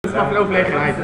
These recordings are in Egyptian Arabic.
اسمع في الاول وفي الاخر عادي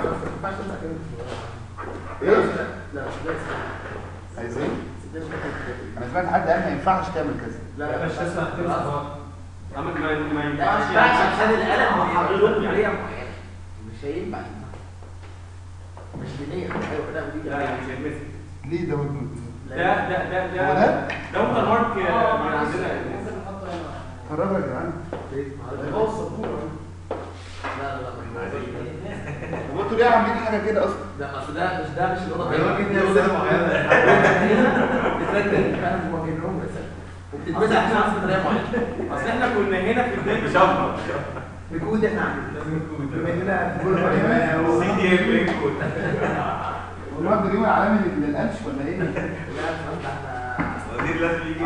ايه لا مش ده عايز ايه انا سمعت حد قال ما ينفعش تعمل كذا لا لا مش تسمع كده عمل ما ما لا ينفعش مش بعد عشان القلم محرره بطريقه معينه مش هينفع مش بنيه ايوه كده ودي لا لا مش هيتمسك ليه ده ودنود ده ده ده ده هو ده؟ ده ووتر مارك من عندنا فرجوا يا جدعان هو السبوره لا لا لا مش هو انتوا ليه عاملين حاجه كده اصلا ده ما أصل ده مش ده مش الاوضه أيوة دي كده الاوضه رسالة معينة. بتركب فاهم هو جنون بس وبتتمسح نفس بطريقه معينه اصل احنا كنا هنا في بدايه بشفرة. بجود احنا عاملين لازم نكون بما اننا في كل سي دي ام انكود والنهارده اليوم العالمي للقلش ولا ايه؟ لا مش احنا وزير لازم يجي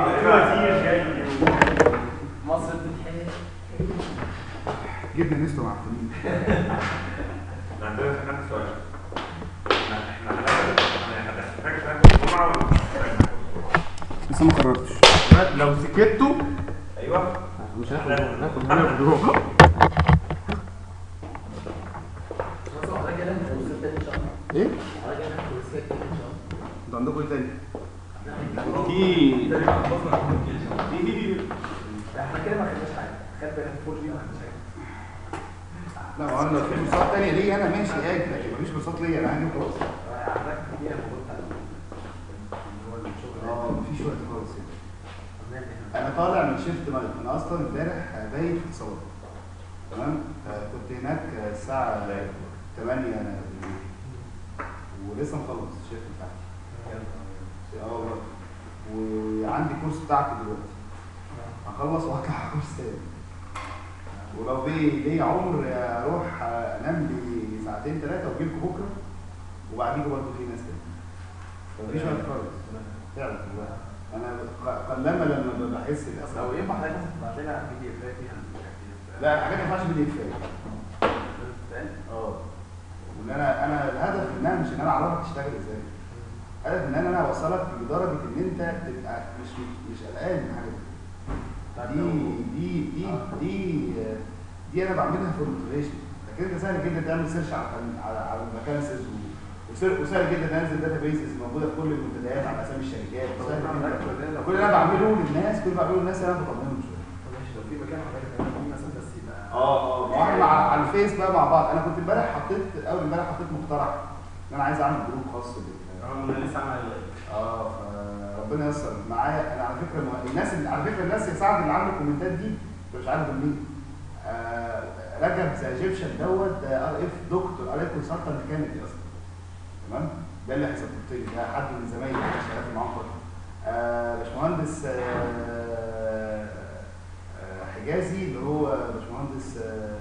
مصر بتتحيي جبنا نستو معفنين عندنا هناك سؤال احنا احنا هنحتاج ناخد الجمعة ولا مش هنحتاج لسه ما قررتش لو سكتوا ايوه مش هناخد هناخد هناخد روح خلاص هو حضرتك كده هنوصل تاني ان شاء الله ايه؟ حضرتك كده هنوصل تاني ان شاء الله انتوا عندكم ايه تاني؟ في احنا كده ما خدناش حاجه خد بالك فول دي ما خدناش حاجه لا ما انا لو في كورسات تانية ليا انا ماشي اجي لكن مفيش كورسات ليا انا هاجي خلاص حضرتك دي انا قلت اللي هو الشغل اه مفيش وقت خالص يعني ده انا طالع من شيفت نايت انا اصلا امبارح بايت في اتصالات تمام آه، كنت هناك الساعه 8 بالليل ولسه مخلص الشيفت بتاعتي اه والله وعندي كورس بتاعتي دلوقتي هخلص وهطلع على كورس تاني ولو بي لي عمر اروح انام لي ساعتين ثلاثه واجي لكم بكره وبعديكوا برضه في ناس تاني مفيش وقت خالص فعلا والله. انا ق- قلما لما بحس بس لو ينفع حضرتك تبعت لنا فيديو كفايه فيها لا الحاجات ما ينفعش بدي كفايه اه وان انا انا الهدف منها مش ان انا اعرفك تشتغل ازاي الهدف ان انا انا اوصلك لدرجه ان انت تبقى مش مش قلقان من حاجه دي دي دي دي دي انا بعملها في الموتيفيشن لكن انت سهل جدا تعمل سيرش على على على المكانسز وسهل جدا تنزل داتا بيسز موجوده في كل المنتديات على اسامي الشركات وسهل جدا كل اللي انا بعمله للناس كل اللي بعمله للناس انا بطمنهم شويه ماشي لو في مكان حضرتك تعمل فيه مثلا بس يبقى اه اه ما احنا على على الفيس بقى مع بعض انا كنت امبارح حطيت اول امبارح حطيت مقترح ان انا عايز اعمل جروب خاص بال انا لسه عامل اه فربنا ييسر معايا انا على فكره ما- الناس اللي على فكره الناس يا سعد اللي عامله الكومنتات دي أنت مش عارف مين آه رجب ذا ايجيبشن دوت ده ار اف دكتور ار اف كونسلتنت كندي اصلا تمام ده اللي هيسبورت لي ده حد من زمايلي اللي شغال معاهم فتره آه باشمهندس آه آه حجازي اللي هو باشمهندس آه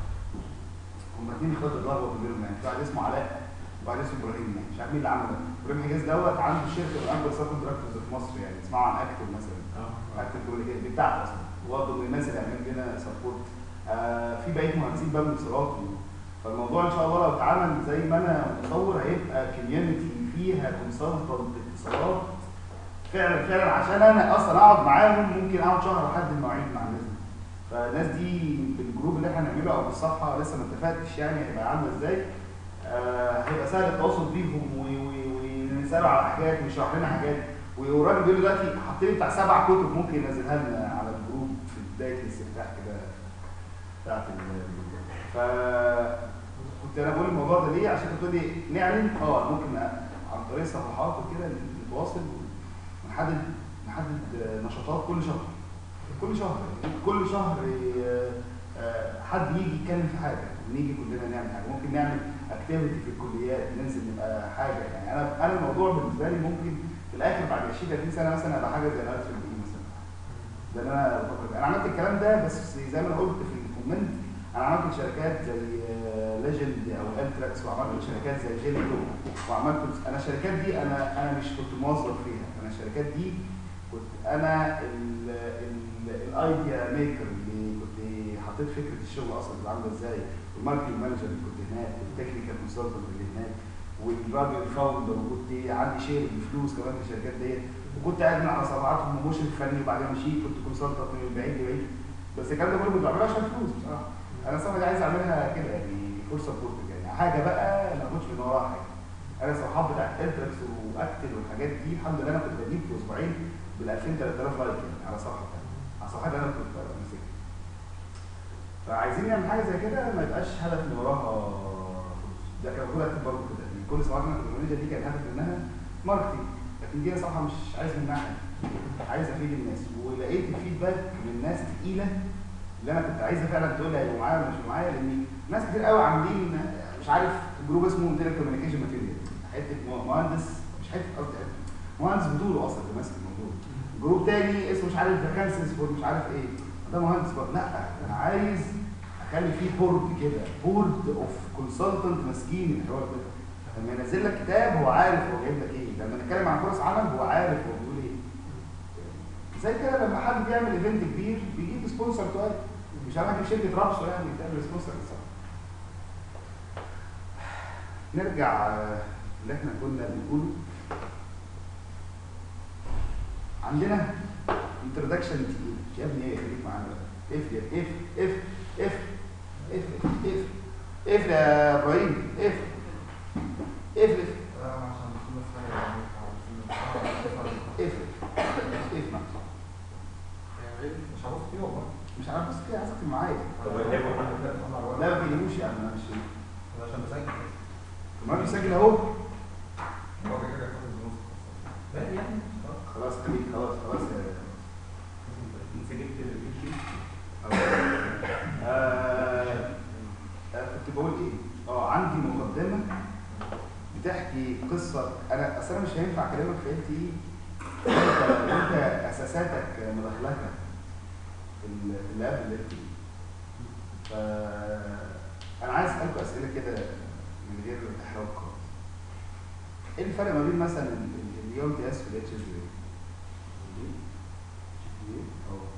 هم الاثنين اخوات اتلخبطوا بينهم يعني في واحد اسمه علاء وواحد اسمه ابراهيم يعني مش عارف مين اللي عمل ده ابراهيم حجاز دوت عنده شركه من اكبر سب كونتراكتورز في مصر يعني اسمعوا عن اكتب مثلا اكتب كوميونيكيشن دي بتاعته اصلا وبرضه من الناس اللي عاملين لنا سبورت آه في بقيه مهندسين بقى من اتصالات فالموضوع ان شاء الله لو اتعمل زي ما انا متصور هيبقى كوميونتي فيها كونسلتنت اتصالات فعلا فعلا عشان انا اصلا اقعد معاهم ممكن اقعد شهر لحد المواعيد مع الناس دي فالناس دي بالجروب اللي احنا هنعمله او بالصفحه لسه ما اتفقتش يعني هيبقى عامله ازاي آه هيبقى سهل التواصل بيهم و- و- ونسالوا على حاجات ويشرح لنا حاجات والراجل بيقول لي دلوقتي حاطط لي بتاع سبع كتب ممكن ينزلها لنا على الجروب في بدايه الاستفتاح كده بتاعت ال ف كنت انا بقول الموضوع ده ليه عشان كنت لي نعلن اه ممكن عن طريق صفحات وكده نتواصل ونحدد نحدد نشاطات كل شهر كل شهر كل شهر آه، آه، حد يجي يتكلم في حاجه نيجي كلنا نعمل حاجه ممكن نعمل اكتيفيتي في الكليات ننزل نبقى حاجه يعني انا انا الموضوع بالنسبه لي ممكن في الاخر بعد 20 30 سنه مثلا ابقى حاجه زي الالف في مثلا ده اللي انا بفكر فيه. انا عملت الكلام ده بس زي ما انا قلت في الكومنت انا عملت شركات زي ليجند او التراكس وعملت شركات زي جيليتو وعملت انا الشركات دي انا انا مش كنت موظف فيها انا الشركات دي كنت انا الايديا ميكر اللي كنت حطيت فكره الشغل اصلا اللي عامله ازاي والماركتنج مانجر اللي كنت هناك والتكنيكال كونسلتنت اللي هناك والراجل الفاوندر وكنت عندي شير بفلوس كمان في الشركات ديت وكنت قاعد على صفحاتهم ومشرف فني وبعدين مشيت كنت كونسلتنت من بعيد لبعيد بس الكلام ده كله كنت بعمله عشان فلوس بصراحه انا الصفحه دي عايز اعملها كده يعني فور سبورت يعني حاجه بقى ما اخدش من وراها حاجه انا الصفحات بتاعت التراكس واكتل والحاجات دي الحمد لله انا كنت بجيب في اسبوعين بال 2000 3000 لايك يعني على صفحه على الصفحه اللي انا كنت ماسكها فعايزين نعمل حاجه زي كده ما يبقاش هدف من وراها فلوس ده كان المفروض اكتب برضه كده يعني كل صفحاتنا التكنولوجيا دي كان الهدف منها ماركتنج لكن دي صفحه مش عايز منها حاجه عايز افيد الناس ولقيت الفيدباك من ناس تقيله اللي انا كنت عايزه فعلا تقول لي هيبقوا معايا ولا مش معايا لان ناس كتير قوي عاملين مش عارف جروب اسمه تيلي كوميونيكيشن ماتيريال حته مهندس مش حته قصدي مهندس بدوره اصلا اللي ماسك الموضوع جروب تاني اسمه مش عارف فاكانسيز فور مش عارف ايه ده مهندس برضه لا انا عايز اخلي فيه بورد كده بورد اوف كونسلتنت ماسكين الحوار ده لما ينزل لك كتاب هو عارف هو جايب لك ايه لما نتكلم عن فرص عمل هو عارف هو بيقول ايه زي كده لما حد بيعمل ايفنت كبير بيجيب سبونسر كويس مش هنعمل شركه رابشو يعني تعمل سبونسر صح نرجع آه، اللي احنا كنا بنقوله عندنا انترودكشن تقيل يا ابني ايه خليك معانا بقى اف يا اف اف اف اف اف اف يا ابراهيم اف اف اف اف اف معلش. مش هبص فيه والله مش عارف بس كده عايزك تبقى معايا طب ايه هو لا ما تجيبوش يعني انا مش عشان بسجل ما بيسجل اهو هو كده كده ياخد النص لا يعني خلاص خليك خلاص خلاص يا- سجلت الفيديو آه، آه، كنت بقول ايه؟ اه عندي مقدمه بتحكي قصه انا اصل انا مش هينفع اكلمك في ال تي انت انت اساساتك مدخلاتك في ال- في اللي قبل ال تي ف انا عايز اسالكم اسئله كده من غير احراج خالص ايه الفرق ما بين مثلا اليوم تي اس والاتش اس بي؟ اه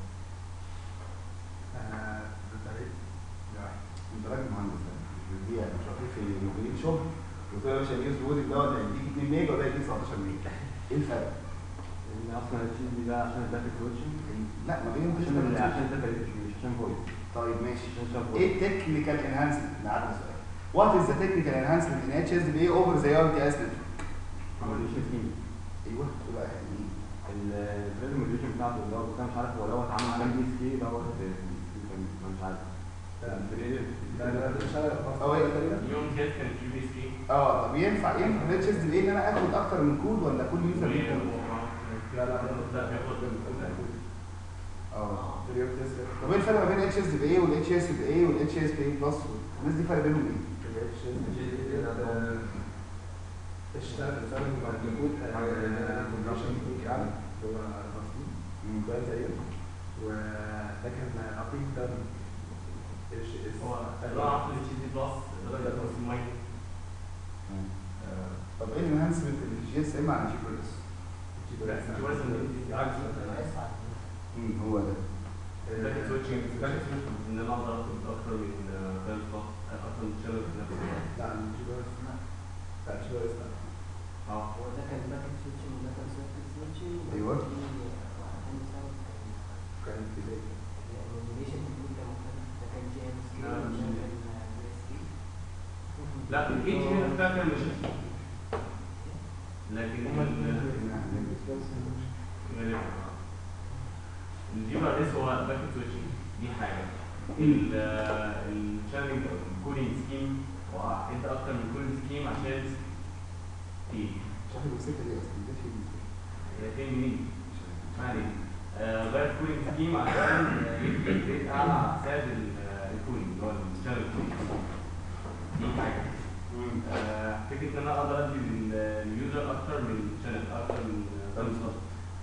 انت راجل مهندس ده مش بتبيع مش واقفين في موجودين شغل قلت له يا باشا اليوز بودي دوت هيديك 2 ميجا وده هيديك 19 ميجا ايه الفرق؟ لان اصلا التشيز دي ده عشان الداتا كوتشنج لا ما بين عشان ال- عشان الداتا مش عشان فويس طيب ماشي عشان شاف ايه التكنيكال انهانسمنت نعرف سؤال وات از ذا تكنيكال انهانسمنت ان اتش اس بي اوفر ذا ار تي اس ايوه تقول بقى يعني ايه التريد موديوليشن بتاعته اللي هو بس انا مش عارف هو دوت عامل كام بي اس كي دوت انا مش عارف اه ايه تقريبا يوم كده كان جي بي سي اه طب ينفع ينفع الاتش اس بي ان انا اخد اكتر من كود ولا كل يوزر ليه كود؟ لا لا لا بياخد اه طب ايه الفرق ما بين اتش اس بي اي والاتش اس بي اي والاتش اس بي اي بلس الناس دي فرق بينهم ايه؟ اشتغل فعلا مجهود كونجكشن كيك اعلى اللي هو مظبوط مم. ده زيه ولكن عقيم ده ايش هو راح للجي دي بلس درجة تصميم طب ايه الانهانسمنت اللي في جي اس ام عن جي بي اس؟ هو ده باكت سويتشنج ان انا اقدر اخد اكتر من فاهم اكتر من شانل في نفس الوقت لا الجي بي اس لا الجي بي اس لا اه هو ده كان باكت سويتشنج وده كان سيركت سويتشنج أيوة. كان في زي الانيميشن تكنيك كان مختلف ده كان جي ام سي نعم. وده كان جي اس سي لا الاي تي هنا بتاع كان مش لكن الجي ار اس هو باكت سويتشنج دي حاجه الشانل كودينج سكيم انت اكتر من كودينج سكيم عشان تيجي مش عارف الموسيقى دي اصلا دي فين هي فين منين ما علينا آه، غير كولينج سكيم عشان يدي ريت اعلى على حساب الكولينج اللي هو الشانل كولينج دي حاجه آه، فكره ان انا اقدر ادي لل- لليوزر اكتر من شانل اكتر من بالظبط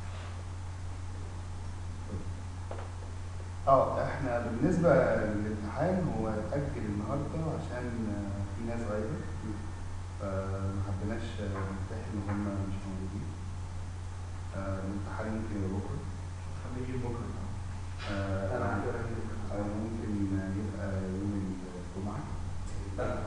اه احنا بالنسبه للامتحان هو اتاجل النهارده عشان آه، في ناس غايبه فما حبيناش آه، نمتحن وهم مش موجودين آه، الامتحان ممكن يبقى بكره خليه بكره آه، انا عندي واحد أو ممكن يبقى يوم الجمعه لا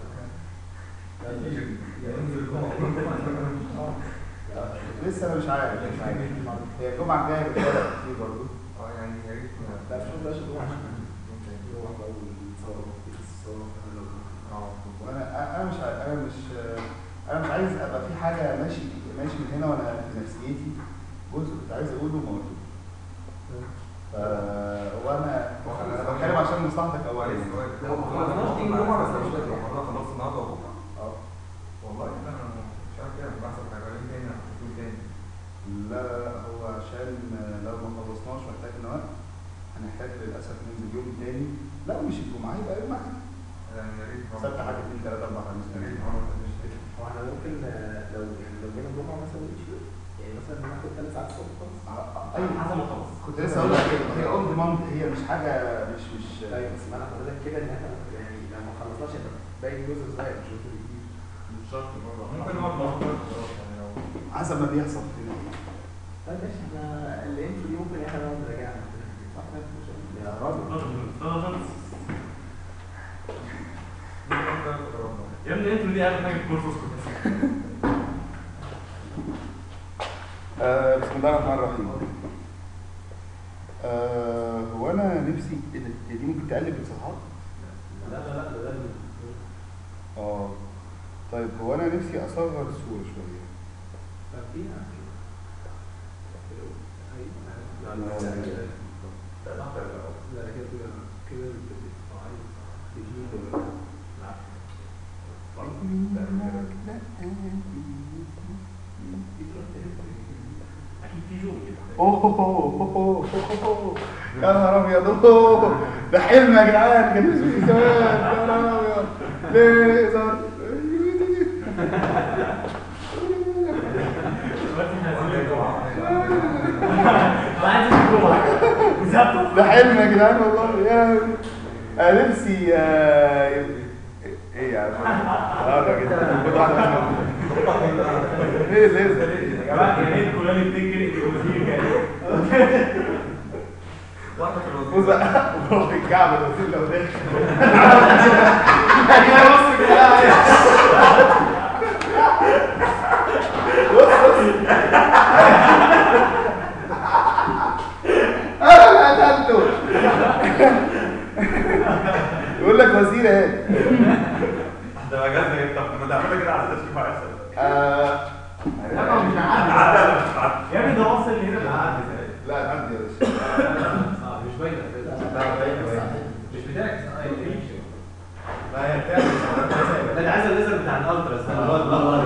آه، لسه انا مش عارف مش عارف هي الجمعه الجايه بتبقى كتير برضه اه يعني يا ريت لا مش بلاش الجمعه ممكن يروح بقى والصلاه الصلاه وانا انا مش ع- انا مش انا مش عايز ابقى في حاجه ماشي ماشي من هنا وانا في نفسيتي جزء كنت عايز اقوله ما قلتوش ف وانا انا بتكلم عشان مصلحتك اولا لو ما خلصناش تيجي جمعة بس مش بدري والله خلصت النهارده وبكره اه والله انا مش عارف كده بحسب هيبقى تاني هتقول تاني لا لا لا هو عشان لو ما خلصناش محتاجنا وقت هنحتاج للاسف ننزل يوم تاني لا مش الجمعه يبقى يوم واحد يعني يا ريت سبت حاجه اثنين ثلاثه اربعه خمسه يا ريت ثمانيه عمر ما تنساش كده. هو احنا ممكن آه، لو يعني لو جينا الجمعة مثلا ونمشي يعني مثلا ناخد ثلاث ساعات الصبح خالص ايوه حسب ما خلص كنت لسه هقول لك كده هي اون ديماند هي مش حاجه مش مش ايوه بس معنى حضرتك كده ان احنا يعني لو ما خلصناش يبقى باقي جزء صغير مش جزء كبير مش شرط برضه ممكن نقعد نفكر خلاص يعني لو حسب ما بيحصل كده طيب ماشي احنا الانترو دي ممكن احنا نقعد نراجعها صح كده مش يا راجل يا ابني انتوا دي اهم حاجه في الكورس اسكت آه بسم الله الرحمن الرحيم آه هو انا نفسي ايه ده هي دي ممكن تقلب الصفحات لا لا لا ده ده اه طيب هو انا نفسي اصغر الصوره شويه فيها لا، لا، لا. لا كده كده كده اكيد في زوم اوه يا نهار ابيض أوه. ده حلم يا جدعان كان نفسي في زمان يا نهار ابيض ليه هزار دلوقتي احنا عايزين الجمعه انا عايز الجمعه وزهقت ده حلم يا جدعان والله يا انا نفسي آه، يبقى- ايه يا عم اه كده كل واحد منهم. ايه لازم يا جماعه يا ريت كلنا نفتكر ان الوزير كان واحدة في الوظيفة بص بقى وهو الكعب الوزير لو داخل انا قتلته يقول لك وزير اهي ده مجازنا طب ما تعملها كده على اساس شوف هيحصل آه، لا ما هو مش هيعدي عدى ولا مش عدى؟ يا ابني ده وصل هنا بالعدد لا عندي يا باشا مش باينه مش بتاعك لا هي بتاعت ده انا عايز الليزر بتاع الالتراس ده اللي هو الأخضر.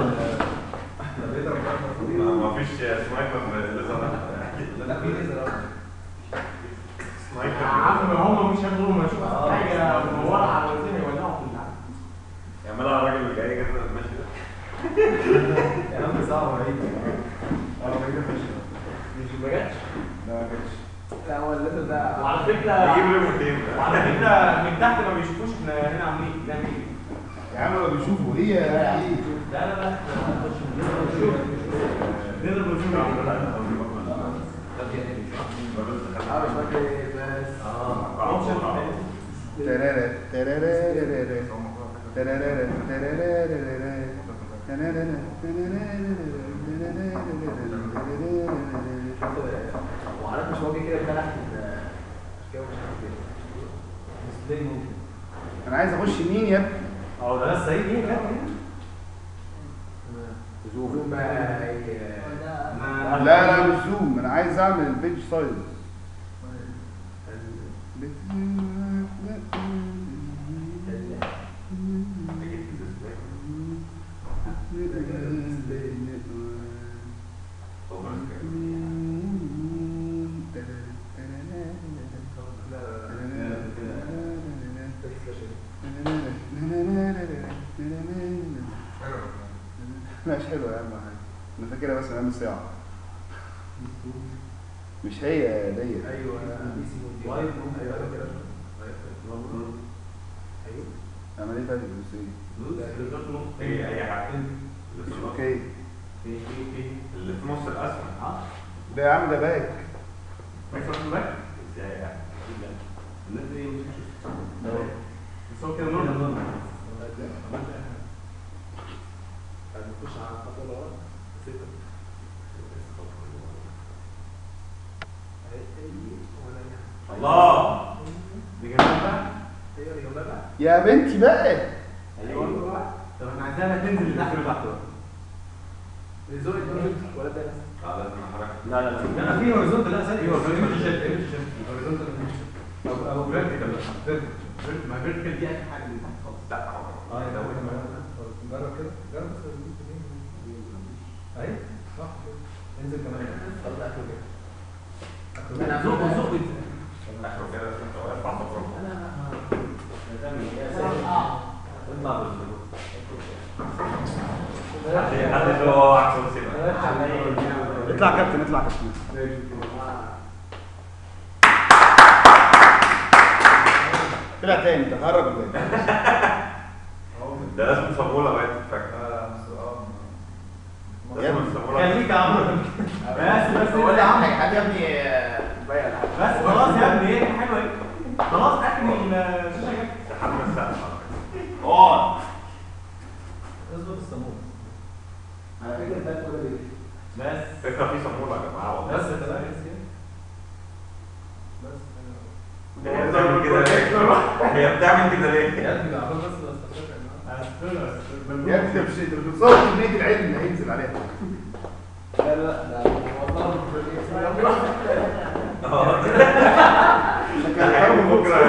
ما- ما فيش سنايبر لسه لا في ليزر سنايبر يا عم هم مش هياخدوا ما يشوفوا حاجه منوره على الوزير يولعوا في العالم يعملها على الراجل اللي جاي كده ماشي ده يا عم صعب بعيد اه ما جاتش مش ما جاتش لا ما جاتش لا هو الليزر ده وعلى فكره يجيب له موتين وعلى فكره من تحت ما بيشوفوش احنا هنا عاملين بنعمل ايه يا عم لو بيشوفوا ايه يا ايه لا لا لا نقدر نشوف اه مش فاكر بس ترارا ترارا ترارا ترارا ترارا وعارف مش واجه كده بتاع تحت ال- مش كده مش عارف ايه ديسبلاي ممكن انا عايز اخش مين يا ابني اه ده لسه هيجي كده زوم بقى ي- لا لا مش زوم انا عايز اعمل البيج سايز لا مش حلوه يا عم حاجه انا فاكرها بس من ايام الساعه مش هي ديت ايوه بي سي مود دي وايد ايوه كده ايوه اعمل ايه تاني بس ايه ايه اي حاجه اللي مش في النص. اوكي في في في اللي في نص الاسفل اه ده يا عم ده باك بس هو باك ازاي يعني الناس دي مش بس هو كده نورمال هنخش على الخطوه اللي ورا بسيطه الله دي جنبها بقى ايوه اللي جنبها بقى يا بنتي بقى حاسسها هتنزل لتحت لتحت الزوج ولا ده اه لازم نحرك لا لا لا لا في هوريزونتال لا ثانيه في هوريزونتال هوريزونتال او او فيرتيكال ما فيرتيكال دي اخر حاجه اللي تحت خالص لا هو اه ده جرب كده جرب بس اهي صح انزل كمان والله اخر كده اخر زق زق اخره كده لازم تبقى واقف على الصفر اطلع حد حد اللي هو على الكرسي بقى اطلع كابتن اطلع كابتن طلع تاني تهرب ولا ايه؟ ده لازم صامولة بقى تتفك لازم الصامولة خليك يا عمرو بس بس بقول لك حد يا ابني آه، موبايل ولا حاجة. بس خلاص يا ابني ايه حلوه ايه خلاص اكل الشاشه جت تحمل السقف على فكرة. اقعد اظبط الصامولة على فكرة ده كله بيه. بس فكرة في صامولة يا جماعة والله بس تمام هي بتعمل كده ليه؟ هي بتعمل كده ليه؟ يا ابني ده عبال بس بستفسر يا ابني ده مش انت مش بتصور كميه العلم اللي هينزل عليها لا لا ده والله اه ده بكرة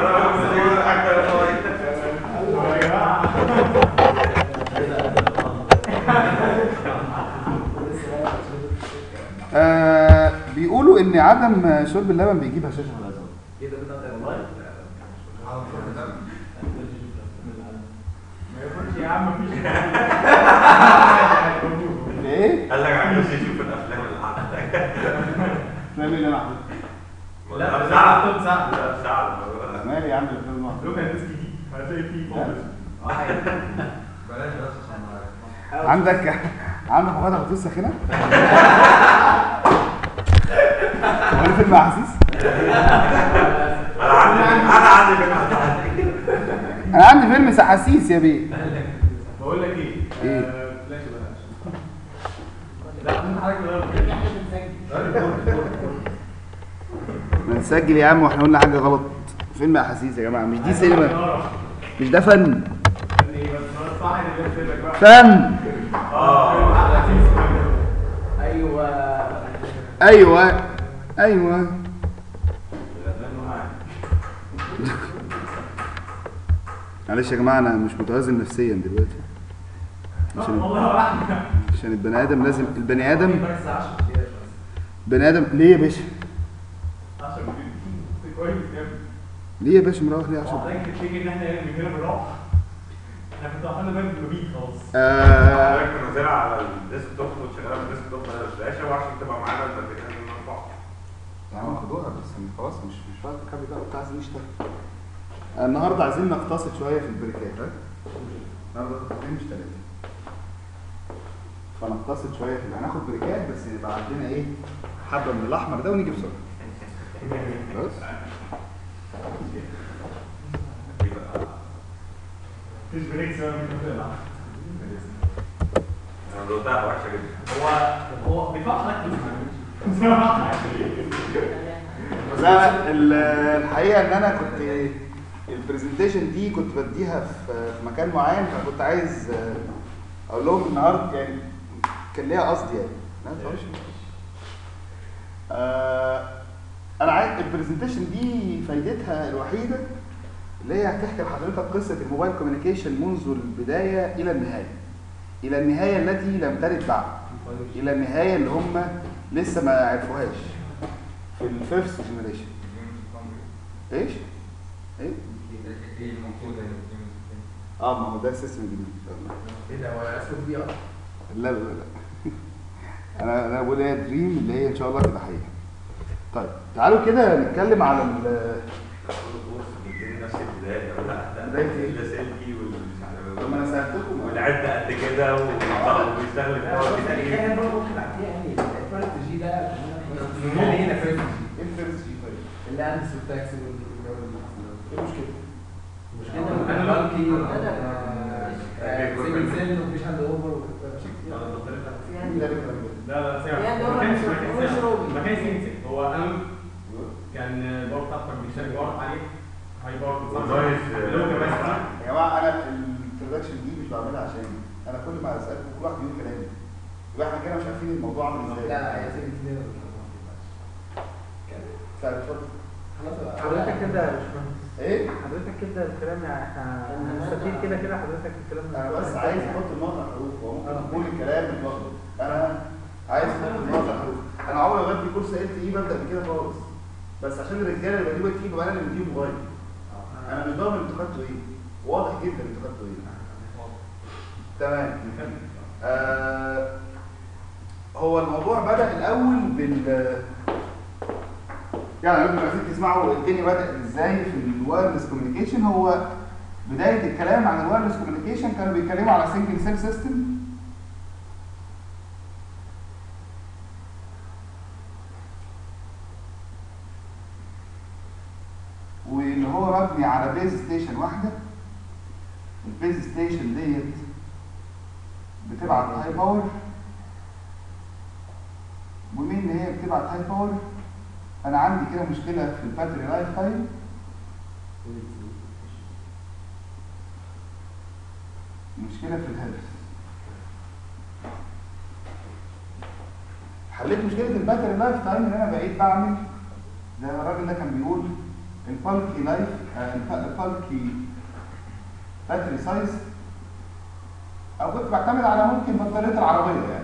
آه بيقولوا ان عدم شرب اللبن بيجيب هشاشه في العظام ايه ده بتاع والله على طول ده ما ياكلش يا عم مفيش ايه؟ قال لك عايز يشوف الافلام اللي عندك فاهم اللي انا عملته لا ساعة بس ساعة لا ساعة الموضوع ده. مالي يا عم الفيلم المصري لو كان ناس جديد هتلاقي فيه فوكس بلاش بس عشان عندك عندك مقاطع بطيس ساخنه؟ هو ده فيلم احاسيس؟ انا عندي انا عندي فكرة انا عندي فيلم احاسيس يا بيه بقول لك ايه إيه؟ آه، فلاش بلاش لا ممكن حضرتك تغير بنسجل يا عم واحنا قلنا حاجه غلط فيلم احاسيس يا جماعه مش دي سينما مش ده فن ايه بس صح اللي قلت لك بقى فن اه ايوه ايوه ايوه معلش يا جماعه انا مش متوازن نفسيا دلوقتي عشان والله واحد عشان البني ادم لازم البني ادم بس 10 دقايق بس بني ادم ليه يا باشا 10 كويس يا ابني ليه يا باشا مروح ليه عشان حضرتك تفتكر ان احنا يعني من هنا بنروح احنا كنا واخدين بالنا من المبيت خلاص آه حضرتك منزلها على الديسك توب وتشغلها من الديسك توب بدل الفلاشة وعشان تبقى معانا انت كده نرفع يا عم خدوها بس خلاص مش مش وقت الكابل بقى وبتاع عايزين نشتغل النهارده عايزين نقتصد شويه في البريكات ها النهارده اثنين مش ثلاثه فنقتصد شويه في هناخد بريكات بس يبقى عندنا ايه حبه من الاحمر ده ونيجي بسرعه بس مفيش بريكس ولا بنطلع انا دوقتها وحشة جدا هو هو بيدفع حضرتك فلوس لا ال- الحقيقه ان انا كنت البرزنتيشن دي كنت بديها في في مكان معين فكنت عايز آه، اقول لهم النهارده يعني كان ليها قصد يعني لا ما تقولش. آه، انا عايز البرزنتيشن دي فايدتها الوحيده اللي هي هتحكي لحضرتك قصه الموبايل كوميونيكيشن منذ البدايه الى النهايه الى النهايه التي لم ترد بعد الى النهايه اللي هم لسه ما عرفوهاش في الفيرست جنريشن ايش؟ ايه؟ اه ما هو ده السيستم الجديد ان شاء الله ايه ده هو اسمه دي ار لا لا لا انا انا بقول هي دريم اللي هي ان شاء الله تبقى حقيقه طيب تعالوا كده نتكلم على ال بيديني نفس البداية لا بداية إيه؟ ده سلكي والمش عارف طب ما انا سالتكم والعدة قد كده وبيستخدم هوا كتير احنا برضه ممكن بعديها يعني الفيرست جي ده اللي هنا فاهم ايه الفيرست جي طيب؟ اللي عندي والتاكسي والجو ايه المشكله؟ مشكلة أنا بنكي أنا سيجن سيل ومفيش هاند اوفر مين اللي قال الكلام ده؟ لا لا سيبك يعني ما هو كانش مش- ما كانش مش سيبك. روبي. ما كانش سيمسك هو انا كان الباور بتاعتك بيشارك باور عليه هاي باور والله لو كباستي يا جماعه انا الانترودكشن دي مش بعملها عشان انا كل ما اسالكم كل واحد بيقول كلامي يبقى احنا كده مش عارفين الموضوع عامل ازاي لا لا هي سيجن سنين ولا طيب اتفضل خلاص بقى. حضرتك كده يا باشمهندس ايه حضرتك كده الكلام يعني احنا مستفيد كده كده حضرتك الكلام انا بس عايز احط النقطه على الحروف هو ممكن تقول الكلام متلخبط انا عايز احط النقطه على الحروف انا عمري ما بدي كورس ال تي ببدا بكده خالص بس عشان الرجاله اللي بديهم تي ببقى انا اللي بديهم موبايل انا مش ضامن انتوا خدتوا ايه واضح جدا انتوا خدتوا ايه تمام آه هو الموضوع بدأ الأول بال يعني لازم عايزين تسمعوا الدنيا بدأت ازاي في الوايرلس كوميونيكيشن هو بداية الكلام عن الوايرلس كوميونيكيشن كانوا بيتكلموا على سنجل سيل سيستم واللي هو مبني على بيز ستيشن واحدة البيز ستيشن ديت بتبعت هاي باور ومين ان هي بتبعت هاي باور انا عندي كده مشكله في الباتري لايف تايم مشكله في الهيلث حليت مشكله الباتري لايف تايم ان انا بقيت بعمل زي ما الراجل ده كان بيقول البالكي لايف البالكي باتري سايز او كنت بعتمد على ممكن بطاريه العربيه يعني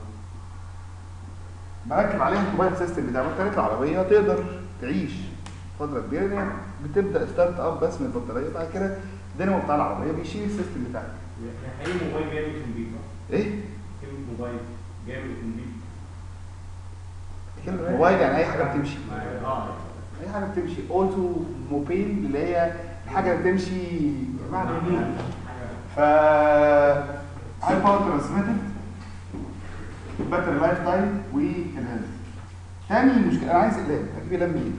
بركب عليها الموبايل سيستم بتاع بطاريه العربيه تقدر تعيش فتره كبيره ان هي بتبدا ستارت اب بس من البطاريه بعد كده الدينامو بتاع العربيه بيشيل السيستم بتاعك يعني اي موبايل جاي من التنبيه ايه كلمة موبايل جاي من التنبيه كلمه موبايل يعني اي حاجه بتمشي اه اي حاجه بتمشي اوتو موبيل اللي هي الحاجه اللي بتمشي معنى يمين ف هاي باور ترانسميتد الباتري لايف تايم والهيلث تاني مشكله انا عايز اقلام اجيب اقلام منين؟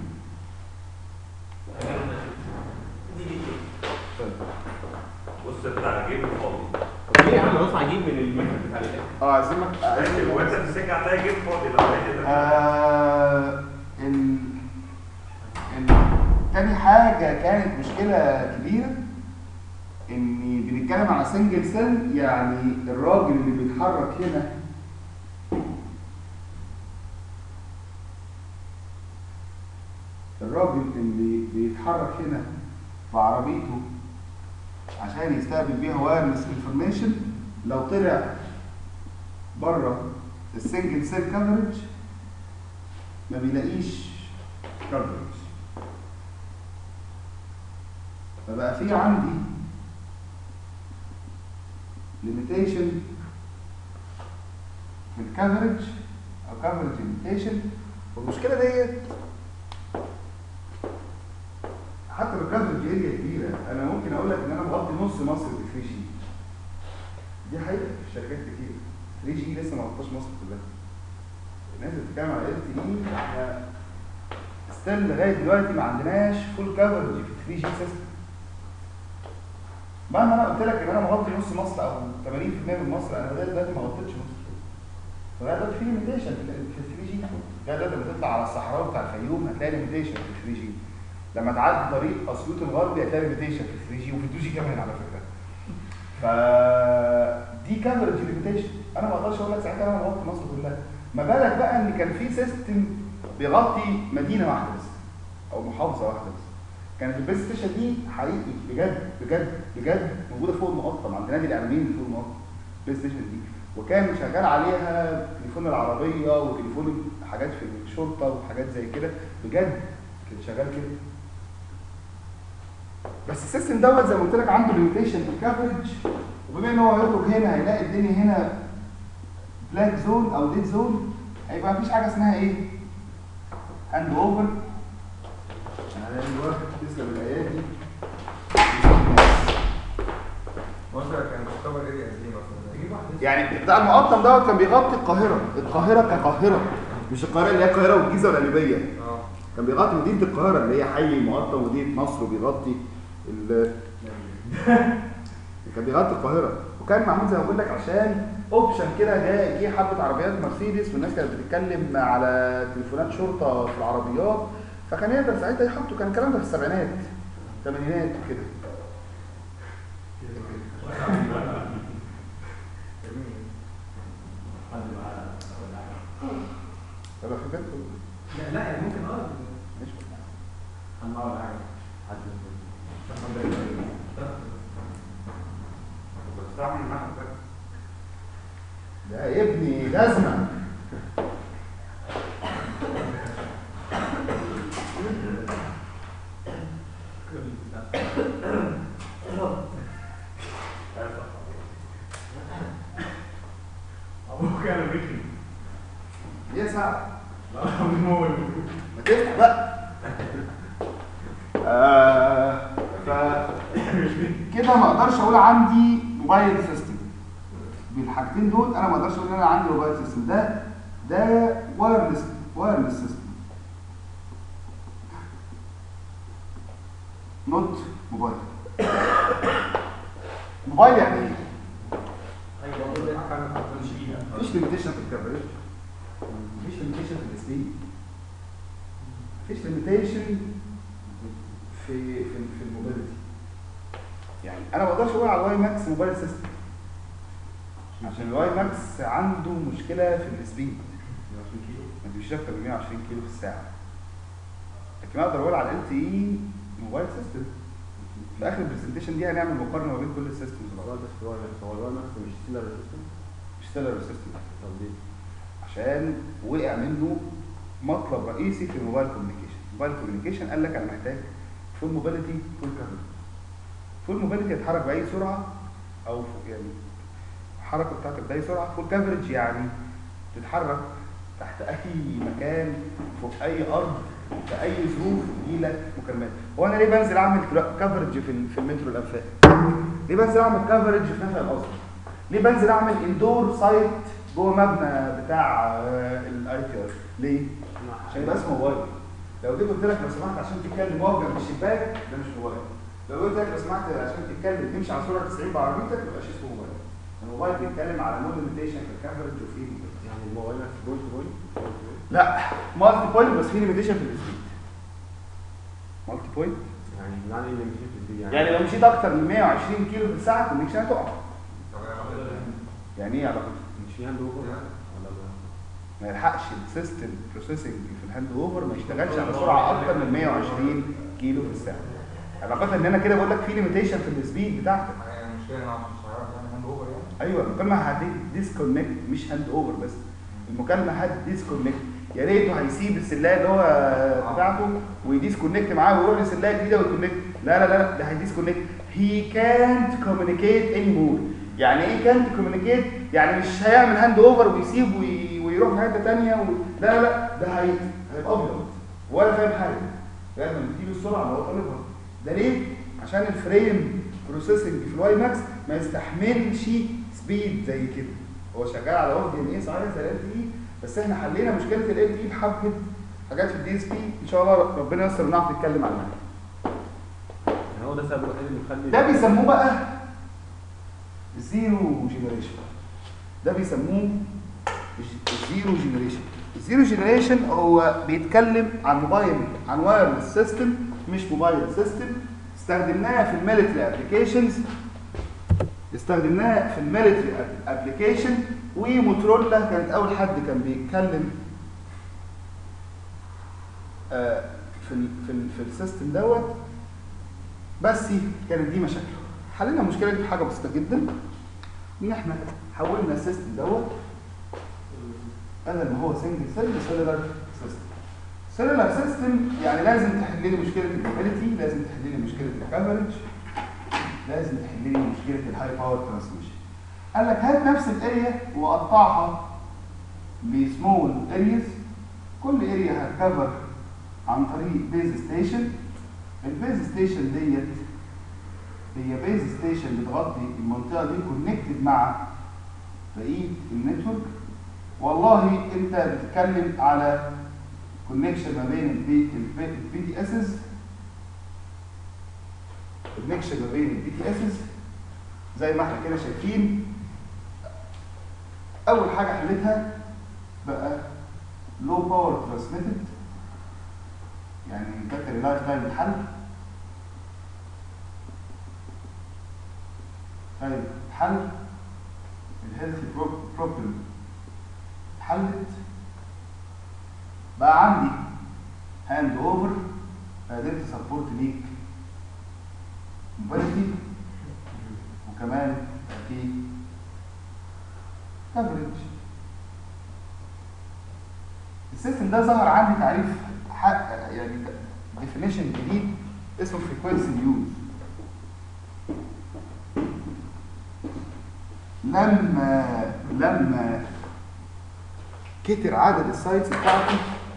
بص بتاع الجيب الفاضي ليه يا عم نص عجيب من المكتب بتاع الاكل اه عايزينك ماشي وانت في السكه هتلاقي جيب فاضي لو لقيت ده آه ال... ال... تاني حاجة كانت مشكلة كبيرة إن بنتكلم على سنجل سيل يعني الراجل اللي بيتحرك هنا الراجل اللي بيتحرك هنا بعربيته عشان يستقبل بيها وايرلس انفورميشن لو طلع بره السنجل سيل كفرج ما بيلاقيش كفرج فبقى في عندي limitation في الكفرج او كفرج limitation والمشكله ديت حتى لو كفرج اريا كبيره انا ممكن اقول لك ان انا مغطي نص مصر ب 3 جي دي حقيقه في شركات كتير 3 جي لسه ما غطاش مصر كلها الناس اللي بتتكلم على ال تي اي احنا ستيل لغايه دلوقتي ما عندناش فول كفرج في 3 جي سيستم مهما انا قلت لك ان انا مغطي نص مصر او 80% من مصر انا لغايه دلوقتي ما غطيتش مصر لغايه دلوقتي في ليميتيشن في ال 3 جي لغايه دلوقتي لما تطلع على الصحراء بتاع الفيوم هتلاقي ليميتيشن في ال 3 جي لما تعدي طريق اسيوط الغربي هتلاقي ليميتيشن في 3 جي وفي 2 جي كمان على فكره ف دي كفرج ليميتيشن انا ما اقدرش اقول لك ساعتها انا مغطي مصر كلها ما بالك بقى ان كان في سيستم بيغطي مدينه واحده بس او محافظه واحده بس كانت البيس ستيشن دي حقيقي بجد بجد بجد موجوده فوق المقطم عند نادي الاعلاميين فوق المقطم البيس ستيشن دي وكان شغال عليها تليفون العربيه وتليفون حاجات في الشرطه وحاجات زي كده بجد كان شغال كده بس السيستم دوت زي ما قلت لك عنده ليميتيشن في الكفرج وبما ان هو هيخرج هنا هيلاقي الدنيا هنا بلاك زون او ديد زون هيبقى مفيش حاجه اسمها ايه؟ هاند اوفر انا الواحد تسلم الايادي مصر كان تعتبر اريا قد ايه مثلا؟ يعني بتاع المقطم دوت كان بيغطي القاهره القاهره كقاهره مش القاهره اللي هي القاهره والجيزه والقليوبيه اه كان بيغطي مدينه القاهره اللي هي حي المقطم مدينه نصر وبيغطي ال كان بيغطي القاهره وكان معمول زي ما بقول لك عشان اوبشن كده جه جه حبه عربيات مرسيدس والناس كانت بتتكلم على تليفونات شرطه في العربيات فكان يقدر ساعتها يحطوا كان الكلام ده في السبعينات الثمانينات وكده بصراحه من ناحيه ده ده يا ابني جزمه ابوك كان امريكي يا سعد لا من هو ما تفتح بقى آه ف كده ما اقدرش اقول عندي موبايل سيستم بالحاجتين دول انا ما اقدرش اقول ان انا عندي موبايل سيستم ده ده وايرلس وايرلس سيستم نوت موبايل موبايل يعني ايه؟ مفيش ليميتيشن في الكفرج مفيش ليميتيشن في السبيد مفيش ليميتيشن في في في الموبيليتي يعني انا ما اقدرش اقول على الواي ماكس موبايل سيستم عشان الواي ماكس عنده مشكله في السبيد ما بيمشيش اكتر من 120 كيلو في الساعه لكن اقدر اقول على ال تي اي موبايل سيستم في اخر البرزنتيشن دي هنعمل مقارنه ما بين كل السيستمز هو بس هو هو الواي ماكس مش ستيلر سيستم مش ستيلر سيستم طب ليه؟ عشان وقع منه مطلب رئيسي في الموبايل كوميونيكيشن الموبايل كوميونيكيشن قال لك انا محتاج فول موبيليتي فول كفرج فول موبيليتي يتحرك باي سرعه او ف- يعني الحركه بتاعتك باي سرعه فول كفرج يعني تتحرك تحت اي مكان فوق اي ارض في اي ظروف يجيلك مكالمات هو انا ليه بنزل اعمل كفرج في ال- في المترو الانفاق ليه بنزل اعمل كفرج في نفق الازهر ليه بنزل اعمل اندور سايت جوه مبنى بتاع الاي تي ار ليه عشان يبقى اسمه موبايل لو جيت قلت لك لو سمحت عشان تتكلم واقف جنب الشباك ده مش موبايل لو قلت لك لو سمحت عشان تتكلم تمشي على سرعه 90 بعربيتك ما يبقاش اسمه موبايل الموبايل بيتكلم على نو ليميتيشن في الكفرج وفي يعني الموبايل ماكس بوينت تو بوينت لا مالتي بوينت بس في ليميتيشن في السبيد مالتي بوينت يعني يعني اللي مش في البي يعني لو مشيت اكتر من 120 كيلو في الساعه الكونكشن هتقع يعني ايه علاقه مش في هاند اوفر ولا ما- ما يلحقش السيستم بروسيسنج في الهاند اوفر ما يشتغلش على سرعه اكتر من 120 كيلو في الساعه علاقتها ان انا كده بقول لك في ليميتيشن في السبيد بتاعتك يعني المشكله ان انا مش هعرف يعني هاند اوفر يعني ايوه المكالمه هتديسكونكت مش هاند اوفر بس المكالمه هتديسكونكت يا ريته هيسيب السلايه اللي هو بتاعته ويديسكونكت معاه ويروح للسلايه الجديده ويكونكت لا لا لا ده هيديسكونكت هي كانت كوميونيكيت اني مور يعني ايه كانت كوميونيكيت يعني مش هيعمل هاند اوفر ويسيب وي- ويروح في حته ثانيه و... لا لا لا ده هي- هيبقى ابيض ولا فاهم حاجه لازم تديله السرعه اللي هو طالبها ده ليه؟ عشان الفريم بروسيسنج في الواي ماكس ما يستحملش سبيد زي كده هو شغال على وفد ان ايه صحيح زي ال تي بس احنا حلينا مشكله ال تي بحبه حاجات في الدي اس بي ان شاء الله ربنا ييسر ونعرف نتكلم عنها يعني هو ده السبب الوحيد اللي مخلي ده بيسموه بقى زيرو جينيريشن ده بيسموه الزيرو جينيريشن الزيرو جينيريشن هو بيتكلم عن موبايل عن وايرلس سيستم مش موبايل سيستم استخدمناها في الميلتري ابلكيشنز استخدمناها في الميلتري ابلكيشن وموتورولا كانت اول حد كان بيتكلم آه، في ال في ال في السيستم دوت بس كانت دي مشاكل حلينا المشكله دي بحاجه بسيطه جدا ان احنا حولنا السيستم دوت بدل ما هو سنجل سيل لسيلولار سيستم سيلولار سيستم يعني لازم تحل لي مشكله الموبيليتي لازم تحل لي مشكله الكفرج لازم تحل لي مشكله الهاي باور ترانسميشن قال لك هات نفس الاريا وقطعها لسمول ارياز كل اريا هتكفر عن طريق بيز ستيشن البيز ستيشن ديت هي بيز ستيشن بتغطي المنطقه دي كونكتد مع بقيه النتورك والله انت بتتكلم على كونكشن ما بين البي تي اسز كونكشن ما بين البي تي اسز زي ما احنا كده شايفين اول حاجه حلتها بقى لو باور ترانسميتد يعني فاكر اللايف تايم الحل طيب حل الهيلثي بروبلم اتحلت بقى عندي هاند اوفر فقدرت سبورت ليك موبيليتي وكمان ايه كفرج السيستم ده ظهر عندي تعريف حق يعني ديفينيشن جديد اسمه frequency use لما لما كتر عدد السايتس بتاعتي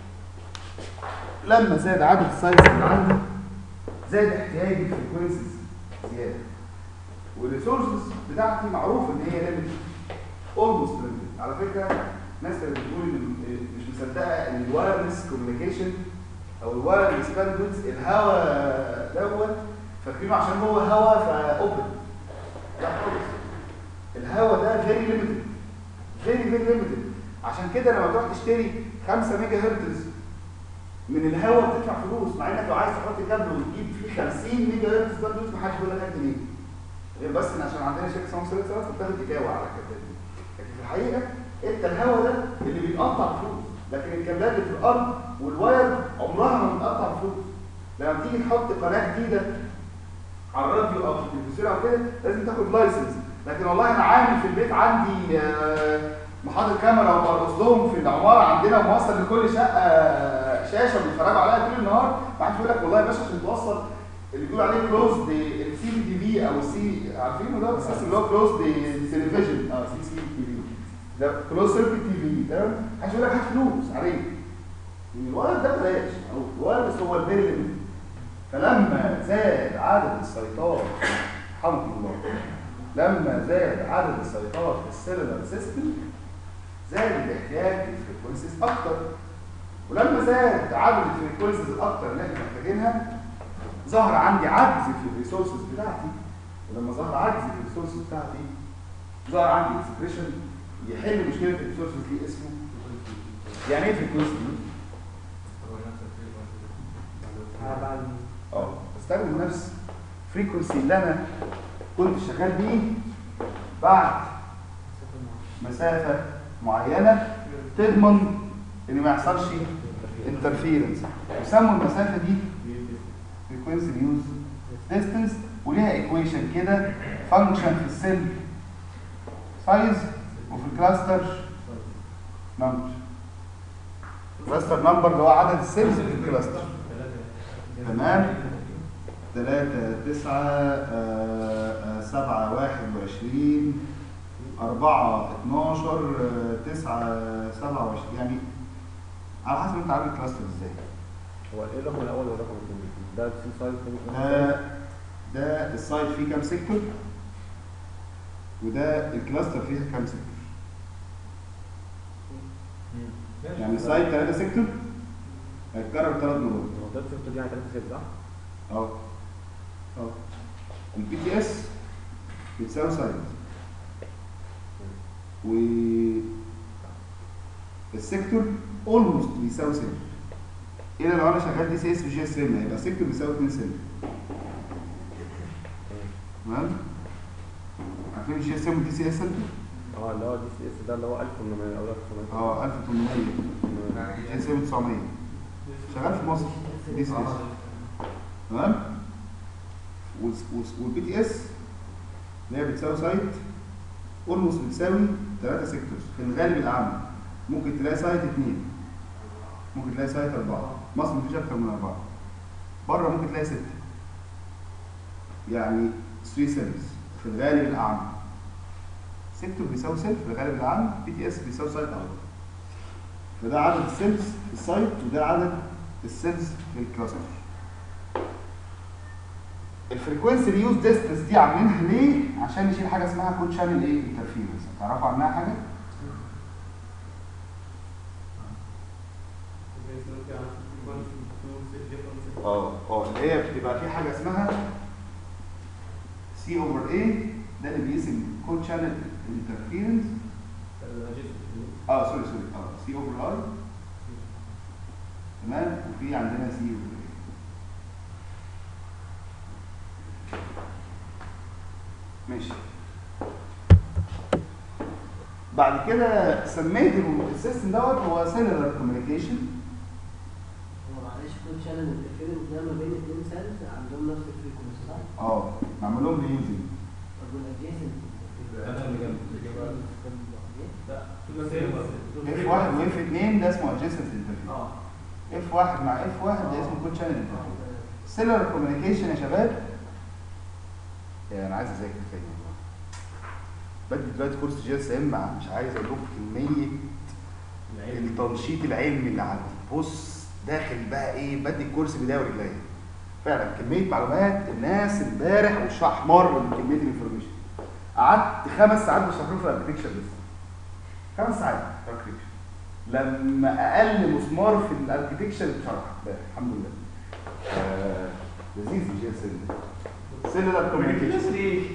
لما زاد عدد السايتس اللي عندي زاد احتياجي الفريكونسيز زياده والريسورسز بتاعتي معروف ان هي ليميت اولموست ليميت على فكره الناس اللي بتقول إن- مش مصدقه ان الوايرلس كوميونيكيشن او الوايرلس باندويث الهواء دوت فاكرينه عشان هو هواء فاوبن لا خالص الهواء ده فيري ليميتد فيري فيري ليميتد عشان كده لما تروح تشتري 5 ميجا هرتز من الهواء بتدفع فلوس مع انك لو عايز تحط كابل وتجيب فيه 50 ميجا هرتز باندويث محدش بيقول لك هات ليه غير بس ان عشان عندنا شركه سامسونج سيرفيس سيرفيس بتاخد دكاوى على الكابلات دي لكن في الحقيقه انت الهواء ده اللي بيقطع فلوس لكن الكابلات اللي في الارض والواير عمرها ما بتقطع فلوس لما تيجي تحط قناه جديده على الراديو او في التلفزيون او كده لازم تاخد لايسنس لكن والله انا عامل في البيت عندي آه، محاضر كاميرا وبرقص لهم في العماره عندنا وموصل لكل شقه شاشه بيتفرجوا عليها طول النهار ما حدش يقول لك والله يا باشا عشان توصل اللي بيقول عليه كلوز السي دي في او السي عارفينه ده بس اللي هو كلوز تلفزيون اه سي سي تي في ده كلوز سيركت تي في تمام محدش يقول لك هات فلوس عليه الواير ده بلاش او الواير بس هو الفيري ليميت فلما زاد عدد السيطات رحمه الله لما زاد عدد السيطات في السيلولار سيستم زاد الاحتياج للفريكونسيز اكتر ولما زاد عدد الفريكونسيز الاكتر اللي احنا محتاجينها ظهر عندي عجز في الريسورسز بتاعتي ولما ظهر عجز في الريسورسز بتاعتي ظهر عندي اكسبريشن يحل مشكله الريسورسز دي اسمه يعني ايه فريكونسي بعد اه بستخدم نفس فريكونسي اللي انا كنت شغال بيه بعد مسافه معينه تضمن ان ما يحصلش انترفيرنس يسموا المسافه دي فريكونسي يوز ديستنس وليها ايكويشن كده فانكشن في السيل سايز وفي الكلاستر نمبر كلاستر نمبر اللي هو عدد السيلز في الكلاستر تمام تلاتة تسعة آه، آه، سبعة واحد وعشرين أربعة اتناشر آه، تسعة سبعة وعشرين يعني على حسب انت عامل كلاستر ازاي هو ايه الرقم الاول والرقم الثاني؟ ده سي سايز ده ده السايت فيه كام سيكتور وده الكلاستر فيها كام سيكتور يعني السايت 3 سيكتور هيتكرر ثلاث مرات هو ده السيكتور دي يعني 3 سيكتور صح؟ اه اه البي تي اس بتساوي سايت و السيكتور اولموست بيساوي سيكتور الا لو انا شغال دي سي اس وجي اس ام هيبقى سيكتور بيساوي 2 سنت تمام عارفين الجي اس ام والدي سي اس اه اللي هو دي سي اس ده اللي هو 1800 او 1900 اه 1800 الجي اس ام 900 شغال في مصر دي سي اس تمام والبي تي اس اللي هي بتساوي سايت اولموست بتساوي 3 سيكتورز في الغالب الاعمى ممكن تلاقي سايت 2 ممكن تلاقي سايت 4 مصر مفيش اكتر من 4 بره ممكن تلاقي 6 يعني 3 سيلز في الغالب الاعمى سيكتور بيساوي سيل في الغالب الاعمى بي تي اس بيساوي سايت اكتر فده عدد السيلز في السايت وده عدد السيلز في الكلاستر الفريكونسي ريوز ديستنس دي عاملينها ليه؟ عشان نشيل حاجه اسمها كود شانل ايه انترفيرنس تعرفوا عنها حاجه؟ اه اه اللي هي بتبقى في حاجه اسمها سي اوفر اي ده اللي بيقسم كود شانل انترفيرنس اه سوري سوري اه سي اوفر اي تمام وفي عندنا سي اوفر اي ماشي بعد كده سميت السيستم دوت هو سيلولار كوميونيكيشن هو معلش كل شانل انترفيرنس ده ما بين اثنين سيلز عندهم نفس الفريكونسي صح؟ اه معمول لهم ريوزنج طب والادجيسنت ده اسمه ادجيسنت انترفيس اه اف واحد مع اف واحد ده اسمه كود شانل انترفيس سيلر كوميونيكيشن يا شباب يعني انا عايز اذاكر تاني والله بدي دلوقتي كورس جي اس ام مش عايز اقول لكم كميه التنشيط العلمي اللي عندي بص داخل بقى ايه بدي الكورس بدايه ورجليه فعلا كميه معلومات الناس امبارح وشها احمر من كميه الانفورميشن قعدت خمس ساعات بشرح لهم في الاركتكشر بس خمس ساعات في الاركتكشر لما اقل مسمار في الاركتكشر اتشرح امبارح الحمد لله آه لذيذ الجي اس ام سيلولار كوميونيكيشن ليه؟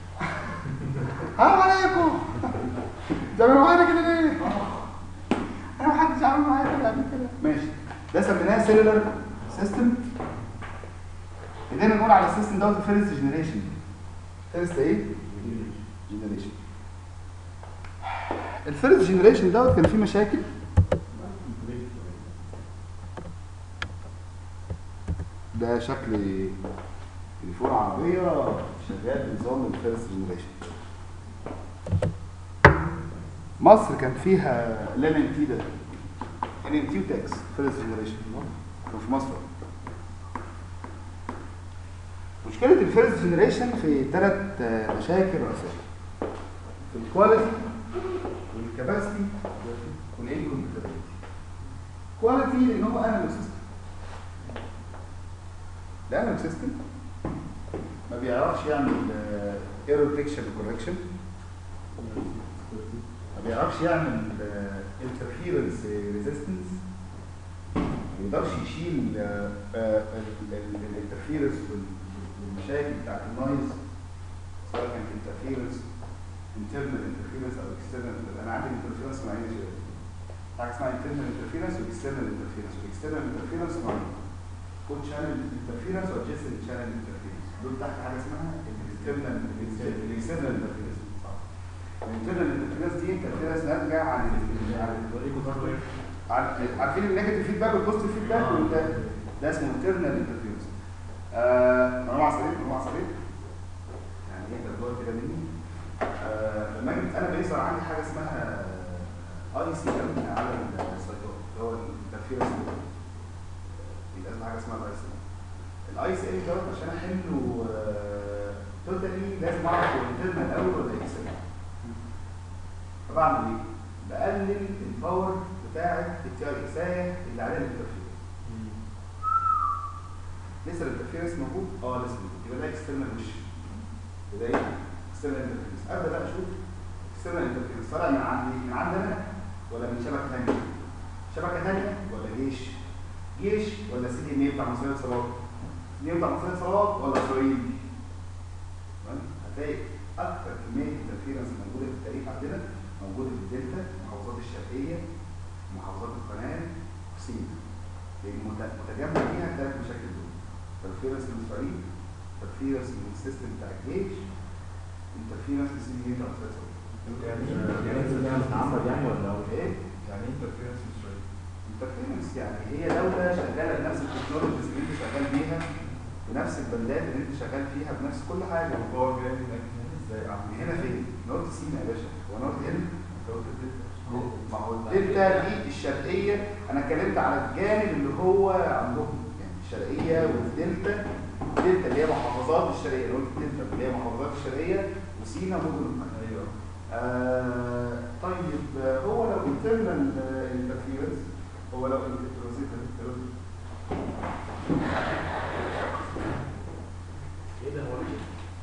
حرام عليكم بتعملوا معانا كده ليه؟ انا محدش عمل معايا كده قبل كده ماشي ده سميناه سيلولار سيستم بدينا نقول على السيستم دوت فيرست جنريشن فيرست ايه؟ جنريشن الفيرست جنريشن دوت كان فيه مشاكل ده شكل تليفون عربية شغال بنظام الفيرست جنريشن مصر كان فيها ال ان تي ده ال ان تي وتاكس فيرست جنريشن كان في مصر مشكلة الفيرست جنريشن في ثلاث مشاكل رئيسية في الكواليتي والكباسيتي والانكمباتيبلتي كواليتي لان هو انالوج سيستم الانالوج سيستم ما بيعرفش يعمل ايرور ديتكشن وكوركشن ما بيعرفش يعمل انترفيرنس ريزيستنس ما يقدرش يشيل الانترفيرنس والمشاكل بتاعت النويز سواء كان انترفيرنس internal interference او external interference انا عندي interference نوعين يا شباب حاجه اسمها internal interference والاكسترنال interference والاكسترنال interference نوعين كود شانل interference وadjacent channel interference دول تحت حاجه اسمها الاكسترنال الاكسترنال interference الانترنال interference دي interference ناتجه عن ال- عن ال- عن- عارفين النيجاتيف فيدباك والبوزيتيف فيدباك وده ده اسمه internal interference آه معلومه عصبيه معلومه عصبيه يعني ايه تجربه كده مني آه، لما اجي انا بيظهر عندي حاجه اسمها اي سي ام على السيطره اللي هو الانترفيرنس يبقى اسمها حاجه اسمها الاي سي ام الاي سي ام دوت عشان احله توتالي لازم اعرف هو انترنال الاول ولا اكسترنال فبعمل ايه؟ بقلل الباور بتاعه التي اي اكسايه اللي عليها الانترفيرنس لسه الانترفيرنس موجود؟ اه لسه موجود يبقى ده اكسترنال وش يبقى ايه؟ اكسترنال انترفيرنس ابدا بقى اشوف اكسترنال انترفيرنس طالع من عندي من عندنا ولا من شبكه ثانيه شبكه ثانيه ولا جيش جيش ولا سي دي ام اي بتاع مصرية اتصالات سي دي ام بتاع مصرية اتصالات ولا اسرائيل تمام؟ هتلاقي اكثر كميه انترفيرنس موجوده في التاريخ عندنا موجوده في الدلتا المحافظات الشرقيه محافظات القناه وسينا لان مت- متجمع فيها الثلاث مشاكل دول انترفيرنس من اسرائيل انترفيرنس من السيستم بتاع الجيش انترفيرنس من سي دي ام بتاع مصرية اتصالات يعني انت بتعمل تعمد يعني ولا هو ايه؟ يعني ايه interference مش right؟ انترفيرنس يعني هي دولة شغالة بنفس التكنولوجيز اللي انت شغال بيها بنفس البلدات اللي انت شغال فيها بنفس كل حاجة هو جاي من هنا ازاي اعمل من هنا فين؟ نورت سينا يا باشا هو نورت هنا انت قلت الدلتا ما هو الدلتا دي الشرقية أنا اتكلمت على الجانب اللي هو عندهم يعني الشرقية والدلتا الدلتا اللي هي محافظات الشرقية أنا قلت الدلتا اللي هي محافظات الشرقية وسينا مدن القناة ايوه آه طيب آه، هو لو internal interference هو لو interference ايه ده هو ايه؟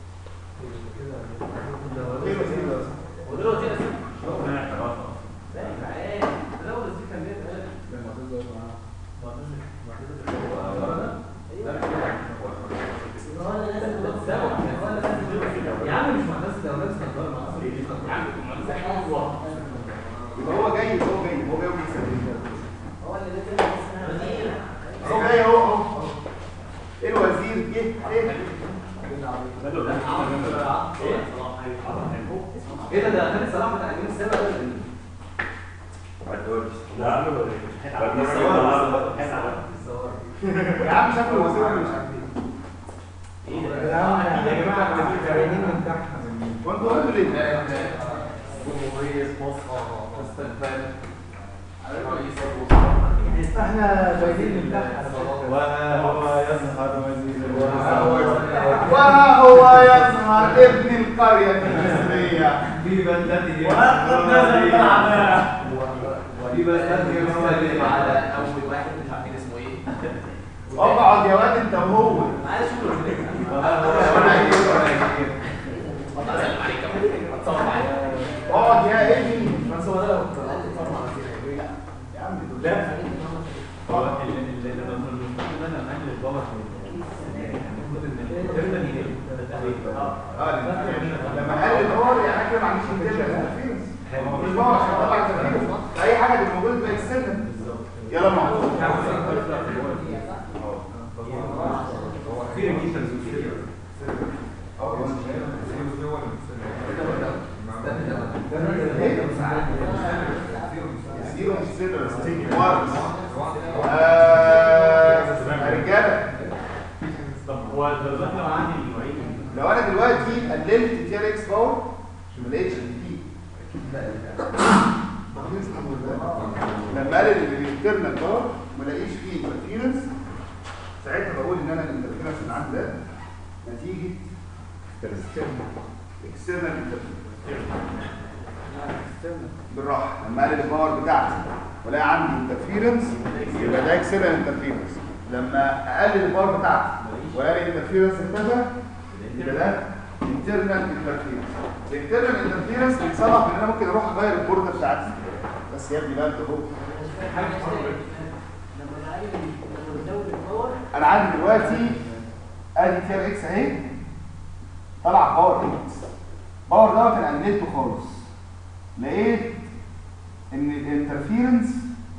ايه وسيلة بس؟ هو ده وسيله اساسا لا خلاص لا يبقى عادي ده لو وسيله كان بيبقى عادي لما تظهر معاه يا عم مش معتز ده ولاد اسكندريه مع اصل يا عم يبقى هو جاي هو جاي هو جاي وبيسلم هو اللي نزل اسمها هو جاي اهو اهو ايه الوزير جه ايه ايه ده ده خالد صلاح بتاع اليوم السابع ده لا يا عم شكله الوزير ولا مش عارف ايه ايه يا عم يا جماعه احنا متفرجين من تحت من وانتوا قلتوا ليه؟ جمهورية مصر استقبال احنا بايدين من تحت وهو يظهر وزير وهو يظهر ابن القرية المصرية في بلدته وأخذ نزل العباءة في بلدته على اول واحد مش عارفين اسمه ايه اقعد يا واد انت وهو عايز اشوف وهو اسلم عليك كمان اتصور معاك اقعد يا ابني بس هو ده لو طلعت الفرمة على كده يقول لا يا عم دول لا هو اللي اللي اللي المفروض ان انا اعمل الباور المفروض ان الانترنال يتقلل. اه لما قال الباور يعني انا كده ما عنديش انترنال مش باور عشان اطلع تركيز اي حاجه تبقى موجوده تبقى اكسترنال يلا نقعد في ريجيشنز كتير زيرو مش صفر ستيك وارز آه رجاله طب هو دلوقتي لو عندي النوعين لو انا دلوقتي قللت تي ار اكس باور ما لقيتش دي لما قلل الانترنال باور ما لاقيش فيه انترفيرنس ساعتها بقول ان انا الانترفيرنس اللي عندي ده نتيجه اكسترنال بالراحه لما اقلل الباور بتاعتي ولاقي عندي انترفيرنس يبقى ده اكسترنال انترفيرنس لما اقلل الباور بتاعتي والاقي انترفيرنس اختفى يبقى ده internal interference الانترنال انترفيرنس بيتصرف ان انا ممكن اروح اغير البورده بتاعتي بس يا ابني بقى انت اهو انا عندي دلوقتي ادي تي ار اكس اهي طلع باور اكس باور دوت انا قللته خالص لقيت ان الانترفيرنس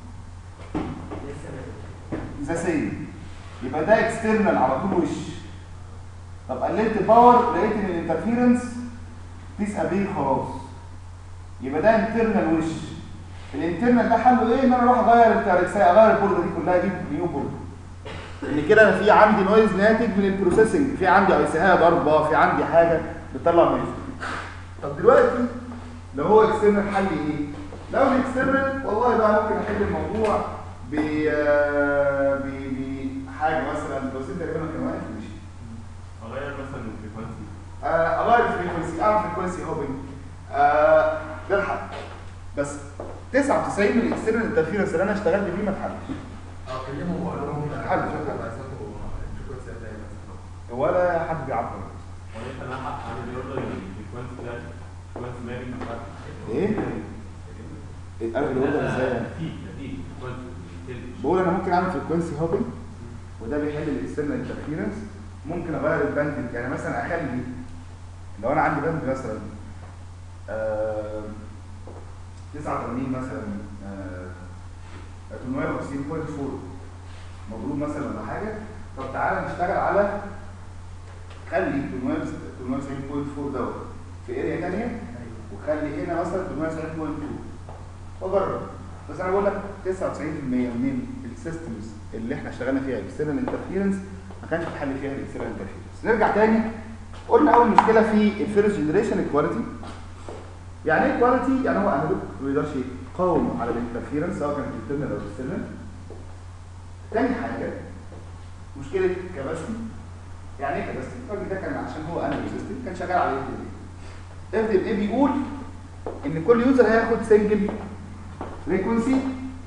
ذا سيم يبقى ده اكسترنال على طول وش طب قللت الباور لقيت ان الانترفيرنس بيس ابي خلاص يبقى ده انترنال وش الانترنال ده حله ايه ان انا اروح اغير التاركسيه اغير البورده دي كلها اجيب نيو بورده ان كده انا في عندي نويز ناتج من البروسيسنج في عندي اي سي ضربه في عندي حاجه بتطلع نويز طب دلوقتي لو هو اكسترنال حل ايه لو الاكسترنال والله بقى ممكن احل الموضوع ب ب بحاجه مثلا البروسيس تقريبا كان واقف مش اغير مثلا الفريكونسي اغير الفريكونسي اعمل فريكونسي هوبنج ده الحل بس 99 من الاكسترنال انترفيرنس اللي انا اشتغلت بيه ما اتحلش اه كلمهم وقول لهم حل، شكرا. شكرا ولا حد بيعبر وليس انا حق عندي اوردر الفريكونسي ده فريكونسي مابينج ايه؟ القلب الاوردر ازاي يعني؟ في في فريكونسي بقول انا ممكن اعمل فريكونسي هوبنج وده بيحل الاكسترنال انترفيرنس ممكن اغير الباند يعني مثلا اخلي لو انا عندي باند مثلا آه 89 مثلا آه 850.4 مضروب مثلا ولا حاجه طب تعالى نشتغل على خلي 890.4 دوت في اريا ثانيه وخلي هنا مثلا 890.2 واجرب بس انا بقول لك 99% من السيستمز اللي احنا اشتغلنا فيها اكسترنال انترفيرنس ما كانش في حل فيها الاكسترنال انترفيرنس نرجع تاني قلنا اول مشكله في الفيرست جنريشن الكواليتي يعني ايه كواليتي يعني هو انالوج ما بيقدرش يقاوم على الانترفيرنس سواء كانت انترنال او اكسترنال تاني حاجه مشكله كباستي يعني ايه كباستي الراجل ده كان عشان هو انالوج سيستم كان شغال على اف دي اف دي بيقول ان كل يوزر هياخد سنجل فريكونسي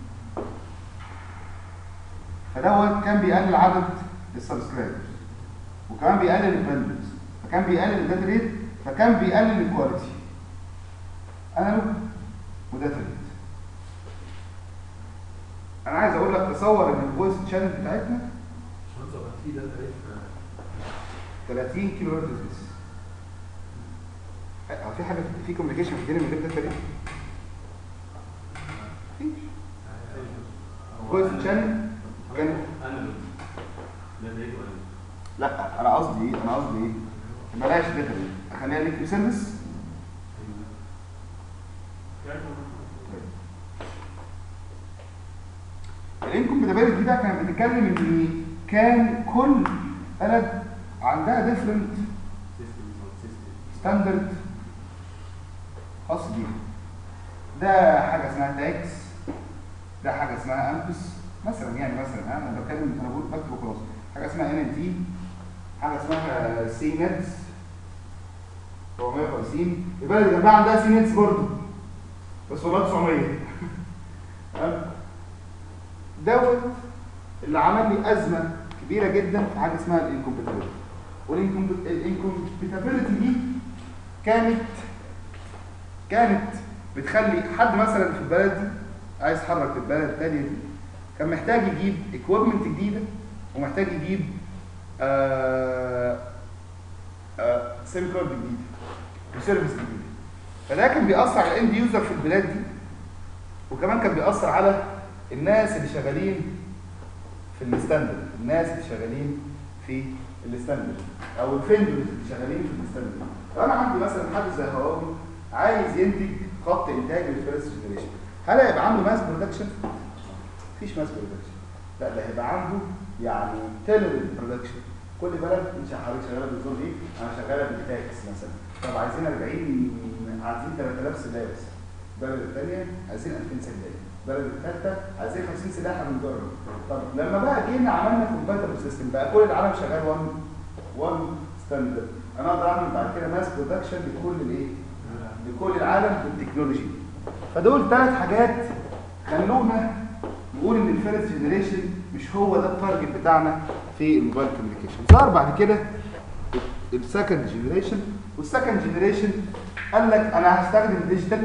فدوت كان بيقلل عدد السبسكرايبرز وكمان بيقلل الباندويث فكان بيقلل الداتا ريت فكان بيقلل الكواليتي انالوج وداتا ريت انا عايز اقول لك تصور ان الفويس شانل بتاعتنا في ده تاريخ 30 كيلو هرتز بس هو في حاجه في كوميونيكيشن في الدنيا من غير داتا ريت؟ مفيش فويس شانل كان انا ده زي ولا لا انا قصدي ايه انا قصدي ايه بلاش داتا ريت اخليها ليك سيرفيس الانكمباتيبيلتي ده كان بنتكلم ان كان كل بلد عندها ديفرنت ستاندرد خاص بيها ده حاجه اسمها تاكس ده حاجه اسمها امبس مثلا يعني مثلا انا بتكلم انا بقول بكتب وخلاص حاجه اسمها ان ان تي حاجه اسمها سي نتس 450 البلد اللي جنبها عندها سي نتس برضه بس والله 900 تمام؟ دوت اللي عمل لي ازمه كبيره جدا في حاجه اسمها الانكومباتيبيلتي والانكومباتيبيلتي دي كانت كانت بتخلي حد مثلا في البلد دي عايز يتحرك في البلد الثانيه دي كان محتاج يجيب اكويبمنت جديده ومحتاج يجيب آه آه سيم كارد جديده وسيرفيس جديده فده كان بيأثر على الاند يوزر في البلاد دي وكمان كان بيأثر على الناس اللي شغالين في الستاندرد الناس اللي شغالين في الستاندرد او الفندرز اللي شغالين في الستاندرد لو انا عندي مثلا حد زي هواوي عايز ينتج خط انتاج للفيرست جنريشن هل هيبقى عنده ماس برودكشن؟ مفيش ماس برودكشن لا ده هيبقى عنده يعني تيلر برودكشن كل بلد انت حضرتك شغاله بنظام ايه؟ انا شغاله بالتاكس مثلا طب عايزين 40 عايزين 3000 سلاح البلد الثانيه عايزين 2000 سلاح البلد الثالثه عايزين 50 سلاحه من بره طب لما بقى جينا عملنا كومباتبل سيستم بقى كل العالم شغال 1 1 ستاندرد انا اقدر اعمل بعد كده ماس برودكشن لكل الايه؟ لكل العالم بالتكنولوجي فدول ثلاث حاجات خلونا نقول ان الفيرست جنريشن مش هو ده التارجت بتاعنا في الموبايل كوميونيكيشن ظهر بعد كده السكند جنريشن والسكند جنريشن قال لك انا هستخدم ديجيتال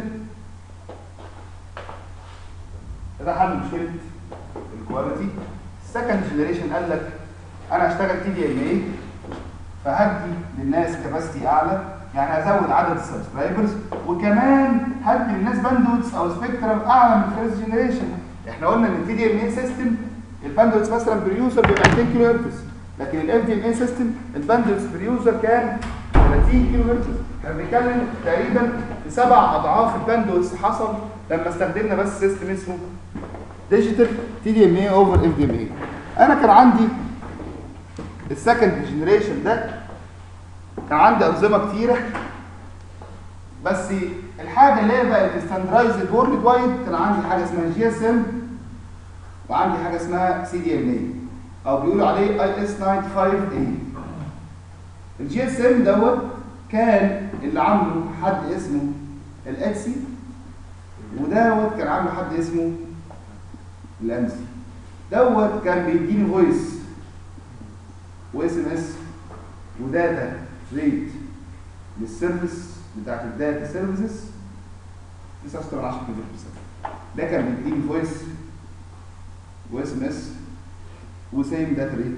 ده حل مشكله الكواليتي السكند جنريشن قال لك انا هشتغل تي دي ام اي فهدي للناس كباستي اعلى يعني هزود عدد السبسكرايبرز وكمان هدي للناس باندوتس او سبيكترم اعلى من الفيرست جنريشن احنا قلنا ان التي دي ام اي سيستم الباندوتس مثلا بير يوزر بيبقى 200 كيلو هرتز لكن الاف دي ام اي سيستم الباندوتس بير يوزر كان 30 كيلو هرتز احنا بنتكلم تقريبا في سبع اضعاف الباندوتس حصل لما استخدمنا بس سيستم اسمه ديجيتال تي دي ام اي اوفر اف دي ام اي انا كان عندي السكند جنريشن ده كان عندي انظمه كتيره بس الحاجه اللي هي بقت ستاندرايزد وورلد وايد كان عندي حاجه اسمها جي اس ام وعندي حاجه اسمها سي دي ام اي او بيقولوا عليه اي اس 95 اي الجي اس ام دوت كان اللي عامله حد اسمه الاكسي ودوت كان عامله حد اسمه الامسي دوت كان بيديني فويس واس ام اس وداتا ريت للسيرفيس بتاعت الداتا سيرفيسز 9.10 ده كان بيديني فويس واس ام اس وسيم داتا ريت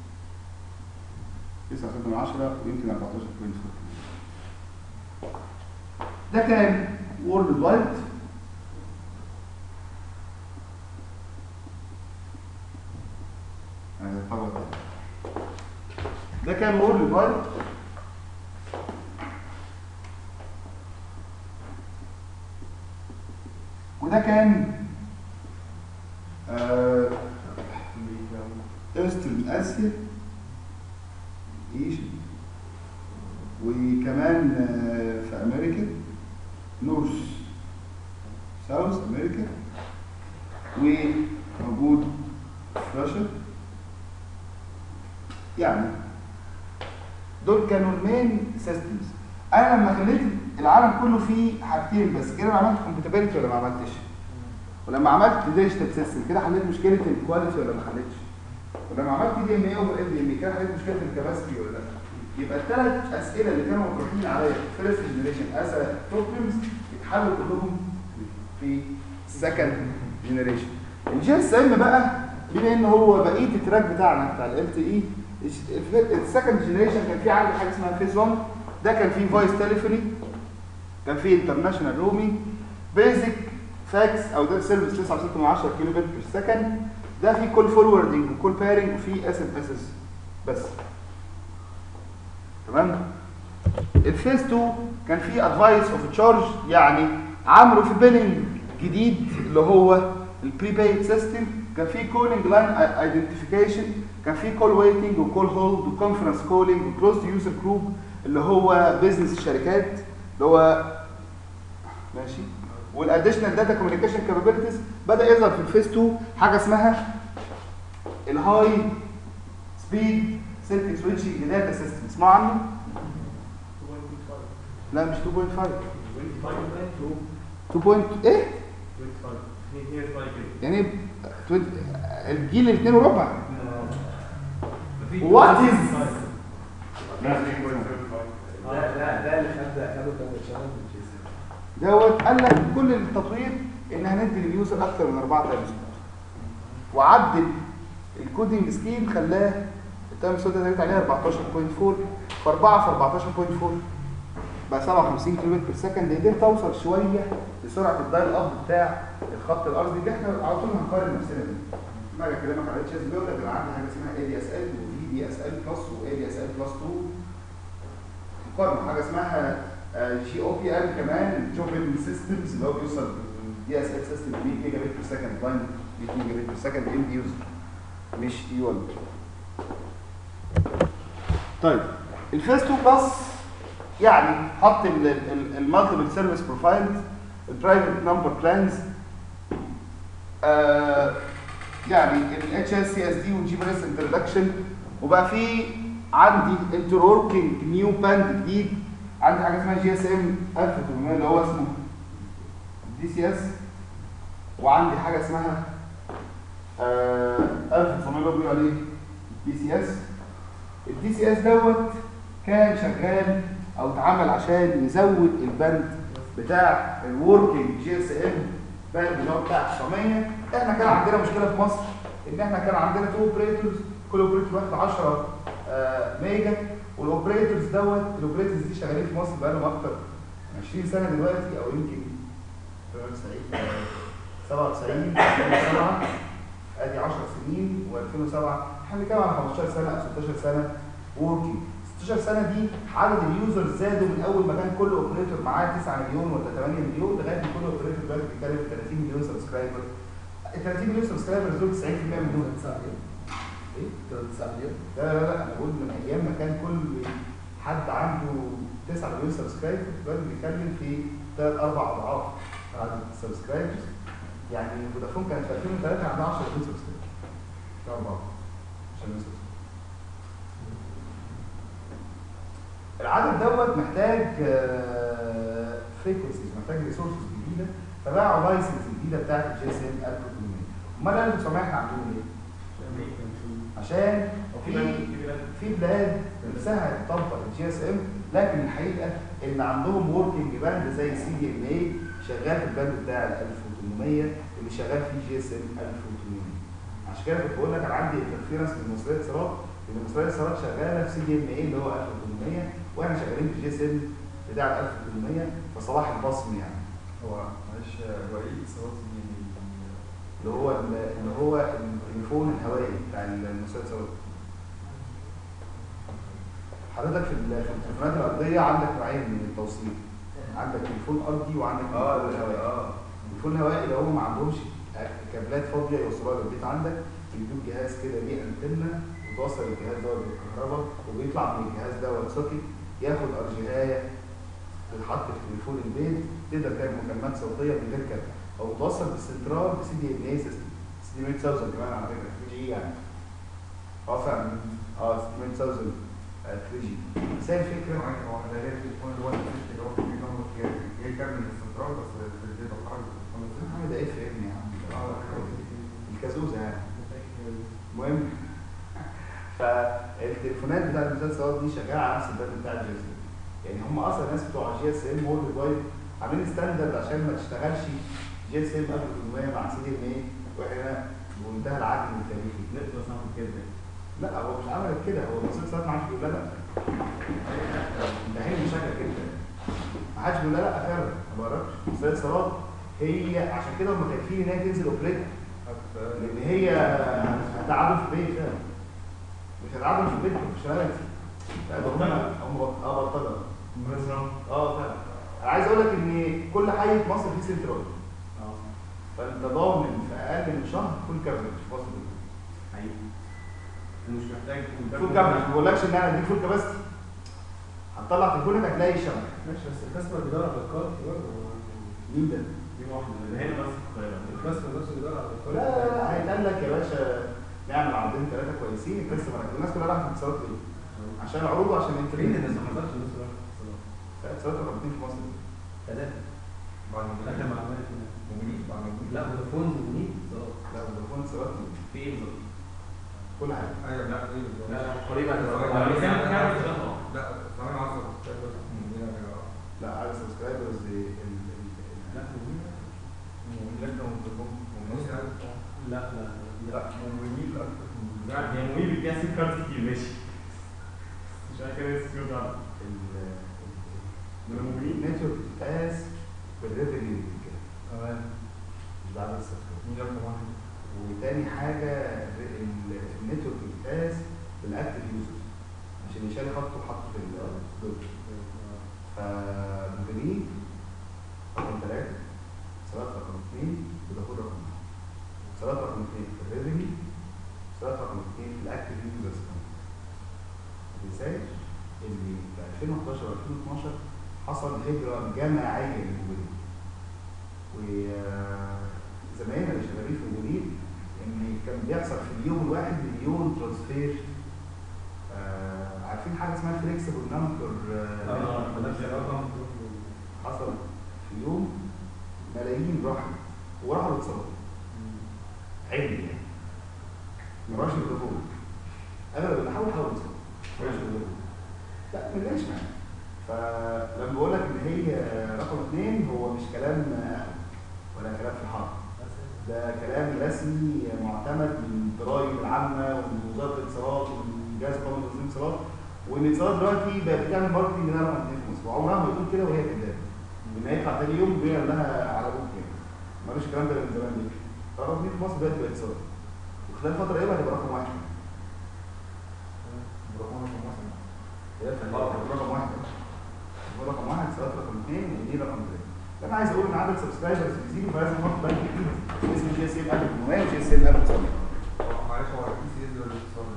9.10 ويمكن 14.4 ده كان وورلد وايد ده كان وورلد وايد وده كان آه ايسترن اسيا ايجي وكمان آه في امريكا نورث ساوث امريكا وموجود في رشا يعني دول كانوا المين سيستمز انا لما خليت العالم كله فيه حاجتين بس كده انا عملت كومباتيبيلتي ولا ما عملتش ولما عملت ديجيتال سيستم كده حليت مشكله الكواليتي ولا ما حلتش ولما عملت دي ام اي اوفر ام دي ام اي كده حليت مشكله الكباسيتي ولا لا يبقى الثلاث اسئله اللي كانوا مطروحين عليا في فيرست جنريشن از بروبلمز اتحلوا كلهم في سكند جنريشن الجي اس ام بقى بما ان هو بقيه التراك بتاعنا بتاع ال تي اي السكند جنريشن كان في عندي حاجه اسمها فيز 1 ده كان فيه فويس تليفوني كان فيه انترناشونال رومي بيزك فاكس او ده سيرفيس 9.6 كيلو بت بير سكند ده فيه كول فوروردنج وكول بيرنج وفيه اس ام اس بس تمام الفيز 2 كان فيه ادفايس اوف تشارج يعني عملوا في بيلنج جديد اللي هو البريبايد سيستم كان فيه كولينج لاين ايدنتيفيكيشن كان فيه كول ويتنج وكول هولد وكونفرنس كولينج وكلوز يوزر جروب اللي هو بيزنس الشركات اللي هو ماشي والاديشنال داتا كوميونيكيشن كابابيلتيز بدا يظهر في الفيس 2 حاجه اسمها الهاي سبيد سيركت سويتشنج داتا سيستم اسمعوا عنه؟ لا مش 2.5 2. point ايه؟ يعني إيه 20 الجيل الاثنين وربع وات از ده ده ده اللي خد خده كان شغال في الجي سي دوت قال لك كل التطوير ان هندي لليوزر اكتر من 4 تايمز وعدل الكودينج سكيم خلاه التايم سلوت اللي عليها 14.4 في 4 في 14.4 بقى 57 كيلو متر في السكند قدرت اوصل شويه لسرعه الدايل اب بتاع الخط الارضي اللي احنا على طول هنقارن نفسنا بيه. لما اجي اكلمك على اتش اس بي اقول لك انا عندي حاجه اسمها اي دي اس ال وفي دي اس ال بلس واي دي اس ال بلس 2 مقارنه حاجه اسمها جي او بي ال كمان جوبن سيستمز اللي هو بيوصل دي اس ال سيستم 100 جيجا بت بير سكند لاين 100 جيجا بت بير سكند اند يوزر مش اي 1 طيب الفيس 2 بلس يعني حط المالتيبل سيرفيس بروفايلز البرايفت نمبر بلانز يعني الاتش اس سي اس دي والجي بي اس انترودكشن وبقى في عندي انتروركينج نيو باند جديد عندي حاجه اسمها جي اس ام 1800 اللي هو اسمه دي سي اس وعندي حاجه اسمها آه 1900 اللي هو بيقول عليه دي سي اس الدي سي اس دوت كان شغال او اتعمل عشان يزود البند بتاع الوركينج جي اس ام باند اللي هو بتاع 900 احنا كان عندنا مشكله في مصر ان احنا كان عندنا تو اوبريتورز كل اوبريتور واخد 10 آه، ميجا والاوبريتورز دوت الاوبريتورز دي شغالين في مصر بقالهم اكتر من 20 سنه دلوقتي او يمكن 97 2007 ادي 10 سنين و2007 احنا بنتكلم على 15 سنه او 16 سنه وركينج 16 سنه دي عدد اليوزرز زادوا من اول ما كان كل اوبريتور معاه 9 مليون ولا 8 مليون لغايه ما كل اوبريتور دلوقتي بيتكلم في 30 مليون سبسكرايبر ال 30 مليون سبسكرايبر دول 90% منهم ايه؟ لا لا لا انا بقول من ايام ما كان كل حد عنده 9 مليون سبسكرايبر دلوقتي بنتكلم في ثلاث اربع اضعاف عدد السبسكرايبرز يعني فودافون كانت في 2003 عندها 10 مليون سبسكرايبر اربعه 10 مليون سبسكرايبر العدد دوت محتاج فريكونسيز محتاج ريسورسز جديده فباعوا لايسنس الجديده بتاعت الجي اس ام 1800 امال 1900 احنا عاملين ايه؟ عشان في في بلاد نفسها تطبق الجي اس ام لكن الحقيقه ان عندهم وركينج باند زي السي دي ام اي شغال في الباند بتاع ال 1800 اللي شغال فيه جي اس ام 1800 عشان كده كنت بقول لك انا عندي انترفيرنس من مصريه اتصالات ان مصريه اتصالات شغاله في سي دي ام اي اللي هو 1800 واحنا شغالين في جي اس ام بتاع ال 1800 فصلاح البصم يعني هو معلش هو ايه اتصالات دي اللي هو اللي هو التليفون الهوائي بتاع المصريه اتصالات حضرتك في ال- في التليفونات الارضيه عندك نوعين من التوصيل عندك تليفون ارضي وعندك اه تليفون هوائي اه التليفون الهوائي لو هم ما عندهمش كابلات فاضيه يوصلوها للبيت عندك بيدوك جهاز كده ليه انتنه وتوصل الجهاز دوت بالكهرباء وبيطلع من الجهاز دوت سوكت ياخد ارجيهايه تتحط في تليفون البيت تقدر تعمل مكالمات صوتيه من غير كابل او توصل بالسنترال بسي دي ان اي سيستم سي دي 100000 كمان على فكره 3 جي يعني اه فعلا اه سي دي 100000 3 جي بس هي الفكره هو ده غير التليفون اللي هو اللي هو في نمبر جاي كامل من السنترال بس الداتا بتاعه عامل ده اف ام يا عم اه الكازوزه يعني المهم فالتليفونات بتاعت المسلسلات دي شغاله على نفس البند بتاع الجي اس ام يعني هم اصلا الناس بتوع جي اس ام وورلد وايد عاملين ستاندرد عشان ما تشتغلش جي اس ام 1800 مع سي دي ام اي واحنا بمنتهى العدل التاريخي نقدر نعمل كده لا هو مش عمل كده هو المسلسلات ما حدش بيقول لها لا ده هي مشاكل كده ما حدش بيقول لها لا فعلا ما بعرفش المسلسلات هي عشان كده هم خايفين ان هي تنزل اوبريت لان هي هتعادل في البيت فعلا مش هتعادل في البيت بروفيشناليتي لا ده هم هم بط- اه بطلة اه فعلا انا عايز اقول لك ان كل حي في مصر فيه سنترال فانت ضامن في اقل من شهر فول كفرج في مصر حقيقي ومش محتاج فول كفرج ما بقولكش ان انا اديك فول كباستي هتطلع تليفونك هتلاقي الشبكه ماشي بس الكاستمر بيدور على الكارت برضه مين ده؟ في واحده اللي هنا بس في القاهره بس ما نفس الاداره على لا لا لا هيتقال لك يا باشا نعمل عرضين ثلاثه كويسين الكاستمر الناس كلها راحت اتصالات ليه؟ عشان العروض وعشان فين الانترنت الناس ما حصلش الناس راحت اتصالات لا اتصالات رقم اثنين في مصر ثلاثه بعد ما اخر معلومات هنا. موجودين بعد ما موجودين لا فودافون ونيت اتصالات لا فودافون اتصالات في ايه بالظبط؟ كل حاجه ايوه لا ايه بالظبط لا قريبا هو بيسمي كام شغال اه لا ثواني 10 بس موجودين يا لا على سبسكرايبرز لا لا لا لا موجودين لا هي موبيل بتجيها سيم كارد كتير ماشي مش عارف كده السكيور ده من الموبيل النتورك بتتقاس بالريفينيو كده تمام مش بعد السبسكرايب مين رقم واحد؟ وتاني حاجه ال- النتورك بتتقاس بالاكتف يوزرز عشان يشاري خطه وحطه في الدول فموبيلين رقم ثلاثة صلاة رقم اثنين ودخول رقم واحد صلاة رقم اثنين في الريفينيو صلاة رقم اثنين في الاكتف يوزرز كمان ما تنساش ان في 2011 و 2012 حصل هجرة جماعية للموبيلين وزمايلنا اللي شغالين في الموبيلين ان كان بيحصل في اليوم الواحد مليون ترانسفير آه عارفين حاجه اسمها فليكسبل نمبر اه نفس الرقم حصل في يوم ملايين راحوا وراحوا الاتصالات علم يعني ما راحش الفودافون اغلب اللي حاول حاول اتصالات ما راحش الفودافون لا ما جاش معايا فلما بقول لك ان هي رقم اثنين هو مش كلام آه، ولا كلام في الحرب ده كلام رسمي معتمد من الضرايب العامه ومن وزاره الاتصالات ومن جهاز قومي لتنظيم الاتصالات وان الاتصالات دلوقتي بقت بتعمل ماركتنج انها رقم اثنين في مصر وعمرها ما تقول كده وهي كدابه ان هيطلع تاني يوم بيعمل لها على ابوك يعني مالوش الكلام ده من زمان ليه رقم اثنين في مصر دلوقتي بقت اتصالات وخلال فتره قريبه هتبقى رقم واحد رقم رقم واحد رقم واحد هو رقم واحد اتصالات رقم اثنين ودي رقم ثلاثه انا عايز اقول ان عدد سبسكرايبرز بيزيد فلازم نحط بنك جديد اسمه جي اس ام 1800 وجي اس ام 1900 هو معلش هو البي سي اس ولا الاتصال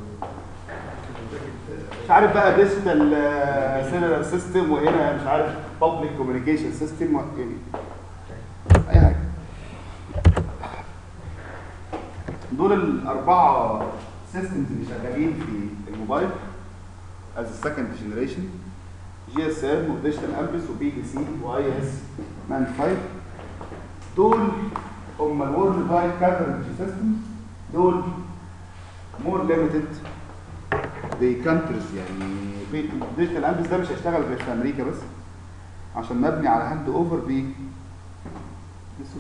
مش عارف بقى ديجيتال سيلولار سيستم وهنا مش عارف بابليك كوميونيكيشن سيستم يعني اي حاجه دول الاربعه سيستمز اللي شغالين في الموبايل از سكند جنريشن جي اس ام وديجيتال امبس وبي جي سي واي اس مان 5 دول هم الورلد وايد كفرج سيستمز دول مور ليميتد بكانترز يعني في الديجيتال امبس ده مش هيشتغل غير في امريكا بس عشان مبني على هاند اوفر ب بالصوت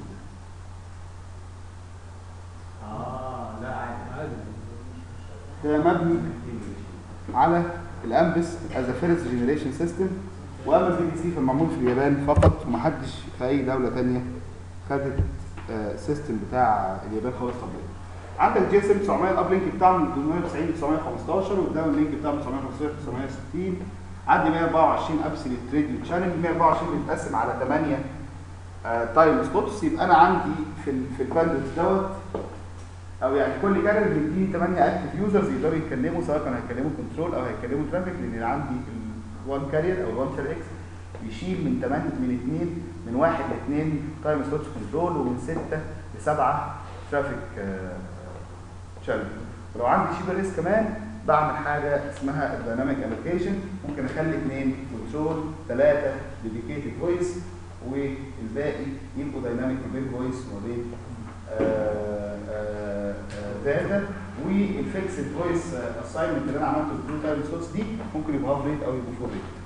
ده. اه لا عادي عادي ده مبني على الامبس از فيرست جنريشن سيستم واما البي دي سي فمعمول في اليابان فقط ومحدش في اي دوله تانية خدت سيستم بتاع اليابان خالص طبيعي عندك جي اس ام 900 الاب لينك بتاعه من 890 ل 915 والداون لينك بتاعه من 915 ل 960 عندي 124 ابسوليت راديو شانل 124 بيتقسم على 8 تايم سلوتس يبقى انا عندي في ال في الباندوت دوت او يعني كل كارير بيديني 8 اكتف يوزرز يقدروا يتكلموا سواء كانوا هيتكلموا كنترول او هيتكلموا ترافيك لان عندي ال1 كارير او ال1 اكس بيشيل من 8 من 2 من 1 ل 2 تايم سلوتس كنترول ومن 6 ل 7 ترافيك شانل ولو عندي شيبر اس كمان بعمل حاجه اسمها الدايناميك الوكيشن ممكن اخلي اثنين كنترول ثلاثه ديديكيتد فويس والباقي يبقوا دايناميك ما بين فويس وما بين داتا والفيكسد فويس اساينمنت اللي انا عملته في البلو تايم سورس دي ممكن يبقى هاف ريت او يبقى فور ريت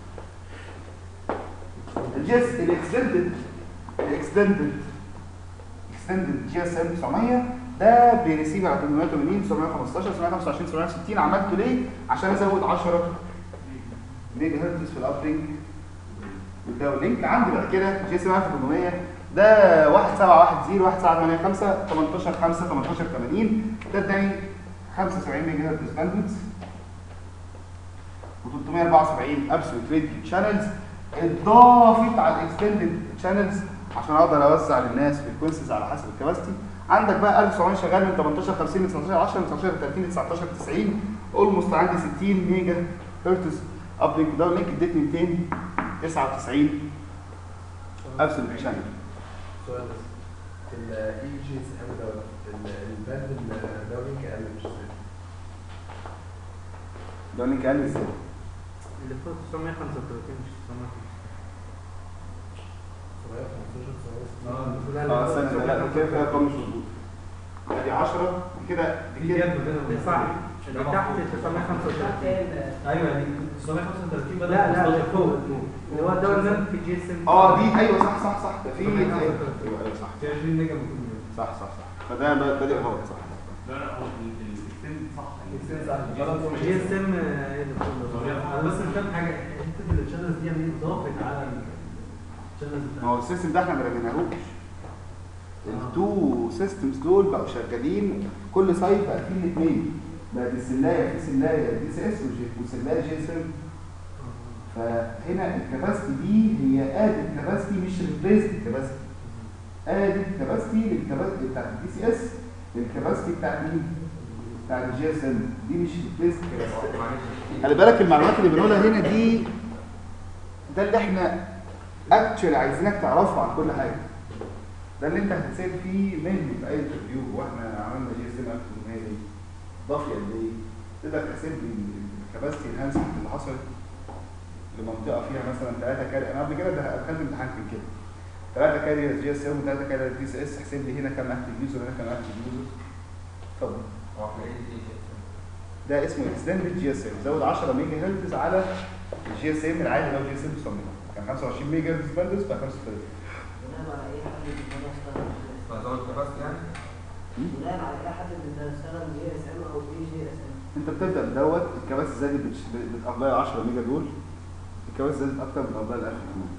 الجيس الاكستندد الاكستندد اكستندد جي اس ام 900 ده بيريسيف على 880 915 925 960 عملته ليه؟ عشان ازود 10 ميجا هرتز في الاب لينك والداون لينك عندي بعد كده جي اس ام 1800 ده 1710 1785 18 5 18 80 ده اداني 75 ميجا هرتز باندويث و374 ابسولوت راديو شانلز اتضافت على الاكستندد شانلز عشان اقدر اوزع للناس فريكونسيز على حسب الكباستي عندك بقى 1700 شغال من 18 50 ل 19 10 من 19 30 ل 19 90 اولموست عندي 60 ميجا هرتز اب لينك داون لينك ادتني 299 ابسولوت شانل سؤال بس الاي جي اس ام دوت ال- الباند الدوري كأقل مش ازاي ده اللي كان ازاي اللي فوق 935 مش 935 715 اه استنى لا ده كده فيها ارقام مش مظبوط ادي 10 كده دي كده اللي صح اللي تحت 935 ايوه دي 935 بدل لا لا 15. اللي فوق اللي هو الدوري ده في جي اس ام اه دي ايوه صح صح صح ده في ايوه ايوه صح في 20 نجم ممكن صح صح صح فده ب- بادئ غلط صح لا لا هو الاكستند صح الاكستند صح. غلط جي اس ام هي اللي فوق انا بس مش فاهم حاجه حته الشانلز دي يعني ضافت على الشانلز ما هو السيستم ده احنا ما رميناهوش التو سيستمز دول بقوا شغالين كل سايت بقى فيه الاثنين بقت السلايه في سلايه دي سي اس وسلايه جي اس ام فهنا الكباستي دي هي ادد كباستي مش ريبليسد كباستي ادد كباستي للكباستي بتاعت الدي سي اس للكباستي بتاعت مين؟ بتاعت الجي اس ام دي مش ريبليسد كباستي خلي بالك المعلومات اللي بنقولها هنا دي ده اللي احنا اكشولي عايزينك تعرفه عن كل حاجه ده اللي انت هتسال فيه مني في اي انترفيو واحنا عملنا جي اس ام 1800 دي ضافي قد ايه تقدر تحسب لي الكباستي انهانسمنت اللي حصلت لمنطقه فيها مثلا 3 كاري انا قبل كده ده دخلت امتحان في كده 3 كاري جي اس ام و3 كاري دي سي اس احسب لي هنا كام اكتف يوزر هنا كام اكتف يوزر اتفضل هو في ايه دي ده اسمه اكستندد جي اس ام زود 10 ميجا هرتز على الجي اس ام العادي اللي هو جي اس ام 900 كان 25 ميجا هرتز باندوث بقى 35 بناء على اي حد بيقدر يشتغل فزود كباستي يعني بناء على اي حد بيقدر يشتغل جي اس ام او اي جي اس ام انت بتبدا بدوت الكباسي زادت بتابلاي 10 ميجا دول الكباسي زادت اكتر من ابلاي 1000 كمان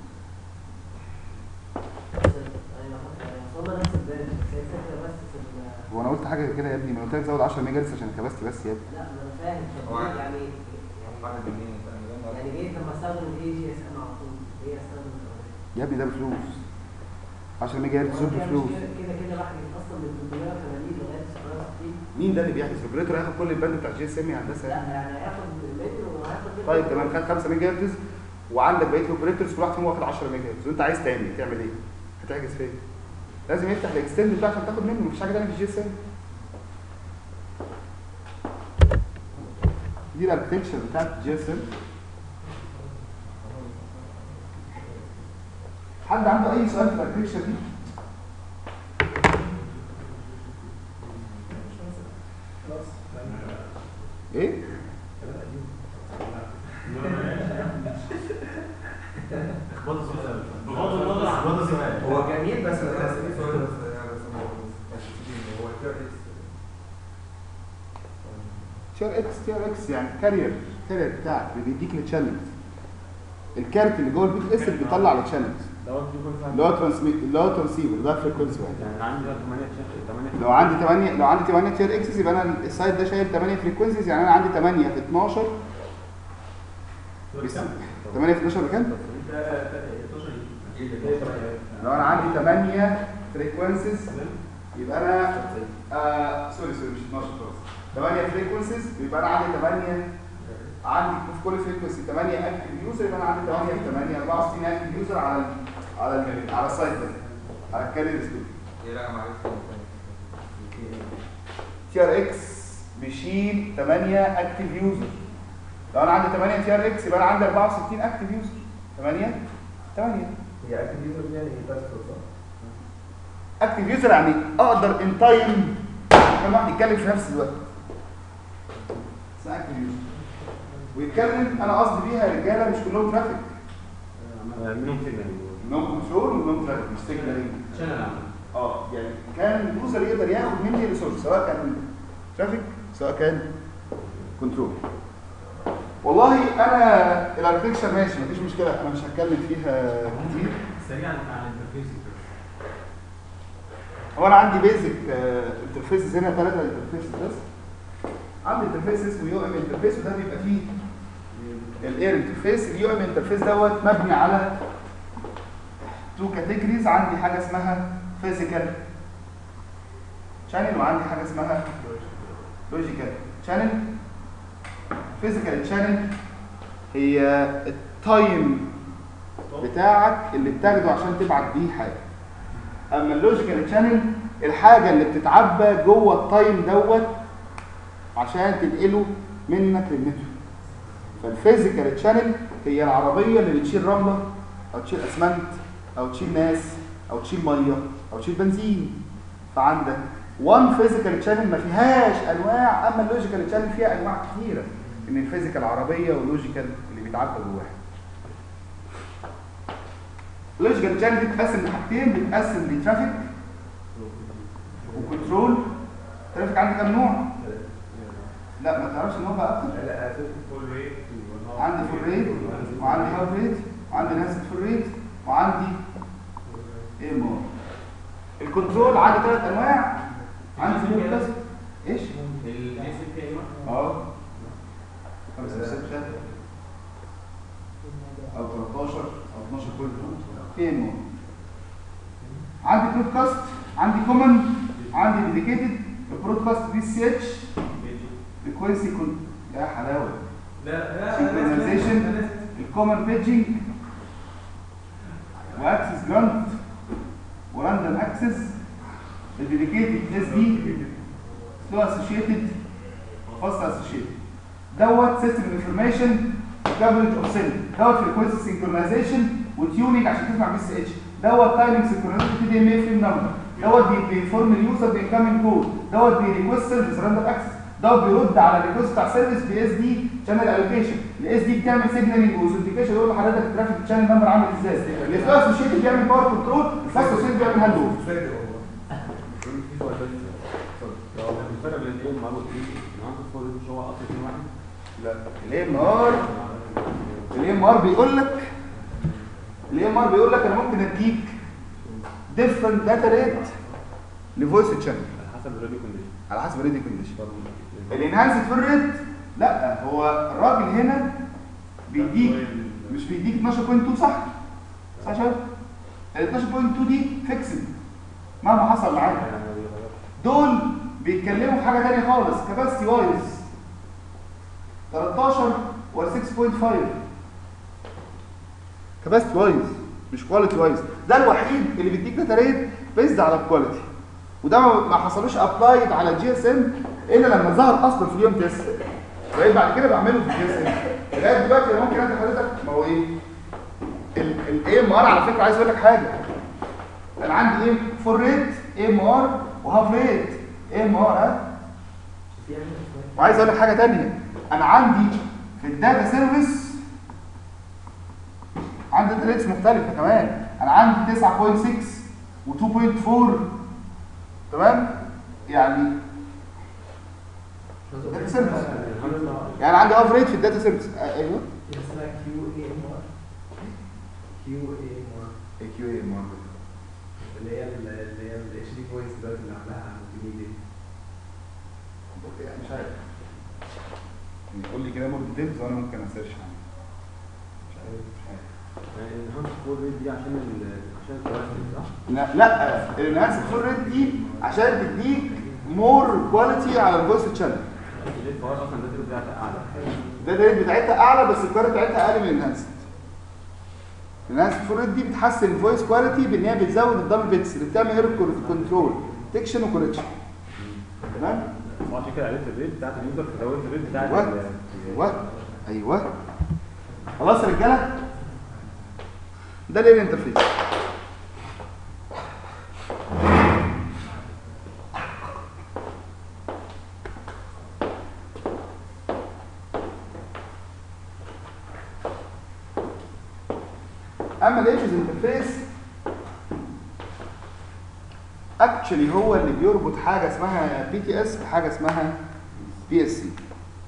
هم نفس البال بس هي الفكره بس في ال- هو انا قلت حاجه كده يا ابني ما أنا قلت لك زود 10 ميجا هرتز عشان الكباسي بس يا ابني لا ما انا فاهم طب هو ليه يعني فرق بين ايه تقريبا يعني جيت لما استخدم الاي جي اس ام على طول ليه استخدم يا ابني ده بفلوس 10 ميجا هرتز دول بفلوس كده كده بحجز اصلا من 380 لغايه 660 مين ده اللي بيحجز الاوبريتور هياخد كل الباند بتاع جي اس ام يا هندسه لا يعني هياخد متر وهياخد كده طيب تمام خد 5 ميجا هرتز وعندك بقيه الاوبريتورز كل واحد فيهم واخد 10 ميجا هرتز وانت عايز تعمل تعمل ايه؟ هتحجز فين؟ لازم يفتح الاكستند ده عشان تاخد منه مفيش حاجه ثانيه في الجي اس ام دي الاركتكشر بتاعت الجي اس ام حد عنده اي سؤال في الاركتكشر دي؟ خلاص ايه؟ بغض النظر عن بغض السؤال هو جميل بس بس انا بس في سؤال بس يعني بس هو هو التير اكس تي ار اكس تي ار اكس يعني كارير كارير بتاعك اللي بيديك التشانلز الكارت اللي جوه البي اس اللي بيطلع التشانلز دوت بيكون فاهم اللي هو ترانسميت اللي هو ترانسيفر ده فريكونسي واحد يعني عندي 8 8 لو عندي 8 لو عندي 8 تير اكسس يبقى انا السايت ده شايل 8 فريكونسيز يعني انا عندي 8 في 12 بس 8 في 12 بكام؟ لو انا عندي 8 فريكونسيز يبقى انا آه سوري سوري مش 12 خلاص 8 فريكونسيز يبقى انا عندي 8 عندي في كل فريكونسي 8 اكتف يوزر يبقى انا عندي 8 في 8 64 اكتف يوزر على ال على ال على السايت ده على الكاريرز دول ايه لا معلش تي ار اكس بيشيل 8 اكتف يوزر لو انا عندي 8 تي ار اكس يبقى انا عندي 64 اكتف يوزر 8 8 هي اكتب يوزر يعني ايه بس صح؟ اكتف يوزر يعني اقدر ان تايم كم واحد يتكلم في نفس الوقت اسمها اكتف يوزر ويتكلم انا قصدي بيها رجاله مش كلهم ترافيك منهم سيجنال منهم كنترول ومنهم ترافيك مش سيجنالينج اه يعني كان اليوزر يقدر ياخد مني ريسورس سواء كان ترافيك سواء كان كنترول والله انا الاركتكشر ماشي مفيش مشكله انا مش هتكلم فيها كتير سريعا على الانترفيس هو انا عندي بيزك انترفيسز هنا ثلاثه انترفيسز بس عندي انترفيس اسمه يو ام انترفيس وده بيبقى فيه الاير انترفيس اليو ام انترفيس دوت مبني على تو كاتيجوريز عندي حاجه اسمها فيزيكال شانل وعندي حاجه اسمها لوجيكال شانل فيزيكال شانل هي التايم بتاعك اللي بتاخده عشان تبعت بيه حاجه اما اللوجيكال تشانل الحاجه اللي بتتعبى جوه التايم دوت عشان تنقله منك للنتورك فالفيزيكال تشانل هي العربيه اللي بتشيل رمله او تشيل اسمنت او تشيل ناس او تشيل ميه او تشيل بنزين فعندك وان فيزيكال تشانل ما فيهاش انواع اما اللوجيكال تشانل فيها انواع كتيره ان الفيزيكال عربيه واللوجيكال اللي بيتعبى جواها اللوجيكال تشانل دي بتتقسم لحاجتين بتتقسم لترافيك وكنترول ترافيك عندي كام نوع؟ لا ما تعرفش النوع بقى اكتر لا فول ريت عندي فول ريت وعندي هاف ريت وعندي ناس فول ريت وعندي ايه مو الكنترول عندي ثلاث انواع عندي فول بس ايش الاس بي اي اه 5 6 او 13 او 12 كل في مو عندي برودكاست عندي كومن عندي ديديكيتد البرودكاست بي سي اتش فريكوينسي كون يا حلاوه لا لا synchronization الكومن بيجنج واكسس جرانت وراندوم اكسس الديديكيتد اس دي سلو اسوشيتد وفاست اسوشيتد دوت سيستم انفورميشن كفرج اوف سيل دوت فريكوينسي سينكرونايزيشن وتيونينج عشان تسمع بي سي اتش دوت تايمنج سينكرونايزيشن تي دي ام اي فريم نمبر دوت بي- بينفورم اليوزر بانكمنج كود دوت بيريكوست سيرفيس راندوم اكسس دوت بيرد على الريكوست بتاع سيرفيس بي اس دي شانل الوكيشن الاس دي بتعمل سيجنالينج واوثنتيكيشن يقول لحضرتك الترافيك شانل نمبر عامل ازاي الفلو اسوشيتد بيعمل باور كنترول الفاست اسوشيتد بيعمل هاند اوف الفرق بين الايه والمعلومات دي ان عنده فول مش هو اصلا اتنين واحد لا الام ار الام ار بيقول لك الام ار بيقول لك انا ممكن اديك ديفرنت داتا ريت لفويس تشانل على حسب الراديو كونديشن على حسب الريدي كونديشن الانهانسد فول ريت لا هو الراجل هنا بيديك مش بيديك 12.2 صح صح يا شباب ال 12.2 دي فيكسد مهما حصل معاك دول بيتكلموا في حاجه ثانيه خالص كاباسيتي وايز 13 و 6.5 كاباسيتي وايز مش كواليتي وايز ده الوحيد اللي بيديك داتا ريت بيزد على الكواليتي وده ما ما حصلوش ابلايد على الجي اس ام الا لما ظهر اصلا في اليوم تيست بقيت بعد كده بعمله في الجي اس ام لغايه دلوقتي أنا ممكن انت حضرتك ما هو ايه الاي ام ار على فكره عايز اقول لك حاجه انا عندي ايه فول ريت اي ام ار وهاف ريت اي ام ار ها وعايز اقول لك حاجه تانية انا عندي في الداتا سيرفيس عندي داتا ريتس مختلفه كمان انا عندي 9.6 و2.4 تمام يعني داتا سيرفيس يعني عندي هاف ريت في الداتا سيرفيس آه، ايوه اسمها كيو اي ام ار كيو اي ام ار اي كيو اي ام ار اللي هي ال- اللي هي الاتش دي فويس دلوقتي اللي عاملاها ممكن دي مش عارف قول لي كده مور ديتيلز وانا ممكن اسيرش عنها مش عارف مش عارف الهانس فول ريت دي عشان ال عشان الكواليتي صح؟ لا لا الانهانس فول ريت دي عشان تديك مور كواليتي على الفويس تشانل الليت باور اصلا الداتا بتاعتها اعلى الداتا ريت بتاعتها اعلى بس الكواليتي بتاعتها اقل من الانهانس الانهانس فول ريت دي بتحسن الفويس كواليتي بان هي بتزود الدبل بيتس اللي بتعمل ايرور كنترول ديكشن وكوركشن تمام وعشان كده عرفت الريت بتاعت اليوزر فزودت الريت بتاعت ايوه ال- ايوه ايوه خلاص يا رجاله ده الايه الانترفيس اما الايدجز انترفيس اكشلي هو اللي بيربط حاجه اسمها بي تي اس بحاجه اسمها بي اس سي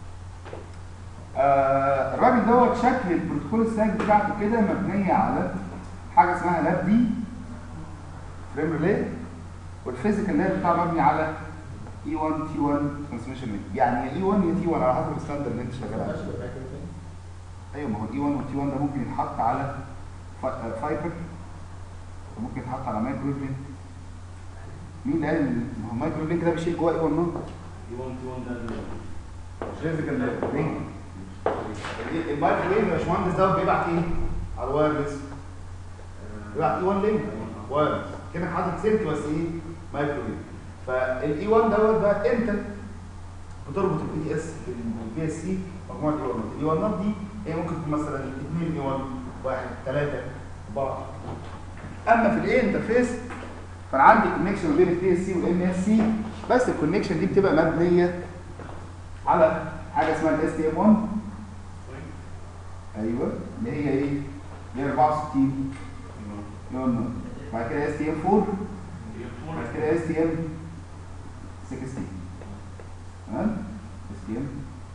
آه، الراجل دوت شكل البروتوكول ستاك بتاعته كده مبنيه على حاجه اسمها لاب دي فريم ريلي والفيزيكال لاير بتاعه مبني على اي 1 تي 1 ترانسميشن لينك يعني يا اي 1 يا تي 1 على حسب الستاندرد اللي انت شغال عليه ايوه ما هو الاي 1 والتي 1 ده ممكن يتحط على فا- آه، فايبر وممكن يتحط على مايكرو لينك مين اللي قال إن- ما هو المايكرو لينك ده بيشيل جواه اي 1 نوت دي 1 دي 1 ده ال- مش فيزيكال لاير لينك المايكرويف يا باشمهندس دوت بيبعت ايه؟ على الوايرلس بيبعت اي 1 لينك وايرلس كانك حاطط سلك بس ايه مايكروويف فالاي 1 دوت بقى انت بتربط البي اس بالبي اس سي مجموعه اي 1 الاي 1 نوت دي هي ممكن تكون مثلا 2 اي 1 1 3 4 اما في الاي انترفيس فانا عندي كونكشن ما بين البي اس سي والام اس سي بس الكونكشن دي بتبقى مبنيه على حاجه اسمها الاس تي ام 1 ايوه اللي هي ايه؟ اللي هي 64 نو نو بعد كده اس تي ام 4 بعد كده اس تي ام 16 تمام اس تي ام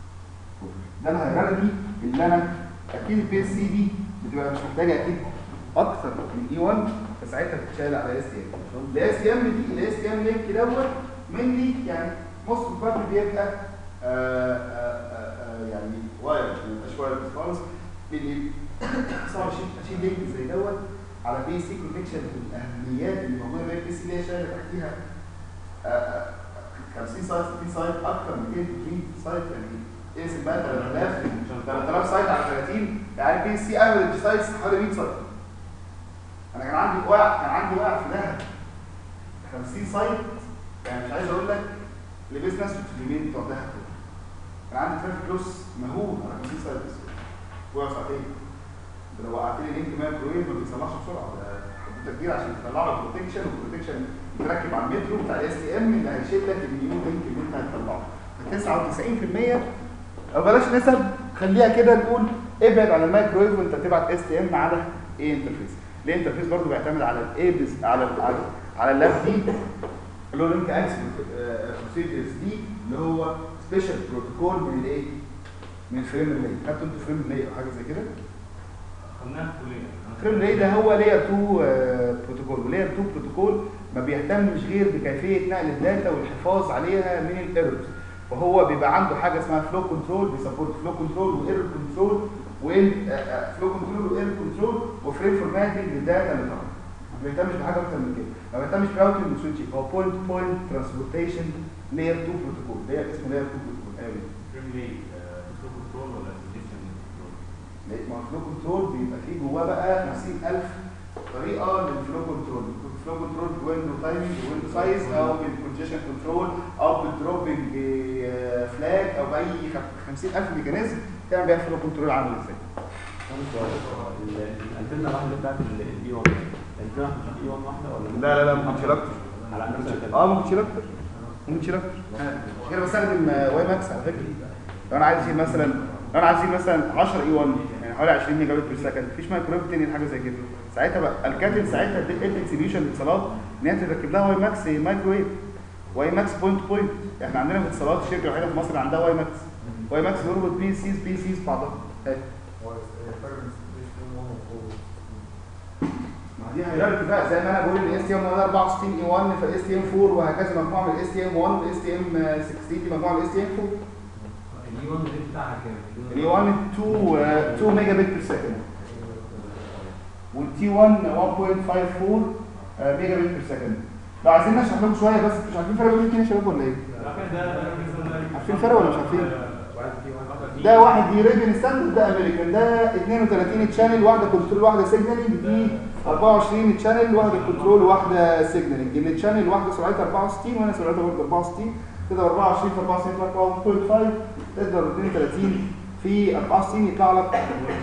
4 ده الهيراركي اللي انا اكيد البي اس سي دي بتبقى مش محتاجه اكيد اكثر من اي 1 فساعتها بتتشال على اس تي ام الاس تي ام دي الاس تي ام لينك دوت مني يعني نص البارت بيبقى آه، آه، آه، آه، يعني واير ما يبقاش واير خالص اللي صعب اشيل اشيل لينك زي دوت على بي سي كونكشن الاهميات اللي موجوده في البي سي اللي هي شايله تحتيها آه، آه، 50 سايت 60 سايت اكتر من 200 سايت يعني اقسم بقى 3000 3000 سايت على 30 يعني بي سي افريج سايتس حوالي 100 سايت انا كان عندي واقع كان عندي واقع في دهب 50 سايت يعني مش عايز اقول لك لبسنا في اليومين بتوع دهب دول. كان عندي ترافيك لوس مهول على 50 سايت بس وقع ساعتين ده لو وقعت لي لينك مايكرويف ما بيصلحش بسرعه ده حدود كبير عشان تطلع له بروتكشن والبروتكشن يتركب على المترو بتاع الاس تي ام اللي هيشيل لك النيو لينك اللي انت هتطلعه ف 99% او بلاش نسب خليها كده نقول ابعد عن المايكرويف وانت تبعت اس تي ام على ايه انترفيس الانترفيس برضه بيعتمد على الاي بس على ال على على اللاب دي اللي هو لينك اكس بروسيجرز دي اللي هو سبيشال بروتوكول من الايه؟ من فريم ريلي خدتوا انتوا فريم ريلي او حاجه زي كده؟ خدناها في الكليه فريم ريلي ده هو لاير 2 بروتوكول ولاير 2 بروتوكول ما بيهتمش غير بكيفيه نقل الداتا والحفاظ عليها من الايرورز فهو بيبقى عنده حاجه اسمها فلو كنترول بيسبورت فلو كنترول وايرور كنترول وفلو كنترول وايرور كنترول وفريم فورماتنج للداتا اللي طالعه ما بيهتمش بحاجه اكتر من كده ما بيهتمش براوتنج وسويتشنج هو بوينت بوينت ترانسبورتيشن لاير 2 بروتوكول لاير اسمه لاير 2 بروتوكول ايوه فريم ليه فلو كنترول ولا سجستشن ما هو الفلو كنترول بيبقى فيه جواه بقى 50000 طريقه للفلو كنترول الفلو كنترول بويندو تايمنج ويندو سايز او بالكونجيشن كنترول او بالدروبنج فلاج او باي 50000 ميكانيزم تعمل بيها فلو كنترول عامل ازاي الانتنه الواحده بتاعت البي 1 الانتنه مش بي 1 واحده ولا لا لا لا ممكن تشيل اكتر على قد اه ممكن تشيل اكتر ممكن تشيل اكتر كده بستخدم آه، واي ماكس على فكره لو انا عايز اشيل مثلا لو انا عايز اشيل مثلا 10 اي 1 يعني حوالي 20 ميجا بت بير سكند مفيش مايكرويف تاني حاجه زي كده ساعتها بقى الكاتل ساعتها اديت اديت سوليوشن للاتصالات ان هي تركب لها واي ماكس مايكرويف واي ماكس بوينت بوينت احنا عندنا في اتصالات الشركه الوحيده في مصر اللي عندها واي ماكس واي ماكس بيربط بي سيز بي سيز بعضها اهي. ما دي هيراركي بقى زي ما انا بقول الاس تي ام 64 اي 1 فالاس تي ام 4 وهكذا مجموعه من الاس تي ام 1 والاس تي ام 16 دي مجموعه من الاس تي ام 4 الاي 1 ريت بتاعها كام؟ الاي 1 2 آه، 2 ميجا بت بير سكند والتي 1 1.54 آه، ميجا بت بير سكند لو عايزين نشرح لكم شويه بس مش عارفين الفرق بين الاثنين يا شباب ولا ايه؟ عارفين الفرق ولا مش عارفين؟ ده واحد دي ريجن ستاندرد ده امريكان ده 32 تشانل واحده كنترول واحده سيجنالينج دي 24 تشانل واحده كنترول واحده سيجنالينج التشانل الواحده سرعتها 64 وانا سرعتها برضه 64 تقدر 24 في 24 في 4.5 تقدر 32 في 64 يطلع لك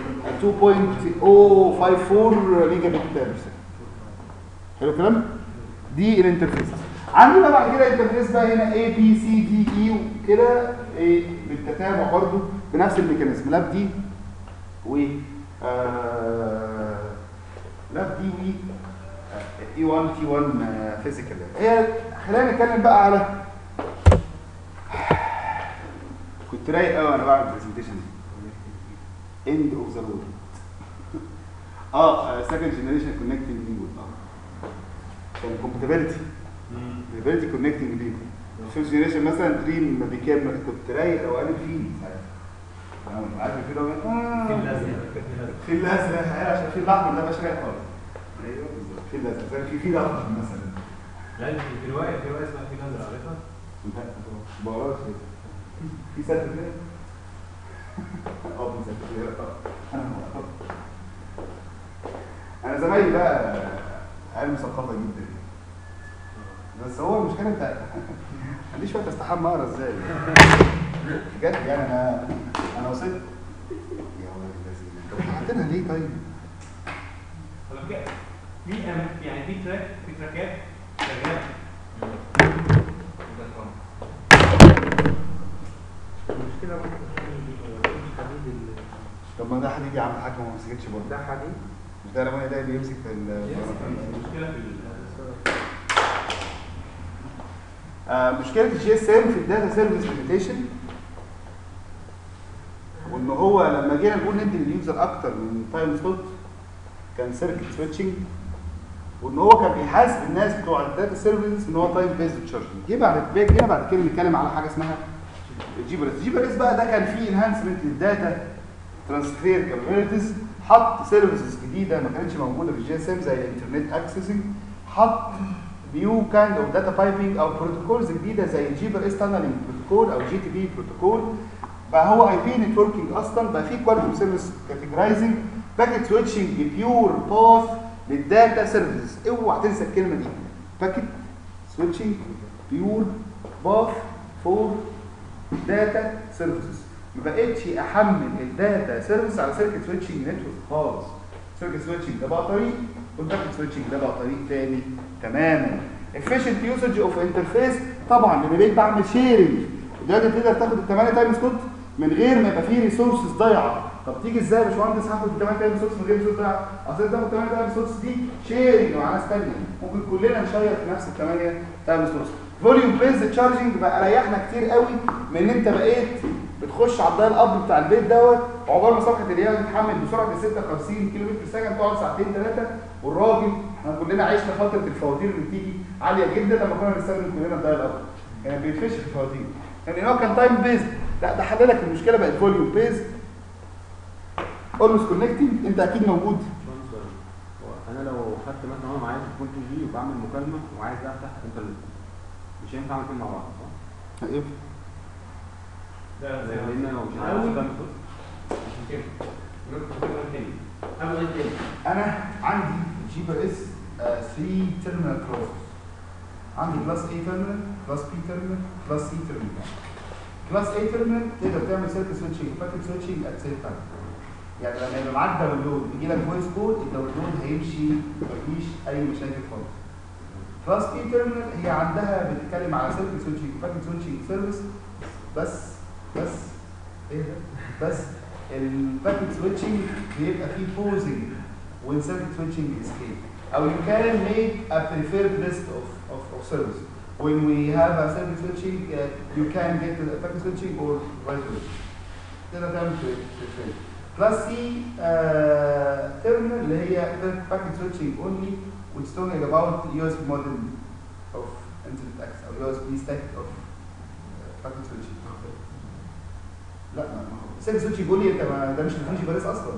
2.054 ميجا بت بير سكند حلو الكلام؟ دي الانترفيس عندي بقى بعد كده الانترفيس بقى هنا A B C D E وكده إيه بالتتابع برضه بنفس الميكانيزم لاب دي و آه لاب دي و اي 1 تي 1 فيزيكال هي خلينا نتكلم بقى على كنت رايق قوي وانا بعمل البرزنتيشن دي اند اوف ذا رود اه سكند جنريشن كونكتنج لينجويج اه عشان compatibility compatibility connecting لينجويج فيرست جنريشن مثلا دريم ما بيكمل كنت رايق لو قال فين ساعتها أنا عارف الفيل الابيض آه. الفيل الازرق أيوة، عشان الفيل الاحمر ده مش رايق خالص ايوه بالظبط الفيل الازرق زي في فيل احمر مثلا لا في روايه في روايه اسمها في نظر عارفها؟ ما بقراش كده. في سد كده اه في سد كده آه. انا ما بقراش. انا زمايلي بقى عيال مثقفه جدا بس هو المشكله انت ما عنديش وقت استحمى اقرا ازاي بجد يعني انا انا وصلت يا ولد اللذين انتوا حاطينها ليه طيب؟ طب كده في أم- يعني في تراك في تراكات شغاله المشكلة برضه في الحديد ال- طب ما ده حديد يا عم الحاج ما مسكتش برضه ده حديد مش ده لما ده بيمسك في ال المشكله في ال- آه، مشكله الجي اس ام في الداتا سيرفيس ليميتيشن وان هو لما جينا نقول ندي لليوزر اكتر من تايم سلوت كان سيركت سويتشنج وان هو كان بيحاسب الناس بتوع الداتا سيرفيس ان هو تايم بيزد تشارجنج جه بعد جينا بعد كده نتكلم على حاجه اسمها الجي بي اس الجي بي اس بقى ده كان فيه انهانسمنت للداتا ترانسفير كابابيلتيز حط سيرفيسز جديده ما كانتش موجوده في الجي اس ام زي الانترنت اكسسنج حط نيو كايند اوف داتا بايبنج او بروتوكولز جديده زي الجي بي اس تانلينج بروتوكول او جي تي بي بروتوكول بقى هو اي بي نتوركينج اصلا بقى في كوانتم سيرفيس كاتيجرايزنج باكيت سويتشنج بيور باث للداتا سيرفيسز اوعى تنسى الكلمه دي باكيت سويتشنج بيور باث فور داتا سيرفيسز ما بقتش احمل الداتا سيرفيس على سيركت سويتشنج نتورك خالص سيركت سويتشنج ده بقى طريق والباكيت سويتشنج ده بقى طريق تاني تماما efficient usage of interface طبعا لان بقيت بعمل شيرنج دلوقتي تقدر تاخد ال 8 تايم سلوت من غير ما يبقى فيه ريسورسز ضايعه طب تيجي ازاي يا باشمهندس هاخد ال 8 تايم سلوتس من غير ريسورس ضايعه اصل انت تاخد 8 تايم سلوتس دي شيرنج مع ناس ثانيه ممكن كلنا نشير في نفس ال 8 تايم سلوتس فوليوم بيز تشارجنج بقى ريحنا كتير قوي من ان انت بقيت بتخش على الدايل اب بتاع البيت دوت وعقبال ما صفحه الياهو تتحمل بسرعه 56 كيلو متر في الثانيه تقعد ساعتين ثلاثه والراجل احنا كلنا عشنا فتره الفواتير اللي بتيجي عاليه جدا لما كنا بنستخدم كلنا الدايل اب كان بيفش في الفواتير يعني هو كان تايم بيز لا ده حل لك المشكله بقت فوليوم بيز اولموست كونكتنج انت اكيد موجود انا لو خدت مثلا انا معايا تليفون 2 جي وبعمل مكالمه وعايز افتح انترنت مش هينفع اعمل الاثنين مع بعض صح؟ ايه ده زي لان انا مش أول- عارف أعمل صوت. عشان كده نقول كده تاني اعمل ايه تاني؟ انا عندي جي بي اس 3 تيرمينال كلوزز عندي كلاس A تيرمينال كلاس B تيرمينال كلاس C تيرمينال كلاس A تيرمينال تقدر تعمل سيركت سويتشنج باكيت سويتشنج ات سيم تايم يعني لما يبقى معاك داونلود يجي لك فويس كود الداونلود هيمشي مفيش اي مشاكل خالص كلاس B تيرمينال هي عندها بتتكلم على سيركت سويتشنج باكيت سويتشنج سيرفيس بس بس ايه ده بس الباكيت سويتشنج بيبقى فيه بوزنج when circuit switching is key. Or you can make a preferred list of, of, of service. When we have a circuit switching, uh, you can get the packet switching or vice versa. تقدر تعمل preferred. Plus C uh, terminal اللي هي packet switching only which talking about USB modem of internet access or USB stack of uh, packet switching. لا ما ما هو circuit switching قول لي انت ما ده مش تليفون جي بي اس اصلا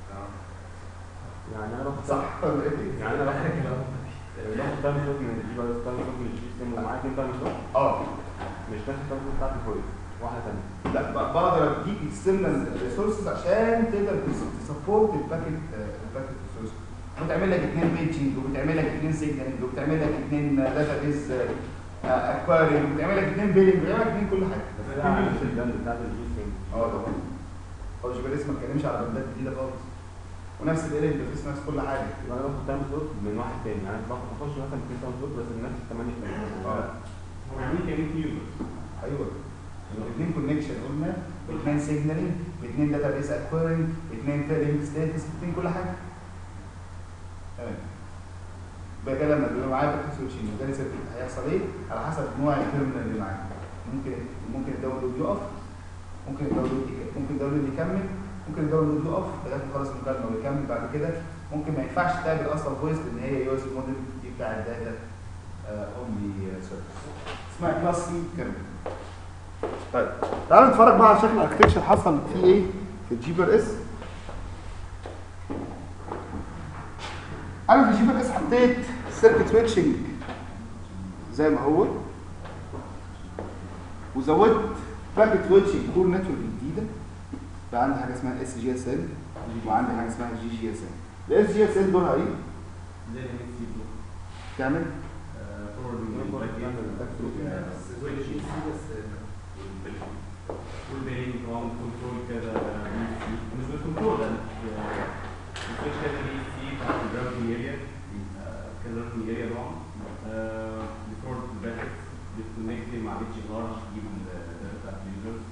يعني انا باخد صح ولا ايه؟ يعني انا باخد باخد تايم صوت من الجي بي اس تايم صوت من الجي سيم ومعايا اتنين تايم صوت اه مش نفس التايم صوت بتاعت الفويس واحده ثانيه لا ب- بقدر اديك اكسترنال ريسورسز عشان تقدر تسبورت الباكيت الباكيت ريسورس وبتعمل لك اثنين بيتشنج وبتعمل لك اثنين سيجنالينج وبتعمل لك اثنين داتا بيز اكوارينج وبتعمل لك اثنين بيلنج وبتعمل لك اثنين كل حاجه بس ده على نفس البند بتاعت الجي سيم اه طبعا هو جي بي اس ما اتكلمش على بندات جديده خالص ونفس الايرنج بس نفس كل حاجه يبقى انا باخد تايم صوت من واحد تاني يعني باخد بخش مثلا في تايم صوت بس من نفس الثمانيه اه هو عاملين كمان يوزرز ايوه الاثنين كونكشن قلنا باثنين سيجنالينج باثنين داتا بيس اكويرنج باثنين تيرنج ستاتس باثنين كل حاجه تمام بقى كده لما بيبقى معايا باكيت سويتشنج وجالي سيركت هيحصل ايه على حسب نوع التيرمينال اللي معايا ممكن ممكن الداونلود يقف ممكن الداونلود يك- ممكن الداونلود يكمل ممكن الداونلود يقف لغايه ما يخلص المكالمه ويكمل بعد كده ممكن ما ينفعش تعمل اصلا فويس لان هي يو اس موديل دي بتاع الداتا اونلي سيرفيس اسمها كلاس سي تيرمينال طيب تعالوا نتفرج بقى على شكل الاركتكشر حصل فيه ايه في الجي بي ار اس انا في الجي بي ار اس حطيت سيركت سويتشنج زي ما هو وزودت باكيت سويتشنج كور نتورك جديده بقى عندي حاجه اسمها اس جي اس ال وعندي حاجه اسمها جي جي اس ال الاس جي اس ال دورها ايه؟ زي الام اس سي تعمل فورورد سويتش والبيرنج طبعا كنترول كذا مش بالكنترول ده السويتش كذا دي سي بتاعت الراوتنج اريا كذا راوتنج اريا طبعا ريكورد باكت بتكونكت مع اتش ار عشان تجيب الداتا بتاعت اليوزرز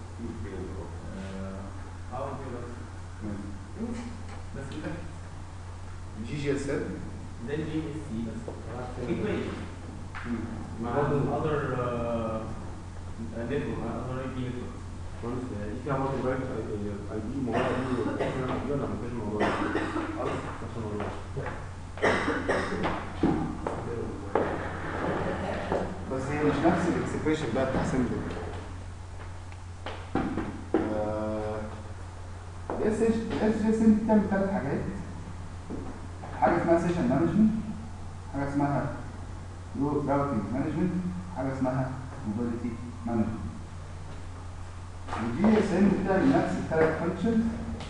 اه كده بس بس كده جي جي اس ال ده الجي اس سي بس جيت واي مع الاذر نتورك مع الاذر اي بي نتورك كويس دي فيها برضه برايت اي دي موضوع دي دي ولا مفيش موضوع ده؟ نفس الموضوع بس هي مش نفس الاكسبريشن بقى بتاع سيمبل الاس الاس جي اس ام بتعمل ثلاث حاجات حاجه اسمها سيشن مانجمنت حاجه اسمها راوتنج مانجمنت حاجه اسمها موبيليتي مانجمنت الجي اس ام بتعمل نفس الثلاث فانكشنز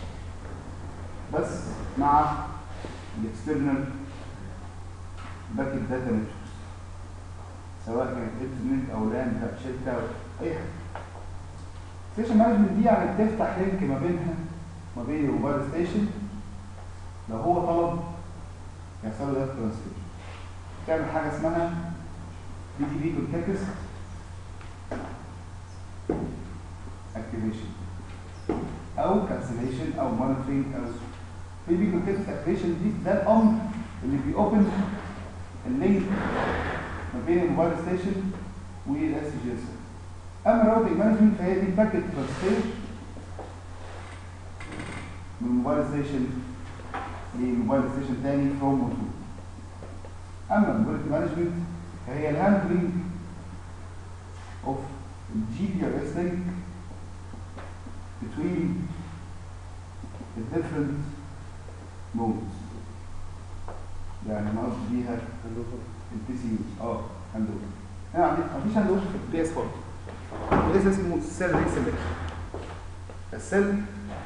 بس مع الاكسترنال باك داتا نتورك سواء كانت انترنت او لان بتاعت شركه او اي حاجه ستيشن مانجمنت دي يعني بتفتح لينك ما بينها ما بين الموبايل ستيشن لو هو طلب يحصل له داتا ترانسفير تعمل حاجه اسمها بي تي بي كونتكست اكتيفيشن او كانسليشن او مونيتورنج او بي بي كونتكست اكتيفيشن دي ده الامر اللي بيوبن اللينك ما بين الموبايل ستيشن والاس جي اس اما الراوتنج مانجمنت فهي دي باكيت ترانسفير من موبايل ستيشن لموبايل ستيشن تاني فروم وتو اما الموبيلتي مانجمنت فهي الهاندلنج اوف الجي بي ار اس لينك between the different modes يعني ما قصدي بيها البي سي يو اه هاند اوفر هنا عندي مفيش هاند اوفر في البي اس 4 وده اسمه سيل ريسلكشن السيل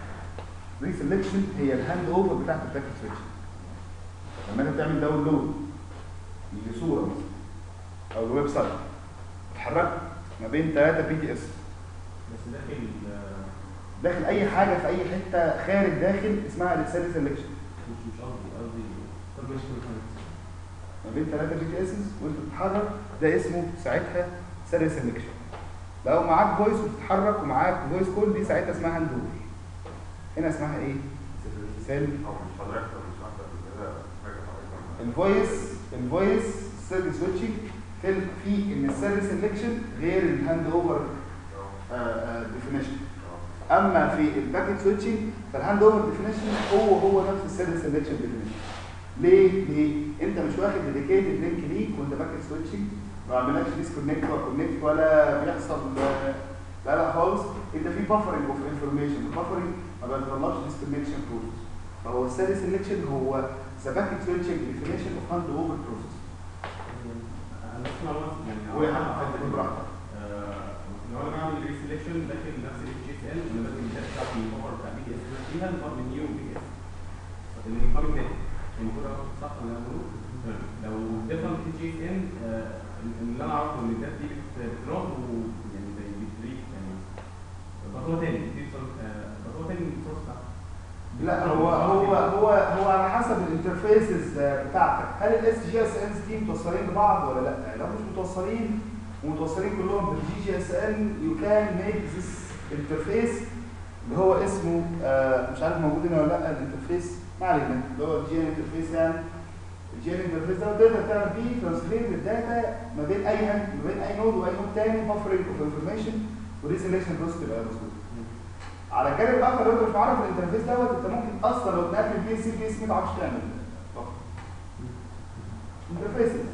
ريسلكشن هي الهاند اوفر بتاعت الباكت سويتش لما انت بتعمل داونلود لصوره مثلا او الويب سايت تحرك ما بين ثلاثه بي تي اس بس داخل ال- داخل اي حاجه في اي حته خارج داخل اسمها السيل ريسلكشن مش مش قصدي قصدي طب مش ما بين ثلاثه بي تي اس وانت بتتحرك ده اسمه ساعتها سيل سيلكشن لو معاك فويس وبتتحرك ومعاك فويس كول دي ساعتها اسمها هاند اوفر هنا اسمها ايه سيل او مش حضرتك مش واحده كده حاجه حضرتك الفويس الفويس سيرفيس سويتشنج في في ان السيرفيس سيلكشن غير الهاند اوفر ديفينيشن اما في الباكيت سويتشنج فالهاند اوفر ديفينيشن هو هو نفس السيرفيس سيلكشن ديفينيشن ليه؟ ليه؟ انت مش واخد ديديكيتد لينك ليك وانت باكيت سويتشنج ما عملناش ديسكونكت ولا كونكت ولا بيحصل آه، لا لا خالص انت في بافرنج اوف انفورميشن البافرنج ما بيطلعش ديسكونكشن بروسيس فهو السيرفيس سيلكشن هو ذا باكيت سويتشنج ديفينيشن اوف هاند اوفر بروسيس انا اسمع بس يعني هو يا حد خد براحتك آه، لو انا بعمل ريسلكشن داخل نفس الاتش اس ال انا بدل الداتا بتاعتي من البفر بتاع بي دي اس فيها الفرق من نيو بي اس الانقاذ ده المفروض اخد صح ولا انا بقوله تمام. لو ديفرنت اتش اس ان اللي انا اعرفه ان الداتا دي بتروح ويعني زي بتريك يعني خطوه تاني دي صوت- آه، خطوه تاني من السورس بتاعها لا هو هو هو هو على حسب الانترفيسز بتاعتك هل الاس جي اس انز دي متوصلين ببعض ولا لا لو مش متوصلين ومتوصلين كلهم بالجي جي اس ان يو كان ميك ذس انترفيس اللي هو اسمه آه مش عارف موجود هنا ولا لا الانترفيس ما علينا اللي هو الجي ان انترفيس يعني الجي ان انترفيس ده تقدر تعمل بيه ترانسفير للداتا ما بين اي ما بين اي نود واي نود تاني بفرنج اوف انفورميشن وريسلكشن بروسيس تبقى مظبوطه على الجانب الاخر لو انت مش عارف الانترفيس دوت انت ممكن اصلا لو تنقل بي سي بي سي ما تعرفش تعمل انترفيسز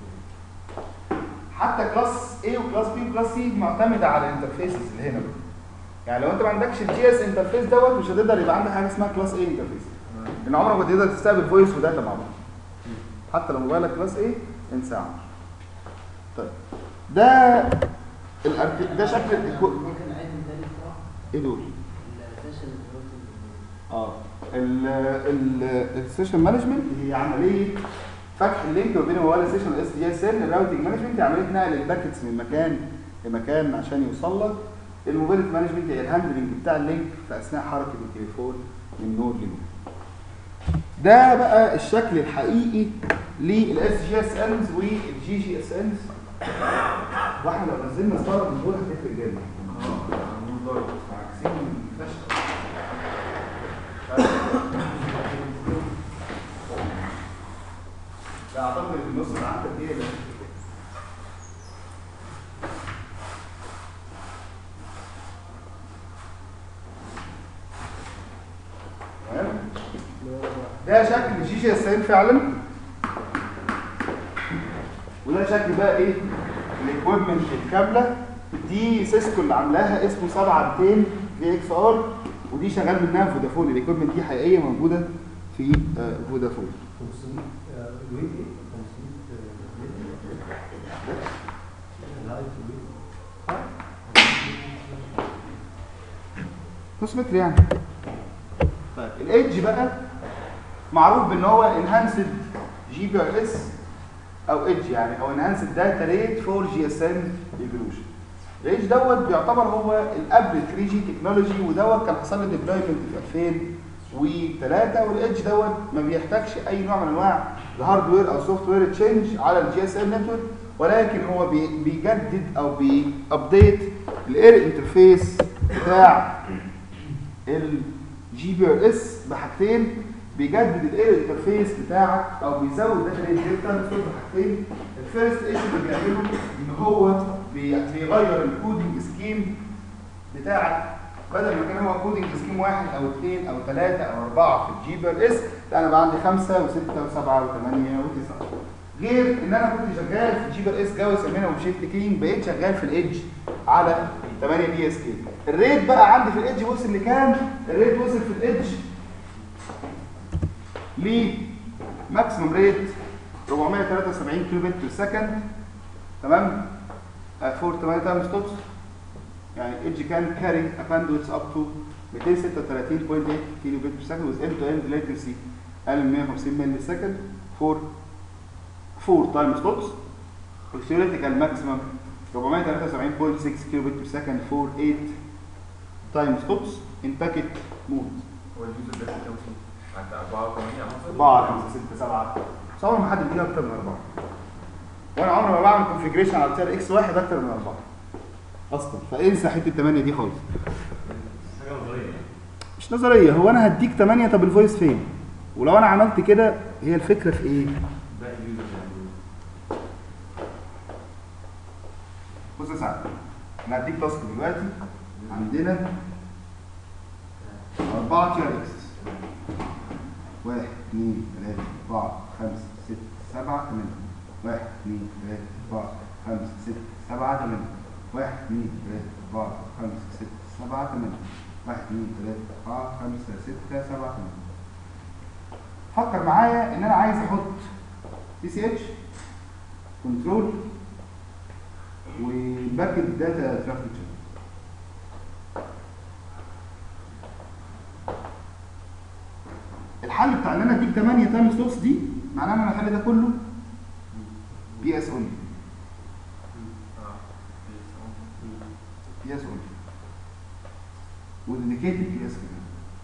حتى كلاس A وكلاس B وكلاس C معتمده على الانترفيسز اللي هنا دول. يعني لو انت ما عندكش الجي اس انترفيس دوت مش هتقدر يبقى عندك حاجه اسمها كلاس A انترفيس لان عمرك ما تقدر تستقبل فويس وداتا مع بعض حتى لو موبايلك كلاس A انسى عنه طيب ده الأرك- ده شكل الإكو- ممكن نعيد من تاني بسرعة ايه دول؟ السيشن اه ال ال السيشن مانجمنت هي عمليه فتح اللينك ما بين موبايل ستيشن والاس دي اس ال الراوتنج مانجمنت هي عمليه نقل الباكتس من مكان لمكان عشان يوصل لك الموبايل مانجمنت هي الهاندلنج بتاع اللينك في اثناء حركه التليفون من نود لنود ده بقى الشكل الحقيقي للاس جي اس انز والجي جي اس انز واحنا لو نزلنا ستار من دول هتفرق جامد عكسين فشخ لا اعتقد ان النص العقد دي اللي تمام؟ ده شكل جي جي اس ان فعلا وده شكل بقى ايه الاكويبمنت الكامله دي سيسكو اللي عاملاها اسمه 7200 في اكس ار ودي شغال منها فودافون الاكويبمنت دي حقيقيه موجوده في آه، فودافون 500 آه، ويت ايه؟ 500 لايت ويت 5 متر يعني طيب الايدج بقى معروف بان هو انهانسد جي بي ار اس او ايدج يعني او انهانسد داتا ريت فور جي اس ام ايفولوشن الايدج دوت بيعتبر هو القبل 3 جي تكنولوجي ودوت كان حصل له ديبلويمنت في 2003 والايدج دوت ما بيحتاجش اي نوع من انواع الهاردوير او سوفت وير تشينج على الجي اس ام نتورك ولكن هو بي- بيجدد او بيابديت الاير انترفيس بتاع الجي بي ار اس بحاجتين بيجدد الاير انترفيس بتاعك او بيزود داتا ريت دلتا بصوت بحاجتين الفيرست ايشو اللي بيعمله ان هو بي- بيغير الكودنج سكيم بتاعك بدل ما كان هو كودنج سكيم واحد او اثنين او ثلاثه او اربعه في الجي بي ار اس لا انا بقى عندي خمسه وسته وسبعه وثمانيه وتسعه غير ان انا كنت شغال في الجي بي ار اس جاوي سمينا وشيفت كينج بقيت شغال في الايدج على 8 بي اس كي الريت بقى عندي في الايدج وصل لكام الريت وصل في الايدج ل ماكسيمم ريت 473 كيلو بت بير سكند تمام فور 8 تايم ستوبس يعني ايدج كان كاري اباندويتس اب تو 236.8 كيلو بت بير سكند وذ اند تو اند ليتنسي اقل من 150 ملي سكند فور 4 تايم ستوبس والثيوريتيكال ماكسيمم 473.6 كيلو بت بير سكند فور 8 تايم ستوبس ان باكيت مود هو اليوزر ده كام صوت؟ حتى 4 8 مثلا 4 5 6 7 بس عمر ما حد بيجيب اكتر من 4 وانا عمري ما بعمل كونفيجريشن على تيار اكس واحد اكتر من 4 اصلا فانسى حته 8 دي خالص حاجه نظريه مش نظريه هو انا هديك 8 طب الفويس فين ولو انا عملت كده هي الفكره في ايه باقي اليوزر يعني بص يا سعد انا هديك تاسك دلوقتي عندنا أربعة تيار اكس واحد اثنين ثلاثة أربعة خمسة ستة سبعة ثمانية واحد اثنين ثلاثة أربعة خمسة ستة سبعة ثمانية واحد اثنين ثلاثة أربعة خمسة ستة سبعة ثمانية واحد اثنين ثلاثة أربعة خمسة ستة سبعة ثمانية فكر معايا إن أنا عايز أحط بي سي اتش كنترول وباكت داتا ترافيك الحل بتاع ان انا اديك 8 تايم ستوبس دي معناه ان انا اخلي ده كله بي اس اونلي بي اس اونلي وديديكيتد بي اس كمان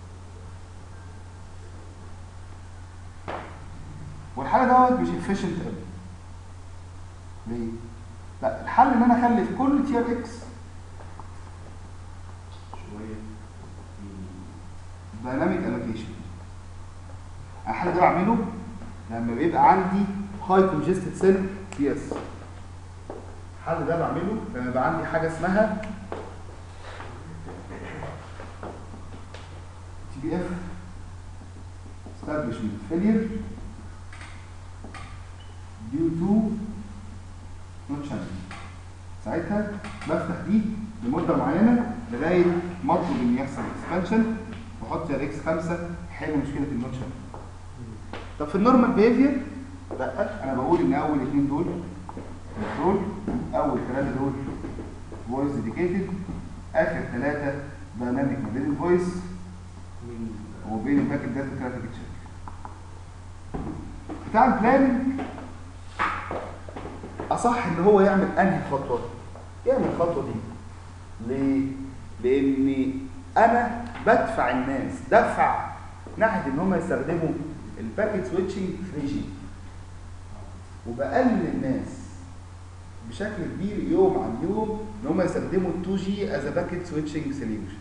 والحل دوت مش افيشنت قوي ليه؟ لا الحل ان انا اخلي في كل تير اكس شويه دايناميك الوكيشن الحل ده بعمله لما بيبقى عندي هاي كونجستد سيل بي اس الحل ده بعمله لما يبقى عندي حاجه اسمها تي بي اف establishment failure due to not channel ساعتها بفتح دي لمده معينه لغايه ما اطلب ان يحصل اكسبانشن واحط اكس 5 حل مشكله النوت شانل طب في النورمال بيهيفير لا انا بقول ان اول اثنين دول كنترول اول ثلاثه دول فويس ديديكيتد اخر ثلاثه دايناميك ما بين الفويس وبين الباك داتا ترافيك تشيك بتاع البلاننج اصح ان هو يعمل انهي خطوه يعمل الخطوه دي ليه لان انا بدفع الناس دفع ناحيه ان هم يستخدموا الباكيت سويتشنج 3 جي وبقلل الناس بشكل كبير يوم عن يوم ان هم يستخدموا ال 2 جي از باكيت سويتشنج سوليوشن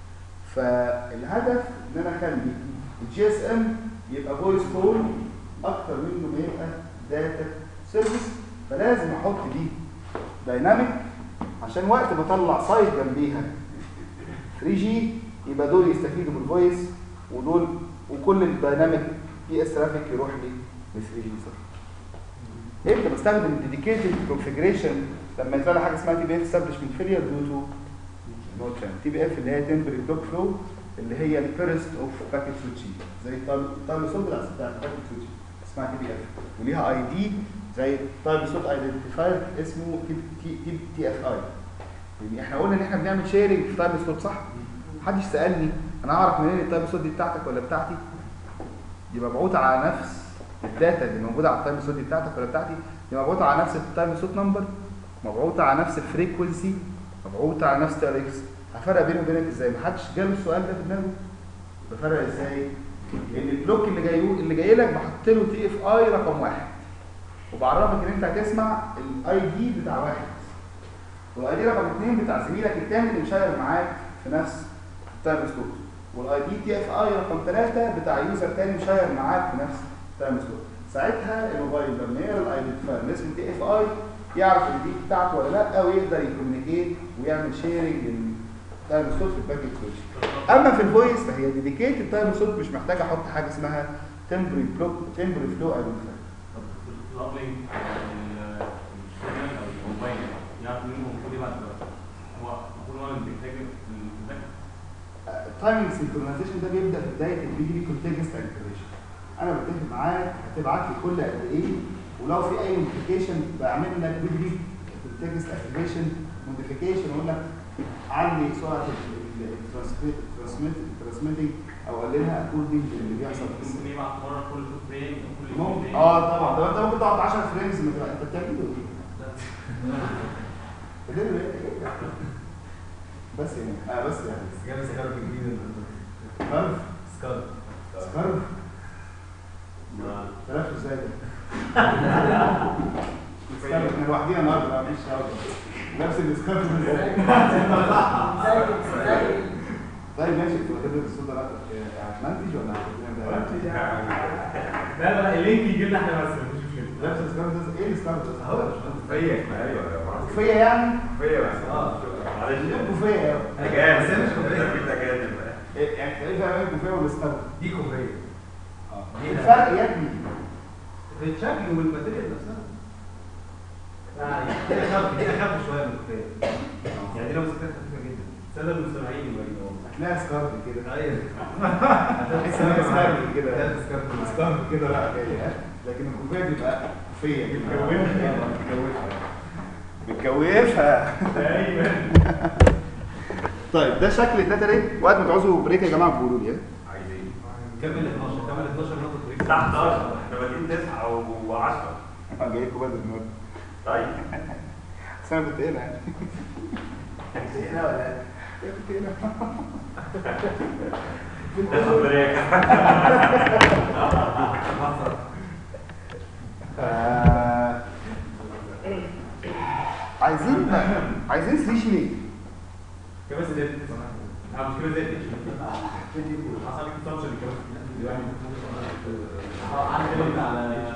فالهدف ان انا اخلي الجي اس ام يبقى فويس كول اكتر منه ما يبقى داتا سيرفيس فلازم احط دي دايناميك عشان وقت ما اطلع سايت جنبيها 3 جي يبقى دول يستفيدوا بالفويس ودول وكل الدايناميك بي اس ترافيك يروح لي ل 3 جي صح امتى بستخدم ديديكيتد كونفيجريشن لما يطلع لي حاجه اسمها تي بي اف استابلشمنت فيلير دو تو نوت تي بي اف اللي هي تمبري بلوك فلو اللي هي الفيرست اوف باكيت سويتشنج زي التايم سوت بتاع باكيت سويتشنج اسمها تي بي اف وليها اي دي زي تايم سوت ايدنتيفاير اسمه تي تي تي اف اي يعني احنا قلنا ان احنا بنعمل شيرنج في تايم سوت صح؟ محدش سالني انا اعرف منين التايم سوت دي بتاعتك ولا بتاعتي؟ دي مبعوثه على نفس الداتا اللي موجوده على التايم سوت دي بتاعتك ولا بتاعتي؟ دي مبعوثه على نفس التايم سوت نمبر مبعوثه على نفس الفريكونسي مبعوثه على نفس تي اكس هفرق بينه وبينك ازاي؟ محدش جاله السؤال ده في دماغه بفرق ازاي؟ ان البلوك اللي جاي اللي جاي لك بحط له تي اف اي رقم واحد وبعرفك ان انت هتسمع الاي دي بتاع واحد والاي دي رقم اثنين بتاع زميلك التاني اللي مشاير معاك في نفس التايم سلوت والاي دي تي اف اي رقم ثلاثة بتاع يوزر تاني مشاير معاك في نفس التايم سلوت ساعتها الموبايل لما يقرا الايدنتيفاير اللي اسمه تي اف اي يعرف ان دي بتاعته ولا لا ويقدر يكومينيكيت ويعمل شيرنج التايم سلوت في الباكيت سويتش اما في الفويس فهي ديديكيت التايم سلوت مش محتاج احط حاجه اسمها تمبري بلوك تمبري فلو ايدنتيفاير الابلينك السيجنال او الموبايل يعرف مين المفروض يبعت دلوقتي هو المفروض هو اللي بيحتاج الباك التايمنج سينكرونايزيشن ده بيبدا في بدايه البي دي بي كونتكست انتجريشن انا بتفق معاك هتبعت لي كل قد ايه ولو في اي موديفيكيشن بعمل لك بي دي بي كونتكست انتجريشن موديفيكيشن اقول لك علي سرعه الترانسميتنج او قللها اكوردنج للي بيحصل في السيستم ممكن يبعت مره كل شوط فريم او كل ممكن شوطين. اه طبعا طب انت ممكن تقعد 10 فريمز ما تبقى- انت بتعمل ايه؟ بتعمل ايه؟ بس يعني اه بس يعني جاب سكارف جديد سكارف سكارف سكارف عرفت ازاي ده؟ سكارف احنا لوحدينا النهارده ما فيش شغل نفس السكارف ده ازاي؟ طيب ماشي انت هتبدا الصوت ده هتمنتج ولا هتعمل ده؟ لا لا اللينك يجي لنا احنا بس مش مشكله نفس السكارف ده ايه السكارف ده؟ اهو فيك ايوه معرفش كوفيه يعني؟ فيا بس اه معلش كوفيه يعني تجارب بس هي مش كوفية. ده في تجارب إيه- يعني ايه فرق بين الكوفيه والسكارف؟ دي كوفيه دي الفرق يا ابني في الشكل والماتيريال نفسها يعني دي اخف دي اخف شويه من الكوفيه يعني دي لو مسكتها خفيفه جدا سادة المستمعين يبقى هتلاقيها سكارف كده ايوه تحس ان هي سكارف كده ده سكارف معايا. سكارف كده لا جايه ها؟ لكن الكوفيه بيبقى كوفيه بتجوفها بتجوفها دايما طيب ده شكل الداتا ريت وقت ما تعوزوا بريك يا جماعه بيقولوا لي ها؟ عايزين كمل 12 كمل 12 نقطه بريك الساعه 11 احنا بادئين 9 و10 انا جاي لكم بدري النهارده طيب بس انا كنت هنا يعني هنا ولا لا؟ كنت هنا تاخد بريك آه، عايزين عايزين 3 جي ليه؟ كمان زدت اه مش كده زدت حصل لك تاتش كمان اه عندي لينك على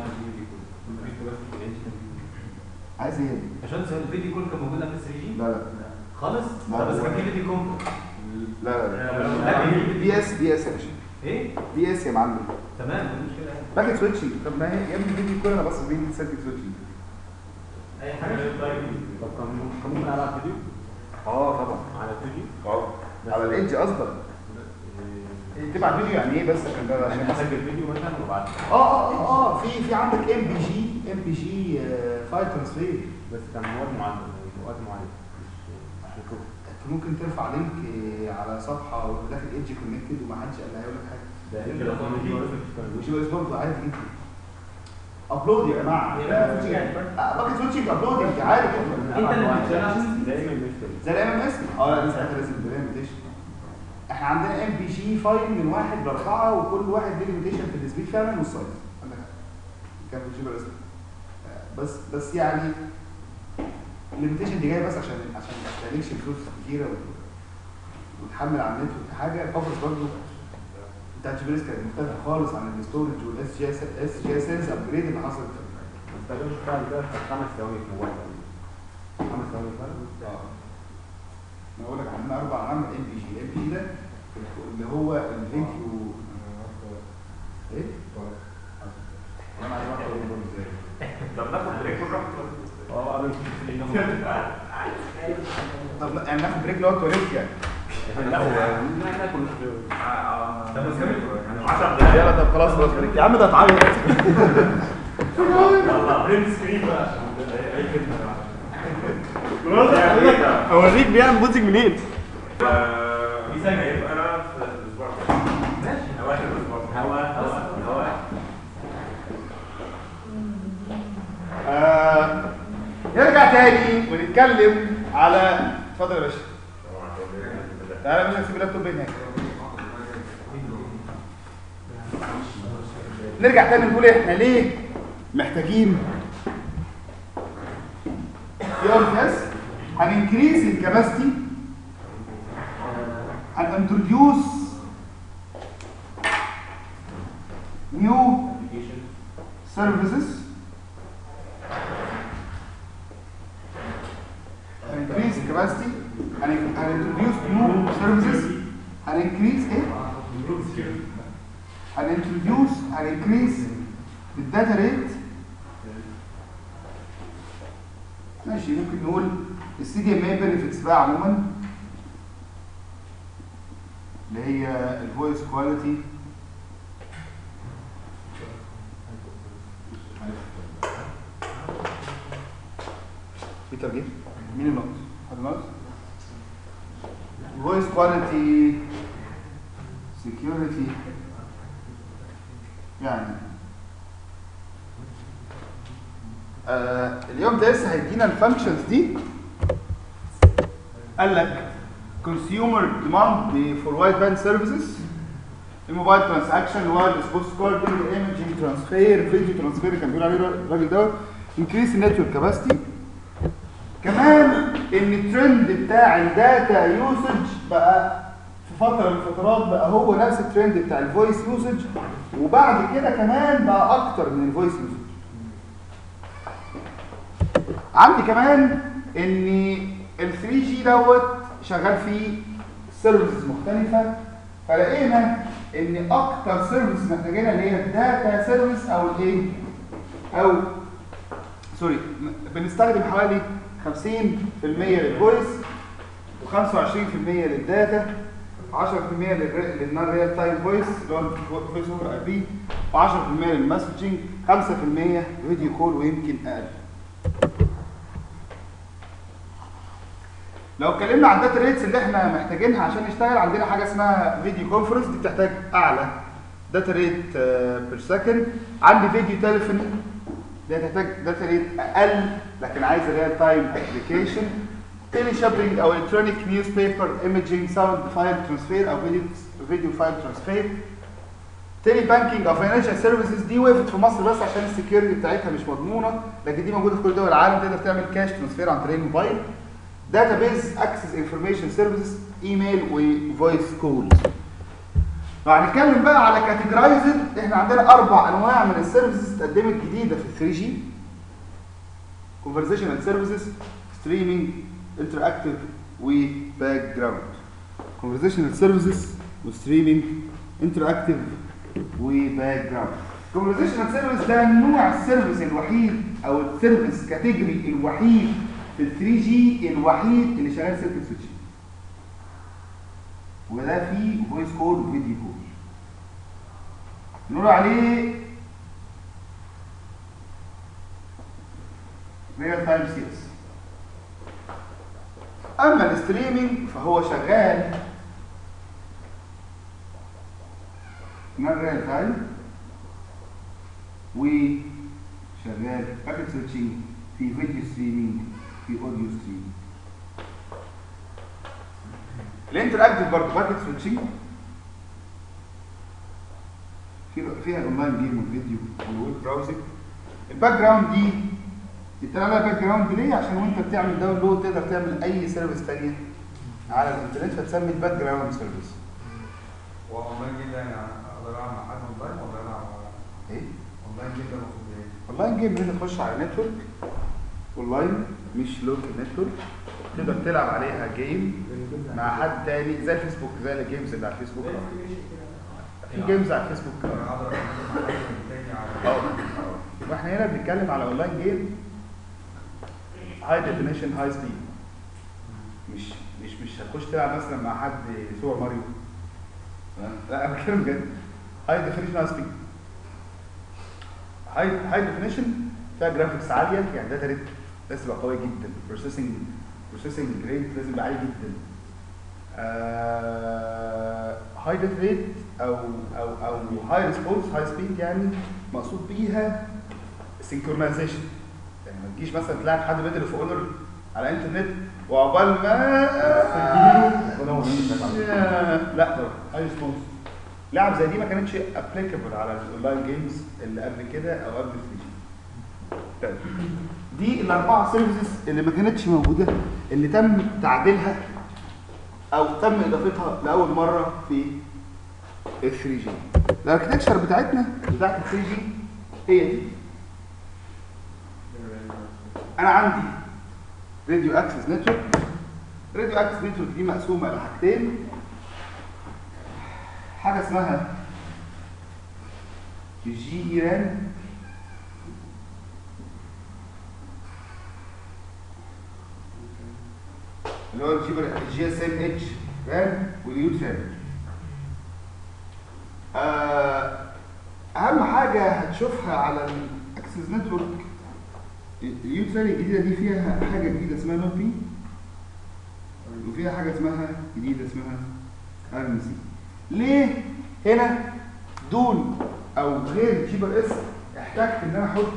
عايز ايه؟ عشان سؤال الفيديو كول كان موجود قبل 3 جي لا لا خالص لا، طب بس لا. كان في فيديو كوم لا لا لا، لا بي اس بي اس يا باشا ايه بي اس يا معلم تمام مفيش مشكله يعني. باكيت سويتشنج طب ما هي يا ابني الفيديو كل انا بس بين سيركت سويتشنج اي حاجه طب كان كان ممكن العب فيديو اه طبعا على الفيديو اه على الايدج قصدك تبعت فيديو يعني ايه بس عشان ده عشان عشان بسجل فيديو مثلا وابعته اه اه اه اه في في عندك ام بي جي ام بي جي فايل ترانسفير بس كان وقت معين وقت معين مش مش مشهور انت ممكن ترفع لينك آه، على صفحه وداخل ايدج كونكتد وما حدش قال لها يقول لك حاجه ده انت لو كان فيديو لازم تشتغل وجي او اس برضه عادي جدا ابلود يا جماعه باكت سويتشنج ابلودنج عادي جدا انت اللي بتشتغل دايما مش كده زي الام ام اس اه لا دي ساعتها لازم تبقى ليميتيشن احنا عندنا ام بي جي فايل من واحد لاربعه وكل واحد ليه ليميتيشن في السبيد فعلا والسايز عندك حق. كان في الجيب الاسم بس بس يعني الليميتيشن دي جايه بس عشان عشان ما تستهلكش فلوس كتيره وت- وتحمل على النت حاجه القفص برضه بتاعت جيبريس كانت مختلفه خالص عن الاستورج والاس جي اس اس جي اس اس ابجريد اللي حصلت ما تستخدمش بتاع ده في خمس ثواني في موبايل خمس ثواني فرق اه انا اقول لك عندنا اربع انواع ام بي جي الام بي جي ده اللي هو الفيديو ايه؟ انا عايز اعرف اقول برضه ازاي طب ناخد بريك ونروح اه قبل طب لا، يعني ناخد بريك اللي هو التواليت يعني لا هو ناكل طب نكمل 10 دقايق يلا طب خلاص خلاص بريك يا عم ده اتعيط يلا برنت سكرين بقى عشان اي كلمه يا اوريك بيعمل بوزنج منين جماعه هيبقى انا في الاسبوع ماشي اواخر الاسبوع هوا هوا هوا آه نرجع تاني ونتكلم على اتفضل يا باشا تعالى يا باشا نسيب اللابتوب هناك نرجع تاني نقول احنا ليه محتاجين يو ار اس هننكريز الكباستي هنintroduce new services هنكريز الكباستي هنintroduce new services هننكريز ايه؟ هنintroduce هننكريز الداتا ريت ماشي ممكن نقول السي دي ام اي بنفيتس بقى عموما اللي هي الفويس كواليتي في ترجمه مين النقط حد نقط فويس كواليتي سكيورتي يعني آه اليوم ده لسه هيدينا الفانكشنز دي قال لك consumer demand for wideband services الموبايل ترانزاكشن وايرلس بوست كوردنج ايمجنج ترانسفير فيديو ترانسفير كان بيقول عليه الراجل دوت انكريس النتورك كاباسيتي كمان ان الترند بتاع الداتا يوسج بقى في فتره من الفترات بقى هو نفس الترند بتاع الفويس يوسج وبعد كده كمان بقى اكتر من الفويس يوسج عندي كمان ان ال 3 جي دوت شغال فيه سيرفيسز مختلفه فلقينا ان اكتر سيرفيس محتاجينها اللي هي الداتا سيرفيس او الايه او سوري بنستخدم حوالي 50% للفويس و25% للداتا 10% للنون ريال تايم فويس اللي هو الفويس اوفر اي بي و10% للمسجنج 5% فيديو كول ويمكن اقل لو اتكلمنا عن الداتا ريتس اللي احنا محتاجينها عشان نشتغل عندنا حاجه اسمها فيديو كونفرنس دي بتحتاج اعلى داتا ريت بير سكند عندي فيديو تليفوني دي هتحتاج داتا ريت اقل لكن عايز ريال تايم ابلكيشن تيلي شوبينج او الكترونيك نيوز بيبر ايمجينج ساوند فايل ترانسفير او فيديو فيديو فايل ترانسفير تيلي بانكينج او فاينانشال سيرفيسز دي وقفت في مصر بس عشان السكيورتي بتاعتها مش مضمونه لكن دي موجوده في كل دول العالم تقدر تعمل كاش ترانسفير عن طريق الموبايل database access information services ايميل وفويس كولز لو هنتكلم بقى على كاتيجرايزد احنا عندنا اربع انواع من السيرفيسز اتقدمت جديده في 3 جي conversational services streaming interactive وباك جراوند conversational services وستريمينج interactive وباك جراوند conversational service ده نوع السيرفيس الوحيد او السيرفيس كاتيجوري الوحيد في ال 3 جي الوحيد اللي شغال سيركت سويتش وده فيه فويس كول وفيديو كول نقول عليه ريال تايم سي اس اما الستريمينج فهو شغال نون ريال تايم و سويتشنج في فيديو ستريمينج في اوديو ستريمينج الانتراكتيف برضه باكيت سويتشنج في فيها اونلاين جيم والفيديو والويب براوزنج الباك جراوند دي بيتقال عليها باك جراوند ليه؟ عشان وانت بتعمل داونلود تقدر تعمل اي سيرفيس ثانيه على الانترنت فتسمي الباك جراوند سيرفيس واونلاين جيم ده يعني اقدر اعمل مع حد اونلاين ولا انا ايه؟ اونلاين جيم ده المفروض ايه؟ اونلاين جيم ان انت تخش على نتورك اونلاين مش لوكال نتورك تقدر تلعب عليها جيم مع حد تاني زي الفيسبوك زي الجيمز اللي على الفيسبوك في جيمز على الفيسبوك انا اقدر اتكلم مع حد تاني على اه يبقى احنا هنا بنتكلم على اونلاين جيم هاي ديفينيشن هاي سبيد مش مش مش هتخش تلعب مثلا مع حد سوبر ماريو لا انا بتكلم بجد هاي ديفينيشن هاي سبيد هاي هاي ديفينيشن فيها جرافيكس عاليه يعني داتا ريت لازم يبقى قوي جدا بروسيسنج بروسيسنج ريت لازم يبقى عالي جدا هاي داتا ريت او او او هاي ريسبونس هاي سبيد يعني مقصود بيها سينكرونايزيشن يعني ما تجيش مثلا تلاقي حد بيدرس في اونر على الانترنت وعقبال ما لا ده هاي ريسبونس لعب زي دي ما كانتش ابليكابل على الاونلاين جيمز اللي قبل كده او قبل 3 طيب دي الاربعه سيرفيسز اللي ما كانتش موجوده اللي تم تعديلها او تم اضافتها لاول مره في ال 3 جي الاركتكشر بتاعتنا بتاعت ال 3 جي هي دي انا عندي راديو اكسس نتورك راديو اكسس نتورك دي مقسومه لحاجتين حاجه اسمها جي اي ران اللي هو الجي اس ام اتش ران واليو ران اهم حاجه هتشوفها على الاكسس نتورك اليو تران الجديده دي فيها حاجه جديده اسمها نوت بي وفيها حاجه اسمها جديده اسمها ار ام سي ليه هنا دول او غير جيبر اس احتجت ان انا احط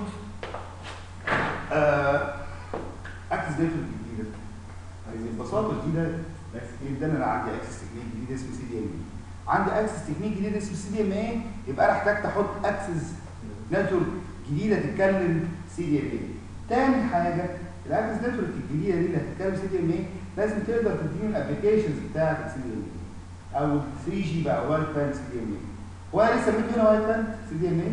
اكسس نتورك جديده ببساطه جديده جدا انا عندي اكسس تكنيك جديد اسمه سي دي ام اي عندي اكسس تكنيك جديد اسمه سي دي ام اي يبقى انا احتجت احط اكسس نتورك جديده تتكلم سي دي ام اي تاني حاجه الاكسس نتورك الجديده دي اللي هتتكلم سي دي ام اي لازم تقدر تديني الابلكيشنز بتاعت السي دي ام اي او 3 جي بقى وايد باند سي دي ام اي هو انا لسه سميت هنا وايد باند سي دي ام اي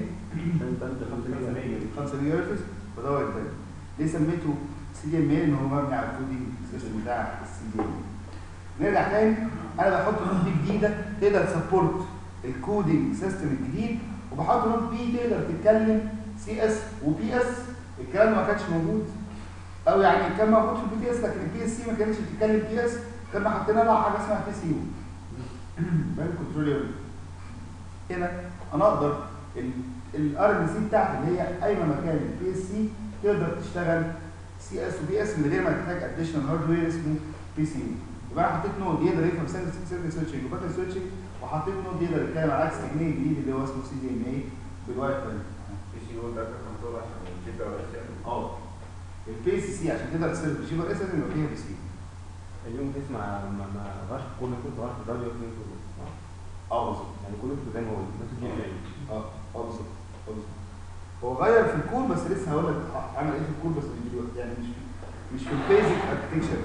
5 جيجا هرتز وده وايد باند ليه سميته سي دي ام اي ان هو مبني على الكودينج سيستم بتاع السي دي ام اي نرجع تاني انا بحط نوت بي جديده تقدر تسبورت الكودينج سيستم الجديد وبحط نوت بي تقدر تتكلم سي اس وبي اس الكلام ده ما كانش موجود او يعني كان موجود في البي تي اس لكن البي اس سي ما كانتش بتتكلم بي اس كنا حاطين لها حاجه اسمها بي سي يو بان كنترول يونت هنا انا اقدر الار ام سي بتاعتي اللي هي قايمه مكان البي اس سي تقدر تشتغل سي اس وبي اس من غير ما تحتاج اديشنال هاردوير اسمه بي سي يو يبقى انا حطيت نود يقدر يفهم سيرفيس سويتشنج وباكت سويتشنج وحطيت نود يقدر يتكلم على عكس تكنيك جديد اللي هو اسمه سي دي ام اي بالوايت باند بي سي او داتا كنترول عشان الجيبر اس اه البي سي سي عشان تقدر تسيرف جيبر اس لازم يبقى فيها بي سي اليوم تسمع ما ما غش كل كنت غش الراديو في اه بالظبط يعني كله زي ما هو بس دي اه اه بالظبط اه بالظبط هو غير في الكود بس لسه هقول لك عمل ايه في الكود بس مش دلوقتي يعني مش مش في البيزك اركتكشر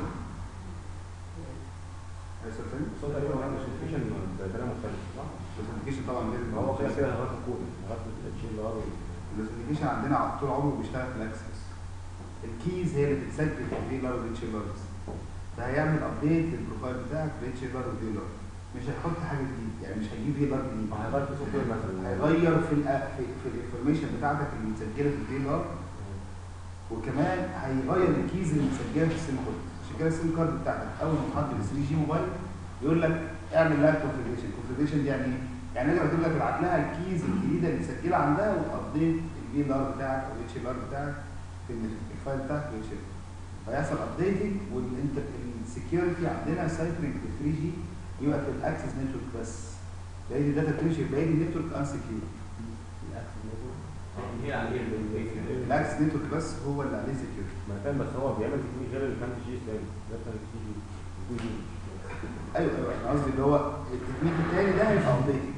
عايز تاني؟ بس هو تقريبا عنده سيتويشن بطريقه مختلفه صح؟ الاسبيكيشن طبعا لازم هو كده كده لغايه الكود لغايه الاتش ال ار الاسبيكيشن عندنا على طول عمره بيشتغل في الاكسس الكيز هي اللي بتسجل في الدي ار والاتش ال ار ده هيعمل ابديت للبروفايل بتاعك في الاتش ال ار والدي ار مش هيحط حاجه جديده يعني مش هيجيب دي ار جديد هيغير في السوفت وير مثلا هيغير في ال في, في الانفورميشن بتاعتك اللي متسجله في الدي ار وكمان هيغير الكيز اللي متسجله في السيم كارد عشان كده السيم كارد بتاعتك اول ما تحط ال 3 جي موبايل يقول لك اعمل لها كونفيجريشن الكونفيجريشن دي يعني ايه؟ يعني لازم اكتب لك ابعت لها الكيز الجديده اللي مسجله عندها وابديت الدي ال ار بتاعك او الاتش ال ار بتاعك في الفايل بتاعك في الاتش ال فيحصل ابديتنج والانت السكيورتي عندنا سايكلينج في 3 جي يبقى في الاكسس نتورك بس باقي الداتا بريشر باقي النتورك ان سكيور هي على ايه البيس الاكسس نتورك بس هو اللي عليه سكيورتي ما أنا فاهم بس هو بيعمل تكنيك غير اللي كان في جي اس ام ده كان في جي في جي ايوه ايوه انا قصدي اللي هو التكنيك التاني ده هيبقى ابديتنج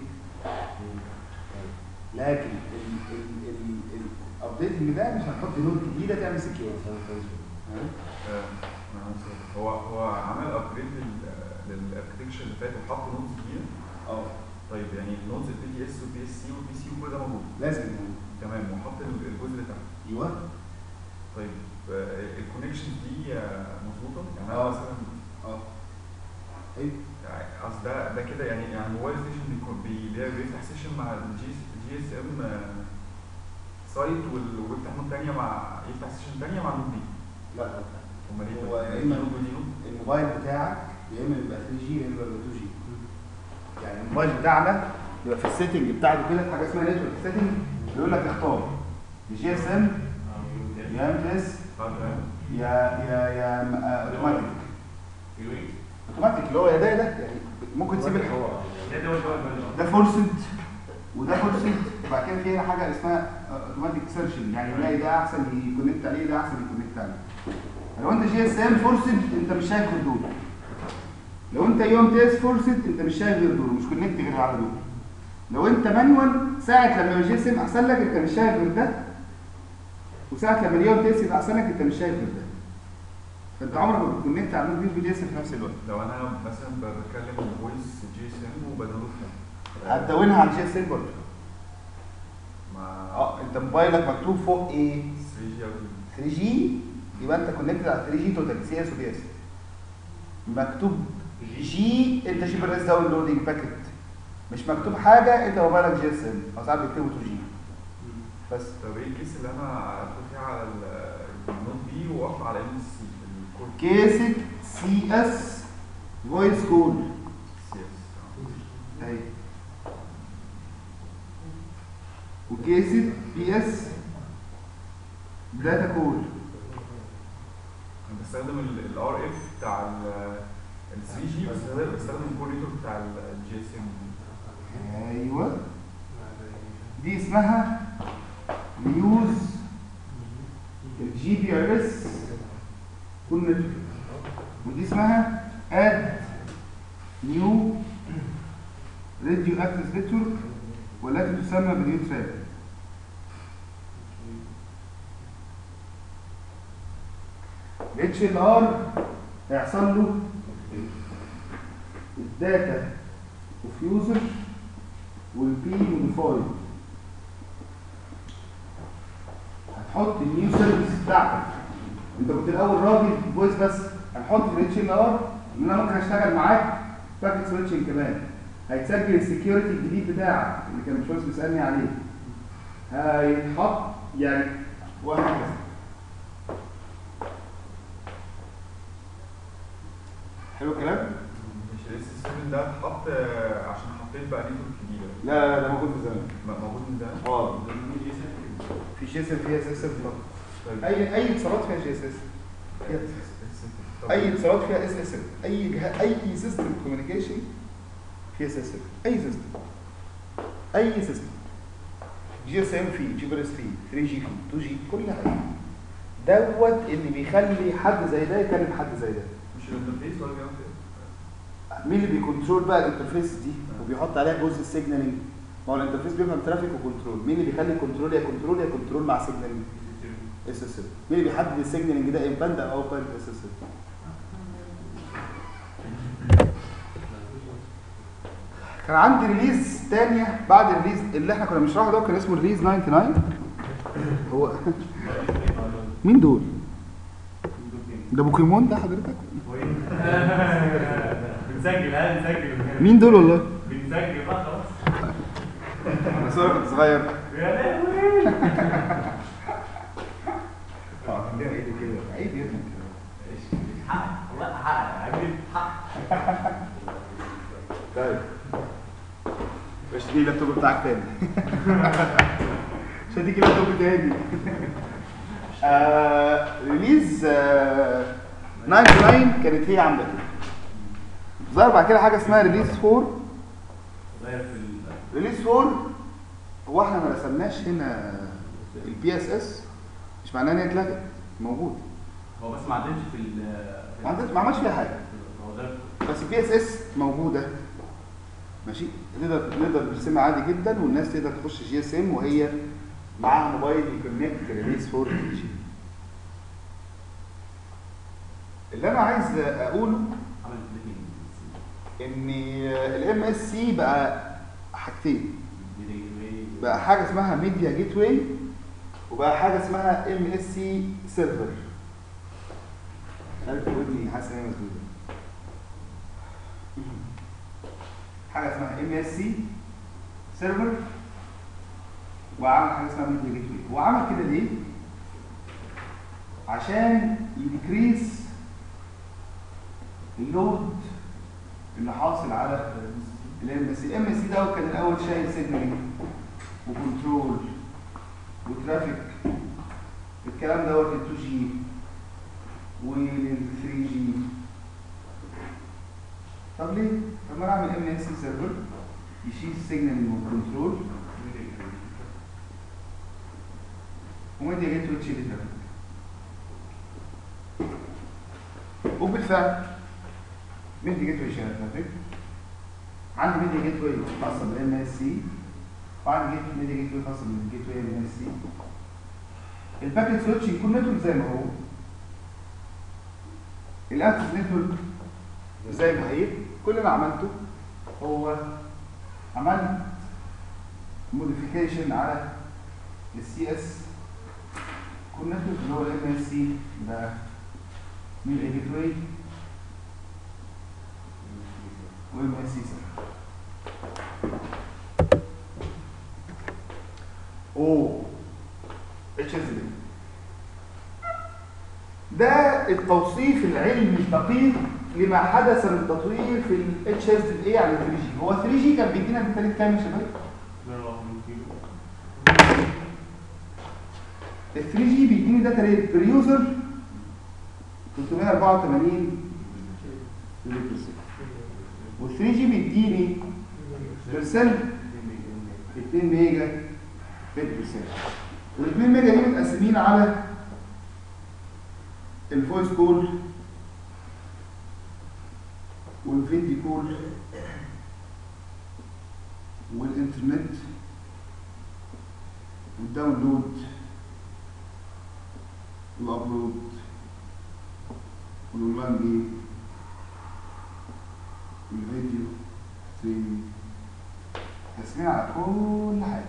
لكن الابديتنج ده مش هنحط نود جديده تعمل سكيورتي آه، معلش. هو هو عمل ابجريد للاركتكشر اللي فات وحط نودز جديده اه طيب يعني النودز البي دي اس والبي اس سي والبي سي وكل ده موجود لازم يكون. تمام وحط ال- الجزء اللي تحت ايوه طيب الكونكشنز دي آه، مظبوطه يعني انا آه. مثلا اه ايوه يعني اصل ده ده كده يعني يعني موبايل ستيشن بيكون بي- بي- بيفتح سيشن مع الجي جي اس ام سايت ويفتح نود ثانيه مع يفتح سيشن ثانيه مع نود دي لا لا امال ايه هو طيب؟ يا إما- نود ودي نود الموبايل بتاعك يا اما يبقى 3 جي يا اما يبقى 2 جي يعني الموبايل بتاعنا يبقى في السيتنج بتاعته كده حاجه اسمها نتورك سيتنج بيقول لك اختار الجي اس ام يا ام اس اه تمام يا يا يا م- آه، اوتوماتيك الوينج اوتوماتيك اللي هو يا ده يا ده يعني ممكن تسيب الح- هو ده ده هو ده ده فورسد وده فورسد وبعد كده في هنا حاجه اسمها اوتوماتيك سيرشنج يعني يلاقي ده احسن يكونكت عليه ده احسن يكونكت عليه لو انت جي اس ام فورسد انت مش شايف غير دول لو انت يوم تيس فورسد انت مش شايف غير دول مش كونكت غير على دول لو انت مانوال ساعه لما الجي اس ام احسن لك انت مش شايف غير ده وساعه لما اليوم تيس يبقى احسن لك انت مش شايف غير ده فانت عمرك ما بتكونكت على دول بالجي اس ام في نفس الوقت لو انا مثلا ب- بتكلم فويس جي اس ام وبداونلود هتدونها على الجي اس ام برضه مع اه انت موبايلك مكتوب فوق ايه 3 جي او 3 جي يبقى انت كونكتد على 3 جي توتال سي اس وبي اس مكتوب جي انت شيب الريس داونلودنج باكيت مش مكتوب حاجه انت موبايلك جي اس ام او ساعات بيكتبوا 2 جي بس طب ايه الكيس اللي انا ادخل فيها على ال- النوت بي واقف على ام اس سي الكود كيسك سي اس فويس كول سي اس اهي وكيسك بي اس داتا كول انا بستخدم الار اف بتاع ال 3 جي بس أنا بستخدم الكوريدور بتاع الجي اس ام ايوه دي اسمها نيوز الجي بي ار اس كل نتورك ودي اسمها اد نيو راديو اكسس نتورك والتي تسمى بنيو تراب الاتش ال ار هيحصل له الداتا اوف يوزر والبي موديفايد هتحط النيو سيرفيس بتاعتك انت كنت الاول راجل فويس بس هنحط في الاتش ال ار ان انا ممكن اشتغل معاك باكيت سويتشنج كمان هيتسجل السكيورتي الجديد بتاعك اللي كان الباشمهندس بيسالني عليه هيتحط يعني وهكذا حلو الكلام؟ مش الاس 7 ده اتحط آه، عشان حطيت بقى نيتورك جديده لا لا لا ده موجود من زمان م- موجود من زمان اه في جي اس ام فيها اس اس طيب اي اي اتصالات فيها جي اس اس طب اي اتصالات فيها اس اس اي جهاز اي سيستم كوميونيكيشن فيها اس اس اي سيستم اي سيستم جي اس ام فيه جي بي اس فيه 3 جي فيه 2 جي كل حاجه دوت اللي بيخلي حد زي ده يكلم حد زي ده مش الانترفيس ولا بيعمل ايه؟ مين اللي بيكنترول بقى الانترفيس دي وبيحط عليها جزء السيجنالينج ما هو الانترفيس بيفهم ترافيك وكنترول مين اللي بيخلي كنترول يا كنترول يا كنترول مع سيجنالينج اس اس ال مين اللي بيحدد السيجنالينج ده امباند او اوباند اس اس ال كان عندي ريليز تانية بعد الريليز اللي احنا كنا بنشرحه ده كان اسمه ريليز 99 هو مين دول؟ ده بوكيمون ده حضرتك؟ بنسجل ها بنسجل مين دول والله؟ بنسجل بقى خلاص انا صغير كنت صغير يا لهوي اه عندنا عيد كده عيد يا ابني كده حق والله حق عجيب حق طيب مش تجيب اللابتوب بتاعك تاني مش هتيجي اللابتوب تاني آه ريليز آه 99 كانت هي عامله كده ظهر بعد كده حاجه اسمها ريليز 4 غير في ال ريليز 4 هو احنا ما رسمناش هنا البي اس اس مش معناه ان هي اتلغت موجود هو بس ما عدلش في ال في ما عندش- ما عملش فيها حاجه هو ده بس البي اس اس موجوده ماشي نقدر نقدر نرسمها عادي جدا والناس تقدر تخش جي اس ام وهي معاها موبايل يكونكت ريليس 4 جي اللي انا عايز اقوله عمل الاثنين ان الام اس سي بقى حاجتين بقى حاجه اسمها ميديا جيت واي وبقى حاجه اسمها ام اس سي سيرفر عارف ودني حاسس ان هي مسدوده حاجه اسمها ام اس سي سيرفر وعمل حاجه اسمها ميديا جيت واي هو عمل كده ليه عشان يديكريس اللود اللي حاصل على الام اس سي الام اس سي ده كان الاول شايل سيجنالينج وكنترول وترافيك الكلام دوت لل 2 جي ولل 3 جي طب ليه؟ طب ما انا اعمل ام اس سي سيرفر يشيل السيجنالينج والكنترول وميديا جيت واي تشيل الترافيك وبالفعل ميديا جيت واي شغال ترافيك عندي ميديا جيت واي خاصه بالام اس سي وعندي جيت ميديا جيت واي خاصه بالجيت واي ام اس سي الباكيت سويتش يكون نتورك زي ما هو الاكسس نتورك زي ما هي كل اللي عملته هو عملت موديفيكيشن على السي اس كونكتور اللي هو الام اس سي ده ميديا جيت واي وام اس سي اوه اتش اس دي ده التوصيف العلمي الدقيق لما حدث من تطوير في الاتش اس دي على 3 جي هو 3 جي كان بيدينا بالتالي كام يا شباب؟ ال 3 جي بيديني داتا ريت بير يوزر 384 وال 3 جي بيديني بيرسنت 2 ميجا بت بيرسنت وال 2 ميجا دي متقسمين على الفويس كول والفيديو كول والانترنت والداونلود والابلود والاونلاين جيم والفيديو ستريمينج تسميع على كل حاجه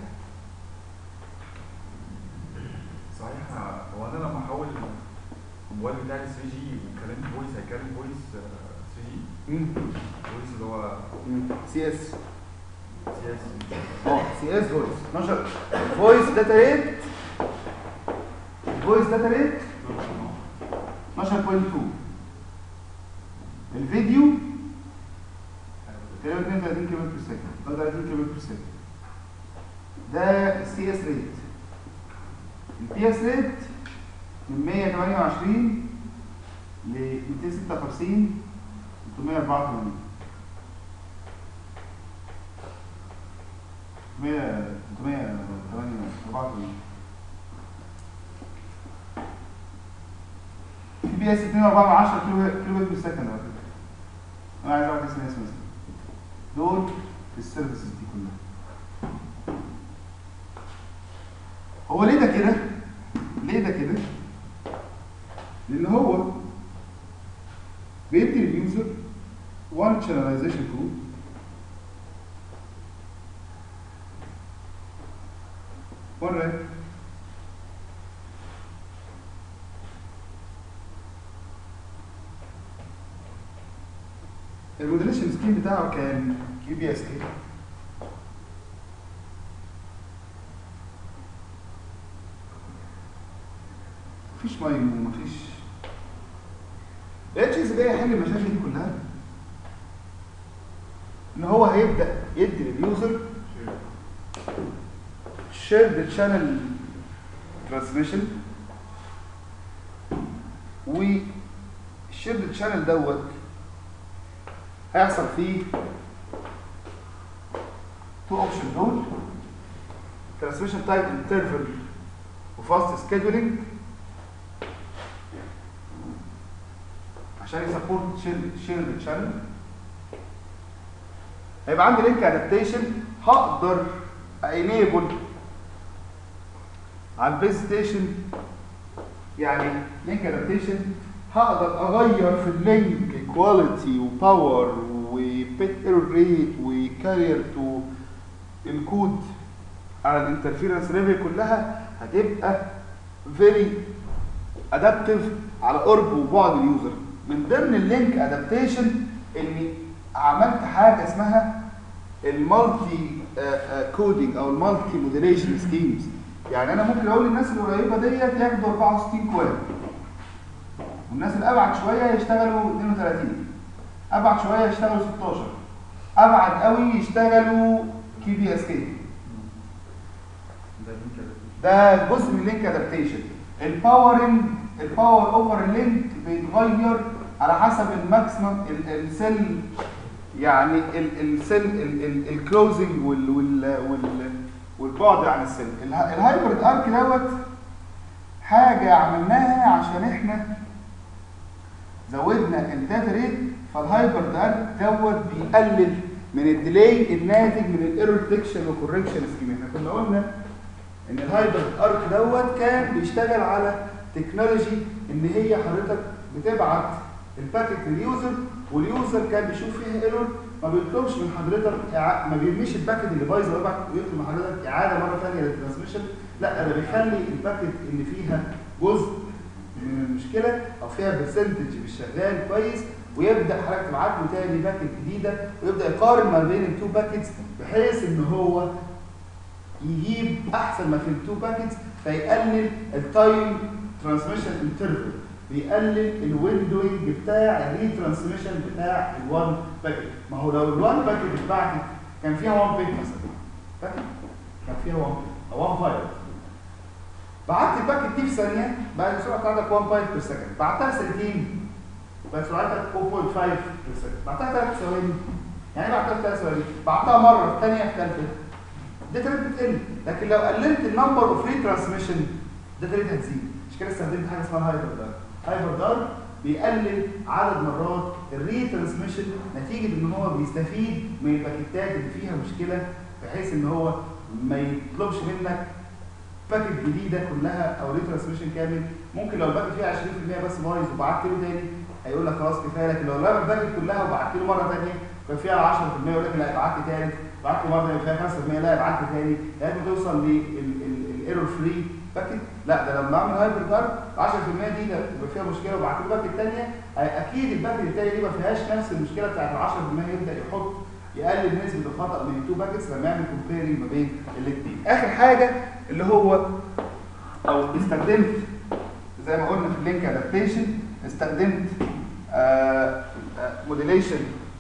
صحيح هو انا لما احول الموبايل بتاعي 3 جي وكلمت فويس هيكلم فويس 3 جي فويس اللي هو سي اس سي اس اه سي اس فويس 12 فويس داتا ريت فويس داتا ريت 12.2 الفيديو تقريبا 32 كيلو بير سكند 30 كيلو بير سكند ده السي اس ريت البي اس ريت من 128 ل 256 384 300 384 في بي اس 2.4 كيلو كيلو بيت بالسكند على فكره انا عايز اعرف اسم ناس مثلا دول السيرفيسز دي كلها هو ليه ده كده؟ ليه ده كده؟ لان هو بيدي لليوزر one channelization code one rep الموديليشن سكيم بتاعه كان كيو بي اس كي مفيش مايم ومفيش الاتش اس جاي يحل المشاكل دي كلها ان هو هيبدا يدي لليوزر شيرد شانل ترانسميشن والشيرد شانل دوت هيحصل فيه تو اوبشن دول ترانسميشن تايم انترفال وفاست سكيدولينج عشان يسبورت شيرد شانل هيبقى عندي لينك ادابتيشن هقدر انيبل على البيز ستيشن يعني لينك ادابتيشن هقدر اغير في اللينك كواليتي وباور وبيت ايرور ريت وكارير تو الكود على الانترفيرنس ليفل كلها هتبقى فيري ادابتيف على قرب وبعد اليوزر من ضمن اللينك ادابتيشن اني عملت حاجه اسمها المالتي كودينج او المالتي موديليشن سكيمز يعني انا ممكن اقول للناس القريبه ديت ياخدوا 64 كواد والناس الابعد شويه يشتغلوا 32 ابعد شويه يشتغلوا 16 ابعد قوي يشتغلوا كي بي اس كي ده جزء من اللينك ادابتيشن الباورنج الباور اوفر اللينك بيتغير على حسب الماكسيمم السيل يعني السيل الكلوزنج وال وال وال والبعد عن السيل اله- الهايبرد ارك دوت حاجه عملناها عشان احنا زودنا الداتا ريت فالهايبرد ارك دوت بيقلل من الديلي الناتج من الايرور ديتكشن وكوركشن سكيم احنا كنا قلنا ان الهايبرد ارك دوت كان بيشتغل على تكنولوجي ان هي حضرتك بتبعت الباكيت لليوزر واليوزر كان بيشوف فيها ايرور ما بيطلبش من حضرتك إعا- ما بيرميش الباكيت اللي بايظه ويبعت ويطلب من حضرتك اعاده مره ثانيه للترانسميشن لا ده بيخلي الباكيت اللي فيها جزء من المشكله او فيها برسنتج مش شغال كويس ويبدا حضرتك تبعت له تاني باكيت جديده ويبدا يقارن ما بين التو باكيتس بحيث ان هو يجيب احسن ما في التو باكيتس فيقلل التايم ترانسميشن انترفل بيقلل الويندوينج بتاع الري ترانسميشن بتاع الوان باكيت ما هو لو الوان باكيت اتبعتت كان فيها 1 بيت مثلا باكيت كان فيها 1 بيت او 1 فايل بعت الباكيت دي في ثانيه بقى السرعه عندك 1 بايت بير سكند بعتها ثانيتين بقى سرعتك 0.5 بير سكند بعتها ثلاث ثواني يعني إيه بعتها ثلاث ثواني بعتها مره الثانيه الثالثه الداتا ريت بتقل لكن لو قللت النمبر اوف ري ترانسميشن الداتا ريت هتزيد مش كده استخدمت حاجه اسمها هايبر دارك هايبر دارك بيقلل عدد مرات الري ترانسميشن نتيجه ان هو بيستفيد من الباكيتات اللي فيها مشكله بحيث ان هو ما يطلبش منك باكيت جديده كلها او ري ترانسميشن كامل ممكن لو الباكيت فيها 20% بس بايظ وبعت له تاني هيقول لك خلاص كفايه لكن لو لعب الباكيت كلها وبعت له مره ثانيه كان فيها 10% يقول لك لا ابعت لي ثالث بعت له مره فيها 5% لا ابعت لي ثاني لغايه ما توصل للايرور فري باكيت لا ده لما اعمل هايبر دارك 10% دي ده يبقى فيها مشكله وبعت له باكيت ثانيه اكيد الباكيت الثانيه دي ما فيهاش نفس المشكله بتاعت ال 10% يبدا يحط يقلل نسبه الخطا من التو باكيتس لما يعمل كومبيرنج ما بين الاثنين اخر حاجه اللي هو او استخدمت زي ما قلنا في اللينك ادابتيشن استخدمت موديليشن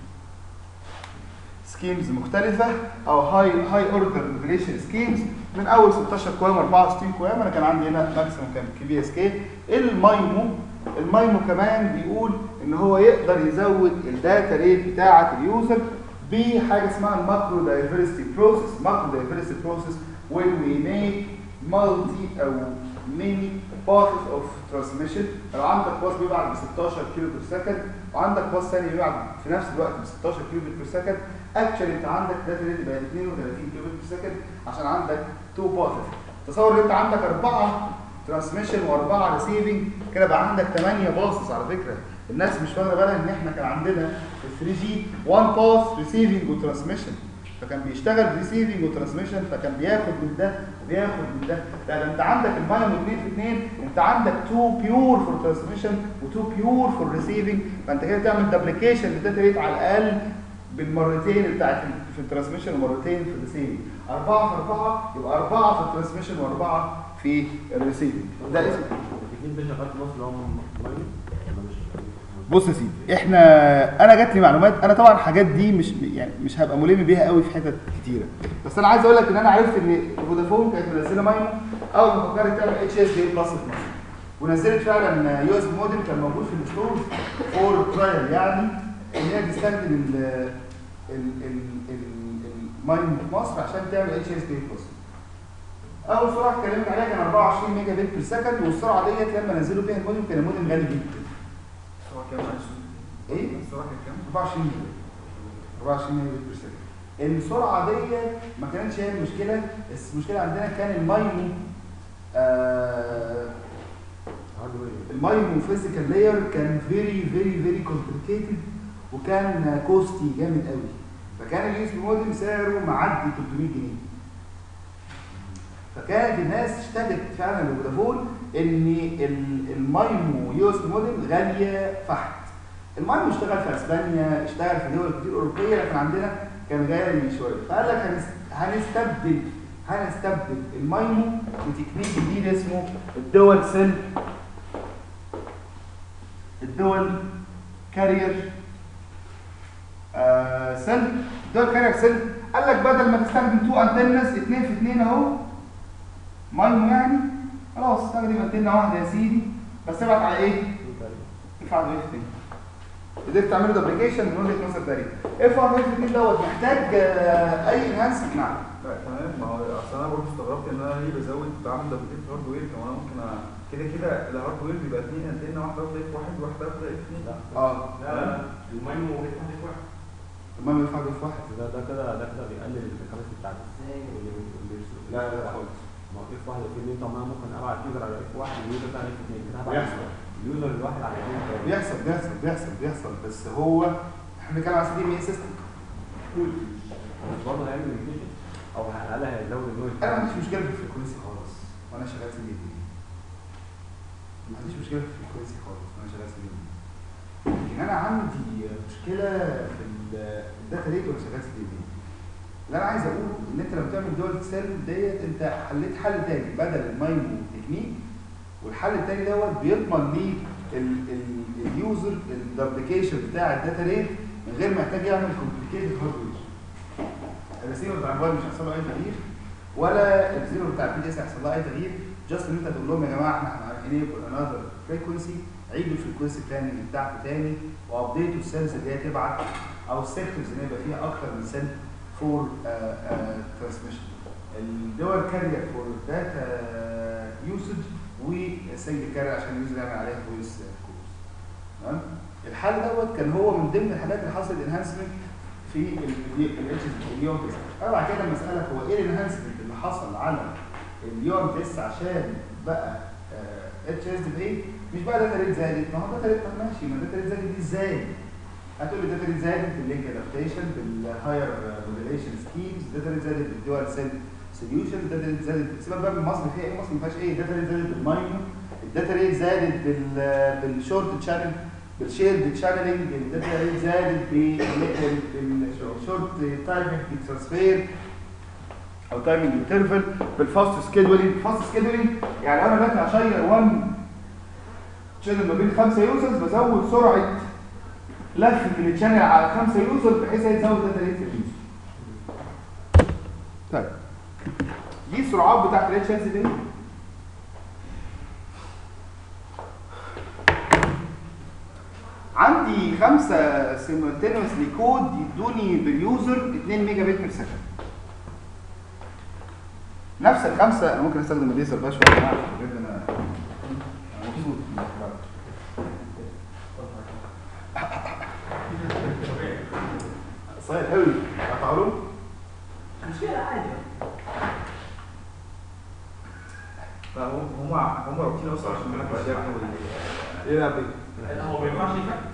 سكيمز مختلفة او هاي هاي اوردر موديليشن سكيمز من اول 16 كوام 64 كوام انا كان عندي هنا ماكسيموم كام كي بي اس كي المايمو المايمو كمان بيقول ان هو يقدر يزود الداتا ريت بتاعه اليوزر بحاجه اسمها الماكرو دايفرستي بروسيس ماكرو دايفرستي بروسيس when we make multi او many paths of transmission لو عندك باص بيبعت ب 16 كيلو بير سكند وعندك باص ثاني بيبعت في نفس الوقت ب 16 كيلو بير سكند اكشلي انت عندك داتا ريت بقت 32 كيلو بير سكند عشان عندك تو باثs تصور ان انت عندك اربعه ترانسميشن واربعه ريسيفنج كده بقى عندك 8 باصص على فكره الناس مش واخده بالها ان احنا كان عندنا في 3 جي 1 باس ريسيفنج وترانسميشن فكان بيشتغل ريسيفنج وترانسميشن فكان بياخد من ده وبياخد من ده لا ده انت عندك الماينو 2 في 2 انت عندك 2 بيور فور ترانسميشن و2 بيور فور ريسيفنج فانت كده تعمل دبليكيشن للداتا ريت على الاقل بالمرتين بتاعت في الترانسميشن ومرتين في الريسيفنج أربعة في أربعة يبقى أربعة في الترانسميشن وأربعة في الريسيفنج ده اسم الاثنين دول شغال في مصر اللي هم ماينو ولا مش بص يا سيدي احنا انا جات لي معلومات انا طبعا الحاجات دي مش يعني مش هبقى ملم بيها قوي في حتت كتيره بس انا عايز اقول لك ان انا عرفت ان فودافون كانت منزله مايمو اول ما فكرت تعمل اتش اس دي بلس في مصر ونزلت فعلا يو اس موديل كان موجود في الستور فور ترايل يعني ان هي تستخدم ال ال ال ال- المايمو في مصر عشان تعمل اتش اس دي بلس اول سرعه اتكلمت عليها كان 24 ميجا بت بير سكند والسرعه ديت لما نزلوا بيها المودم كان المودم غالي جدا السرعه كام معلش ايه السرعه كانت كام 24 ميجا 24 ميجا بت بير سكند السرعه ديت ما كانتش هي المشكله بس المشكله عندنا كان المايمو آه هاردوير المايمو فيزيكال لاير كان فيري فيري فيري كومبليكيتد وكان كوستي جامد قوي فكان اليو اس بي مودم سعره معدي 300 جنيه فكانت الناس اشتكت فعلا لفودافون ان ال- المايمو يو اس بي مودم غاليه فحت المايمو اشتغل في اسبانيا اشتغل في دول كتير اوروبيه لكن عندنا كان غالي شويه فقال لك هنس- هنستبدل هنستبدل المايمو بتكنيك جديد اسمه الدول سيل الدول كارير آه سيل الدول كارير سيل قال لك بدل ما تستخدم تو انتنس اتنين في اتنين اهو مايمو يعني خلاص استخدم انتنه واحده يا سيدي بس ابعت على ايه؟ اف 1 اف 2 قدرت تعمله دبليكيشن من وجهه نظر تانيه اف 1 اف 2 دوت محتاج آه اي انهانس نعم لا تمام ما هو اصل انا برضه استغربت ان انا ليه بزود بعمل دبليكيت هاردوير طب انا ممكن أ- كده كده الهاردوير بيبقى اثنين انتنا واحده واخده اف واحد وواحده واخده اف اثنين اه لا لا لا المايمو واحد واحد واحد المهم اف 1 اف 1 ده ده كده ده كده بيقلل الكباسيتي بتاعتك لا لا لا خالص ما هو اف واحد اف اتنين طب ما انا ممكن ابعت يوزر على اف واحد واليوزر ده على اف اتنين كده هبعت بيحصل. اليوزر الواحد على اتنين تاني. بيحصل بيحصل بيحصل بيحصل بس هو احنا بنتكلم على سي دي ام سيستم بس برضه هيعمل ليميتيشن او على الاقل هيزود النويز انا ما عنديش مشكله في الفريكونسي خالص وانا شغال سي دي ام ما عنديش مشكله في الفريكونسي خالص وانا شغال سي دي ام لكن انا عندي مشكله في ال- الداتا ريت وانا شغال سي دي ام اللي انا عايز اقول ان انت لما تعمل دول سيل ديت انت حليت حل تاني بدل المايمو تكنيك والحل التاني دوت بيضمن ليك ال- ال- اليوزر الدبليكيشن بتاع الداتا ريت من غير ما يحتاج يعمل كومبليكيتد هاردوير الريسيفر بتاع الموبايل مش هيحصل له اي تغيير ولا الزيرو بتاع البي دي اس هيحصل لها اي تغيير جاست ان انت تقول لهم يا جماعه احنا هنعمل انذر فريكونسي عيدوا الفريكونسي بلاننج بتاعته تاني وابديتوا السيلز اللي هي تبعت او السيكتورز اللي يبقى فيها اكتر من سيل فور ترانسميشن الدول كارير فور داتا يوسج والسنجل كارير عشان اليوزر يعمل عليها فويس كورس تمام الحل دوت كان هو من ضمن الحاجات اللي حصلت انهانسمنت في الاتش اليوم تيست انا بعد كده لما اسالك هو ايه الانهانسمنت اللي حصل على اليوم تيست عشان بقى اتش اس دي مش بقى داتا ريت زادت ما هو داتا ريت طب ماشي ما داتا ريت زادت دي ازاي؟ هتقول لي داتا ريت زادت باللينك ادابتيشن بالهاير موديليشن سكيمز داتا ريت زادت بالدول سيل سوليوشن داتا ريت زادت سيبك بقى من مصر فيها ايه مصر ما فيهاش ايه داتا ريت زادت بالماينو الداتا ريت زادت بال بالشورت شانل بالشيرد شانلنج الداتا ريت زادت بالشورت تايمنج ترانسفير او تايمنج انترفال بالفاست سكيدولينج فاست سكيدولينج يعني انا دلوقتي هشير 1 شانل ما بين خمسه يوزرز بزود سرعه لف من الشانل على خمسه يوزر بحيث يزود داتا ريت اليوزر طيب دي السرعات بتاعت الاتش اس دي عندي خمسة سيمultaneously كود يدوني باليوزر 2 ميجا بت بير سكند نفس الخمسة أنا ممكن أستخدم الليزر بقى شوية يا جماعة بجد أنا أنا مبسوط صاير قوي هتعرف مشكلة عادي لا هم هم هم رابطين اصلا عشان ما حدش يعمل ايه بقى بيه؟ لا هو ما ينفعش يفك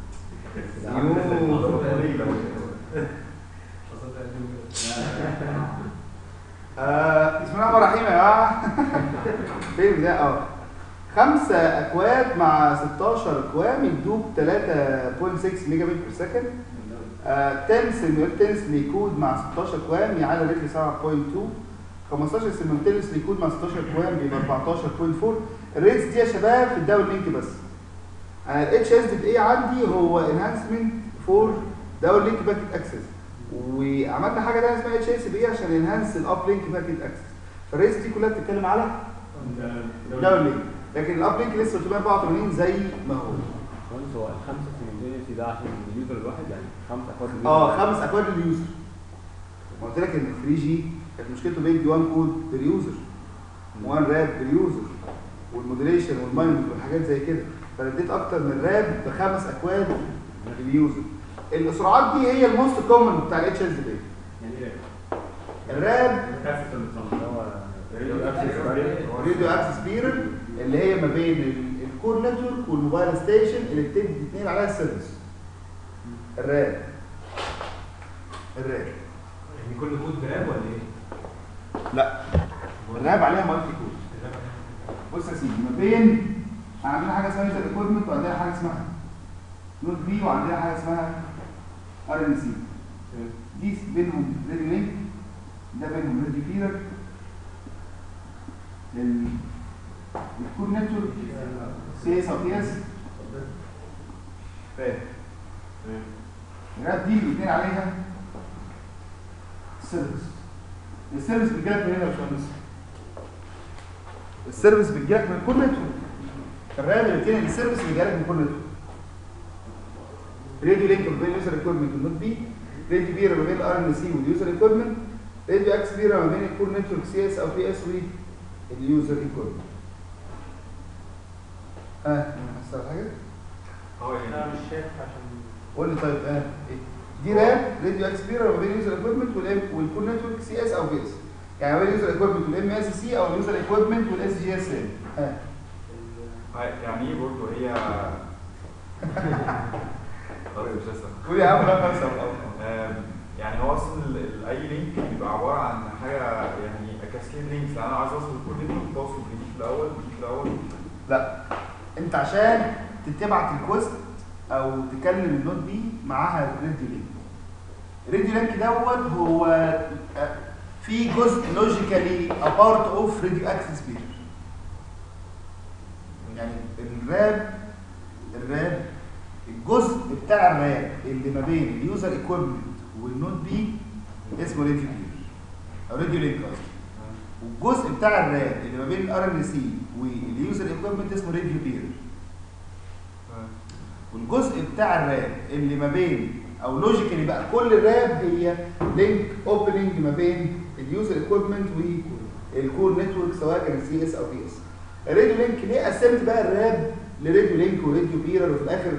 آه، بسم الله الرحمن الرحيم يا جماعه فين ده اه خمسة اكواد مع 16 اكوام يدوك 3.6 ميجا بت بير سكند آه، 10 سيمultaneously كود مع 16 اكوام يعادل ريتلي 7.2 15 سيمultaneously كود مع 16 اكوام بيبقى 14.4 الريتس دي يا شباب في الداون لينك بس انا الاتش اس دي اي عندي هو انهانسمنت فور داون لينك باكيت اكسس وعملنا حاجه تانيه اسمها اتش اس بي عشان انهانس الاب لينك باكيت اكسس فالريتس دي كلها بتتكلم على داون لينك لكن الاب لينك لسه 384 زي ما هو خلاص هو الخمسة سيمultaneously ده عشان اليوزر الواحد يعني خمسة اكواد اه خمس اكواد لليوزر ما قلت لك ان 3 جي كانت مشكلته بيدي 1 كود باليوزر وان راب باليوزر والمودريشن والمايند والحاجات زي كده فانا اديت اكتر من راب بخمس اكواد لليوزر السرعات دي هي الموست كومن بتاع الاتش اس بي يعني ايه؟ الراب الكاسيت اللي بتصنع. راديو اكسس بيرل اللي هي ما بين ال- الكور نتورك والموبايل ستيشن اللي بتدي الاثنين عليها السيرفيس الراب الراب يعني كل كود براب ولا ايه؟ لا الراب عليها مالتي كود بص يا سيدي ما بين عندنا حاجه اسمها يوزر ايكويبمنت وعندنا حاجه اسمها نوت بي وعندنا حاجه اسمها ار ان سي دي بينهم ريدي لينك ده بينهم ريدي فيرر الكود نتورك سي اس او تي اس فاهم الراب دي الاثنين عليها سيرفيس السيرفيس بيجيلك من هنا يا باشمهندس السيرفيس بيجيلك من كل نتورك الرام اللي بتنقل السيرفيس بيجيلك من كل نتورك راديو لينك ما بين اليوزر ايكويبمنت والنوت بي راديو بيرا ما بين الار ان سي واليوزر ايكويبمنت راديو اكس بيرا ما بين الكور نتورك سي اس او بي اس واليوزر ايكويبمنت ها هسأل حاجه اه انا يعني مش شايف عشان قول لي طيب اه ايه دي رام راديو اكس بيرا ما بين اليوزر ايكويبمنت والكور نتورك سي اس او بي اس يعني ما بين اليوزر ايكويبمنت والام اس سي او اليوزر ايكويبمنت والاس جي اس ام ها يعني ايه برضه هي خلاص مش هسأل قول يا عم لا خمسه آم، يعني هو اصلا ال- ال- اي لينك بيبقى عباره عن حاجه يعني كاسكيد لينكس انا عايز اوصل لكل لينك بوصل بدي في الاول بدي في الاول لا انت عشان تبعت الكويست او تكلم النوت دي معاها ريدي لينك ريدي لينك دوت هو آه، في جزء لوجيكالي ابارت اوف راديو اكسس بير يعني الراب الراب الجزء بتاع الراب اللي ما بين اليوزر ايكويبمنت والنوت بي اسمه راديو بير او راديو لينك قصدي والجزء بتاع الراب اللي ما بين الار ان سي واليوزر ايكويبمنت اسمه راديو بير والجزء بتاع الراب اللي ما بين او لوجيكالي بقى كل الراب هي لينك اوبننج ما بين اليوزر ايكويبمنت والكور نتورك سواء كان سي اس او بي اس الراديو لينك ليه قسمت بقى الراب لراديو لينك وراديو بيرر وفي الاخر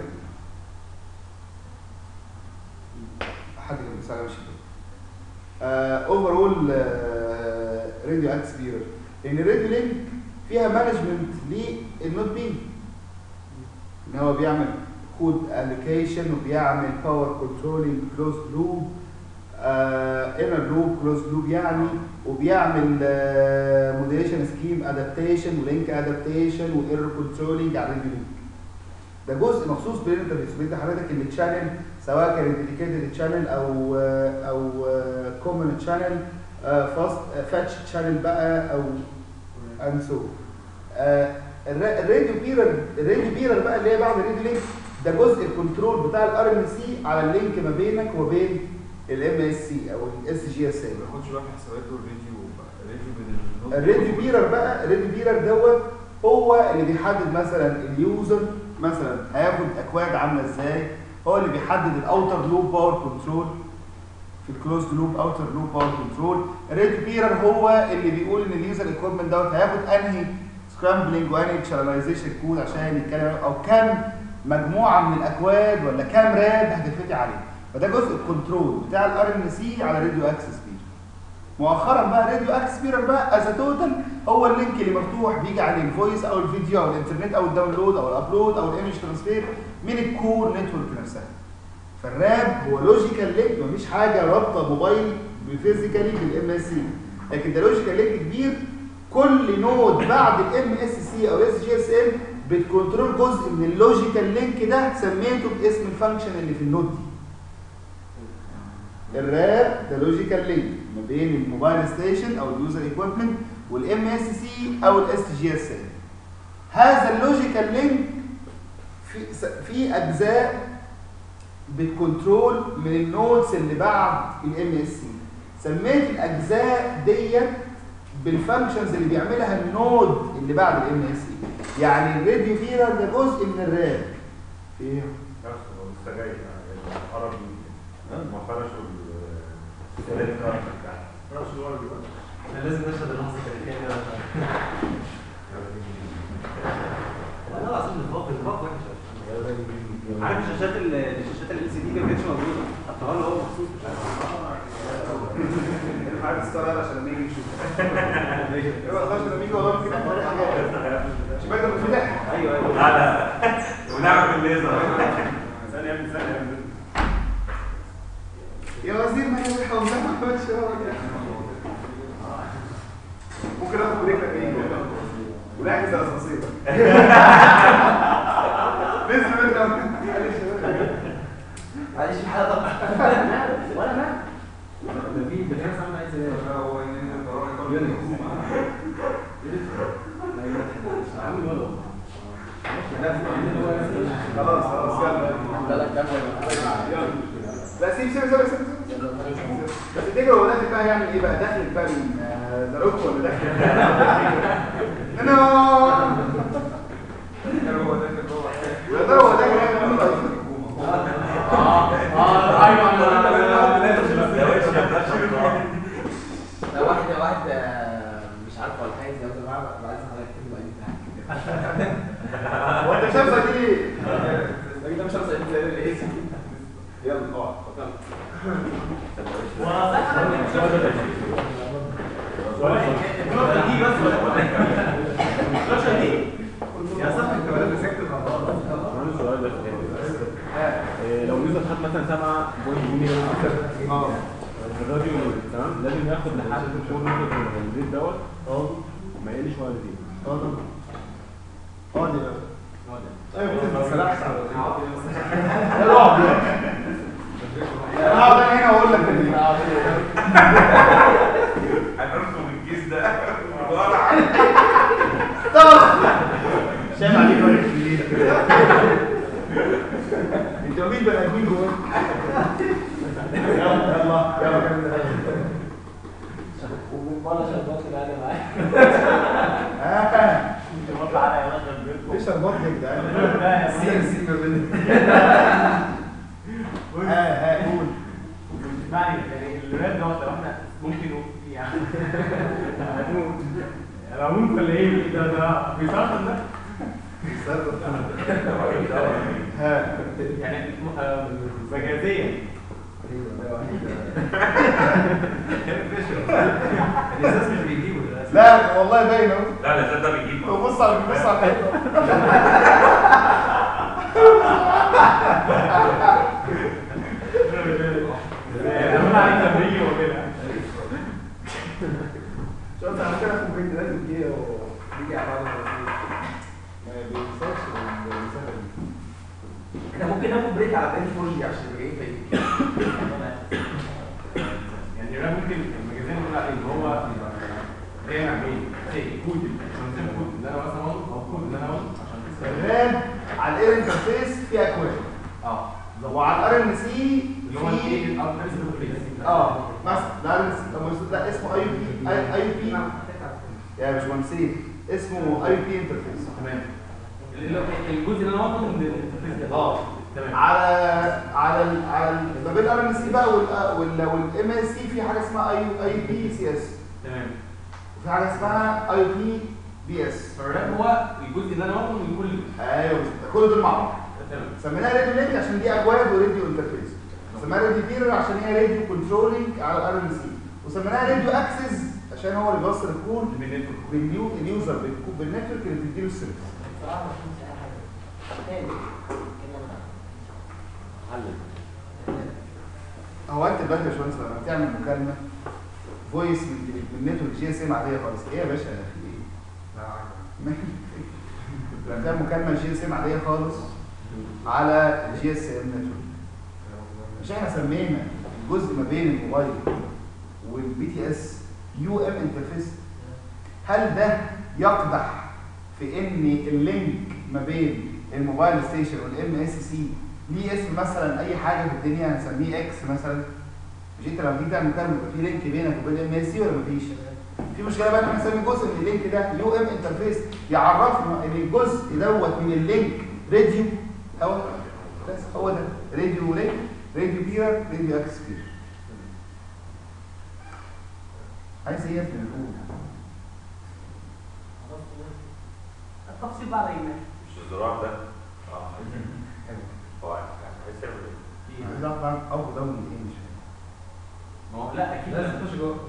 حد كان بيسال مش اوفر اول راديو اكس بيرر لان الراديو لينك فيها مانجمنت للنوت بي ان هو بيعمل كود الوكيشن وبيعمل باور كنترولينج كلوز لوب انر لوب كلوز لوب يعني وبيعمل موديليشن سكيم ادابتيشن ولينك ادابتيشن وايرور كنترولينج على الراديو لينك ده جزء مخصوص بالانترفيس بيدي حضرتك التشانل سواء كانت ديديكيتد تشانل او آه، او كومن تشانل فاست فاتش تشانل بقى او اند سو الراديو بيرر الراديو بيرر بقى اللي هي بعد الراديو لينك ده جزء الكنترول بتاع الار ام سي على اللينك ما بينك وبين الام اس سي او الاس جي اس اي ما باخدش بقى في حساباته الراديو الراديو بين النوت الراديو بيرر بقى الراديو بيرر دوت هو اللي بيحدد مثلا اليوزر مثلا هياخد اكواد عامله ازاي هو اللي بيحدد الاوتر لوب باور كنترول في الكلوز لوب اوتر لوب باور كنترول الراديو بيرر هو اللي بيقول ان اليوزر ايكويبمنت دوت هياخد انهي سكرامبلنج وانهي شانلايزيشن كود عشان يتكلم او كام مجموعه من الاكواد ولا كام راب هتفتح عليه فده جزء الكنترول بتاع الار ان سي على راديو اكسس بير مؤخرا بقى راديو اكس بيرر بقى از توتال هو اللينك اللي مفتوح بيجي عليه الفويس او الفيديو او الانترنت او الداونلود او الابلود او الايمج ترانسفير من الكور نتورك نفسها فالراب هو لوجيكال لينك مفيش حاجه رابطه موبايل بفيزيكالي بالام اس سي لكن ده لوجيكال لينك كبير كل نود بعد الام اس سي او اس جي اس ام بتكنترول جزء من اللوجيكال لينك ده سميته باسم الفانكشن اللي في النود دي الراب ده لوجيكال لينك ما بين الموبايل ستيشن او اليوزر ايكويبمنت والام اس سي او الاس جي اس ام هذا اللوجيكال لينك في في اجزاء بتكنترول من النودز اللي بعد الام اس سي سميت الاجزاء ديت بالفانكشنز اللي بيعملها النود اللي بعد الام اس سي يعني الراديو فيرر ده جزء من الراب ايه نفسه هو لسه جاي يعني قرب من ما فرشوا ال- الثلاث كارت بتاعه رأس الورق دلوقتي احنا لازم نشهد اللحظه التاريخيه دي والله العظيم نفاق نفاق وحش عارف الشاشات ال- الشاشات ال سي دي ما كانتش موجوده حطها له هو مخصوص مش عارف عارف الستار عشان لما يجي يشوف ايه بقى خلاص لما يجي والله ممكن اعمل حاجه مش باين لما فتح ايوه ايوه لا لا ونعمل الليزر ثانية من ثانية من يا وزير ما هي وحده وزي ما عملتش ممكن اخد رجلك ايه ونعكس الاسانسير لسه منك معلش في حاجه طبعا ولا مال ده في بتحس عامل عايز ايه؟ هو ان القرار خلاص خلاص يلا لا لا كمل يلا لا سيب سيب سيب سيب سيب بس تفتكر هو داخل بقى يعمل ايه بقى داخل بقى من ذا روك ولا داخل انا هو ده كده هو يا ترى هو داخل يعمل ايه اه ايوه ده وش يا باشا ده واحد واحد آه، مش عارف ولا حاجه يا جماعه بعد حضرتك تكتبوا اي بتاع هو انت شايفها دي الراجل ده مش عارف يقول ايه يلا اقعد اتفضل. دي بس ولا الفلاشه دي يا صاحبي انت ولا مسكت الموضوع كمان السؤال بس إيه، لو يوسف خد مثلا 7 بوينت اه الراديو تمام لازم ياخد لحد الفور نقطة الزيت دوت اه ما يقلش ولا يزيد اه طبعا اه دي بقى ايوه بس لا احسن يلا اقعد انا هقعد انا هنا واقول لك اللي هنرسم الكيس ده ولا عارف شايف عليك ولا كبير انت مين بقى مين جواك يلا يلا يلا كمل ولا شربات اللي قاعده معايا اه شربات على يا باشا ايش البطل يا جدعان سيب سيب ما بين ها ها قول اسمعني يعني الراب دوت لو احنا ممكن يعني هنموت انا هموت ولا ايه ده ده بيسرطن ده ها يعني م- آه، مجازيا الاساس مش بيجيبه للاسف لا والله باين اهو لا لا ده بيجيب هو بص على بص على الحته انا عليك تمرين وكده شفت انا كده ممكن لازم كده ويجي على بعض ما بينساش وبيسافر احنا ممكن ناخد بريك على بين فورجي عشان نبقى جايين فايقين يعني الراب ممكن المجازين نقول عليه ان هو جاي مع مين؟ زي كود ترانزيم كود اللي انا مثلا اقول او كود اللي انا اقول عشان تسال الراب على الاير انترفيس في اكواد اه وعلى الار ان سي اللي هو الايه الالترنس اه مثلا الار ان سي طب ده اسمه اي بي اي بي يا باشمهندسين اسمه اي بي انترفيس تمام اللي هو الجزء اللي انا واخده من الانترفيس ده اه تمام على على ال على ال- ما بين الار ان سي بقى وال والام اس سي في حاجه اسمها اي اي بي سي اس تمام وفي حاجه اسمها اي بي بي اس فالراب هو الجزء اللي انا واخده من كل ايوه كل دول مع بعض تمام سميناها راديو لينك عشان دي اكواد وراديو انترفيس سميناها راديو بيرر عشان هي راديو كنترولينج على الار ان سي وسميناها راديو اكسس عشان هو اللي بيوصل الكود بالنيو اليوزر بالكود بالنتورك اللي بتديله السيرفيس بصراحه مش مش اي حاجه تاني كلمة. هو انت دلوقتي يا باشمهندس لما بتعمل مكالمه فويس من تلي- من نتورك جي اس ام عاديه خالص ايه يا باشا في ايه؟ لما بتعمل مكالمه جي اس ام عاديه خالص على جي اس ام نتورك مش احنا سمينا الجزء ما بين الموبايل والبي تي اس يو ام انترفيس هل ده يقدح في ان اللينك ما بين الموبايل ستيشن والام اس سي ليه اسم مثلا اي حاجه في الدنيا هنسميه اكس مثلا مش انت لما تيجي تعمل مكالمه يبقى في لينك بينك وبين الام اس سي ولا مفيش؟ في مشكله بقى ان احنا نسمي جزء من اللينك ده يو ام انترفيس يعرفنا ان الجزء دوت من اللينك راديو او بس هو ده راديو لينك راديو بيرر راديو اكس بيرر عايز ايه في الاول التفصيل بعد ايمان مش الزرار ده اه هو عايز يعمل ايه؟ عايز اعرف بقى اب داون ايه مش فاهم ما هو لا اكيد لازم تخش جوه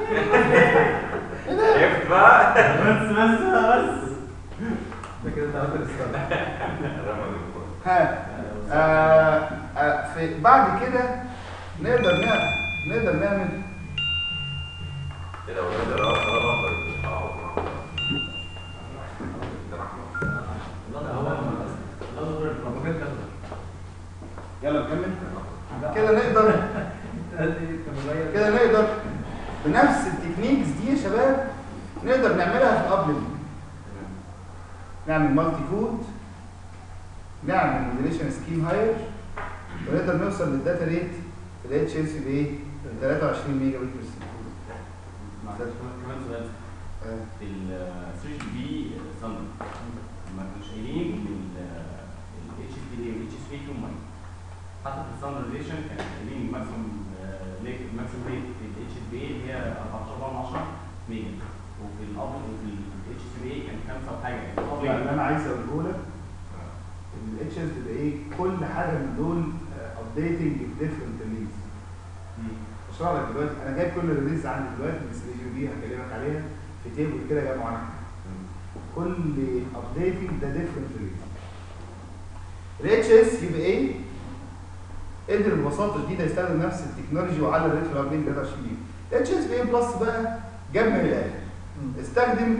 عرفت بقى بس بس بس ده كده انت عملت الاستاذ رمى الجمهور. ها آه آه في بعد كده نقدر نعمل نقدر نعمل ايه ده ولاد الراب ده بطل اه يلا نكمل كده نقدر كده نقدر بنفس التكنيكس دي يا شباب نقدر نعملها في الابلين نعمل مالتي كود نعمل موديليشن سكيم هاير ونقدر نوصل للداتا ريت في الاتش اس بي 23 ميجا بت بير سكند كمان سؤال آه. في السوشيال بي ستاندرد ما كانوش قايلين ان الاتش اس بي والاتش اس بي فيهم ميه حتى في الستاندرديشن كانوا قايلين الماكسيموم الماكسيموم ريت في الاتش اس بي هي 14 ميجا وفي الاب وفي الاتش اس بي كان 5 وحاجه يعني الأب يعني اللي انا عايز اقوله لك ان الاتش اس تبقى ايه كل حاجه من دول ابديتنج ديفرنت ريليز اشرح لك دلوقتي انا جايب كل الريليز عندي دلوقتي من السي جي بي هكلمك عليها في تيبل كده جايبه عنها كل ابديتنج ده ديفرنت ريليز الاتش اس يبقى ايه قدر ببساطه شديده يستخدم نفس التكنولوجي وعلى الريت في الابديت 23 الاتش اس بي ايه بلس بقى جاب من الاخر استخدم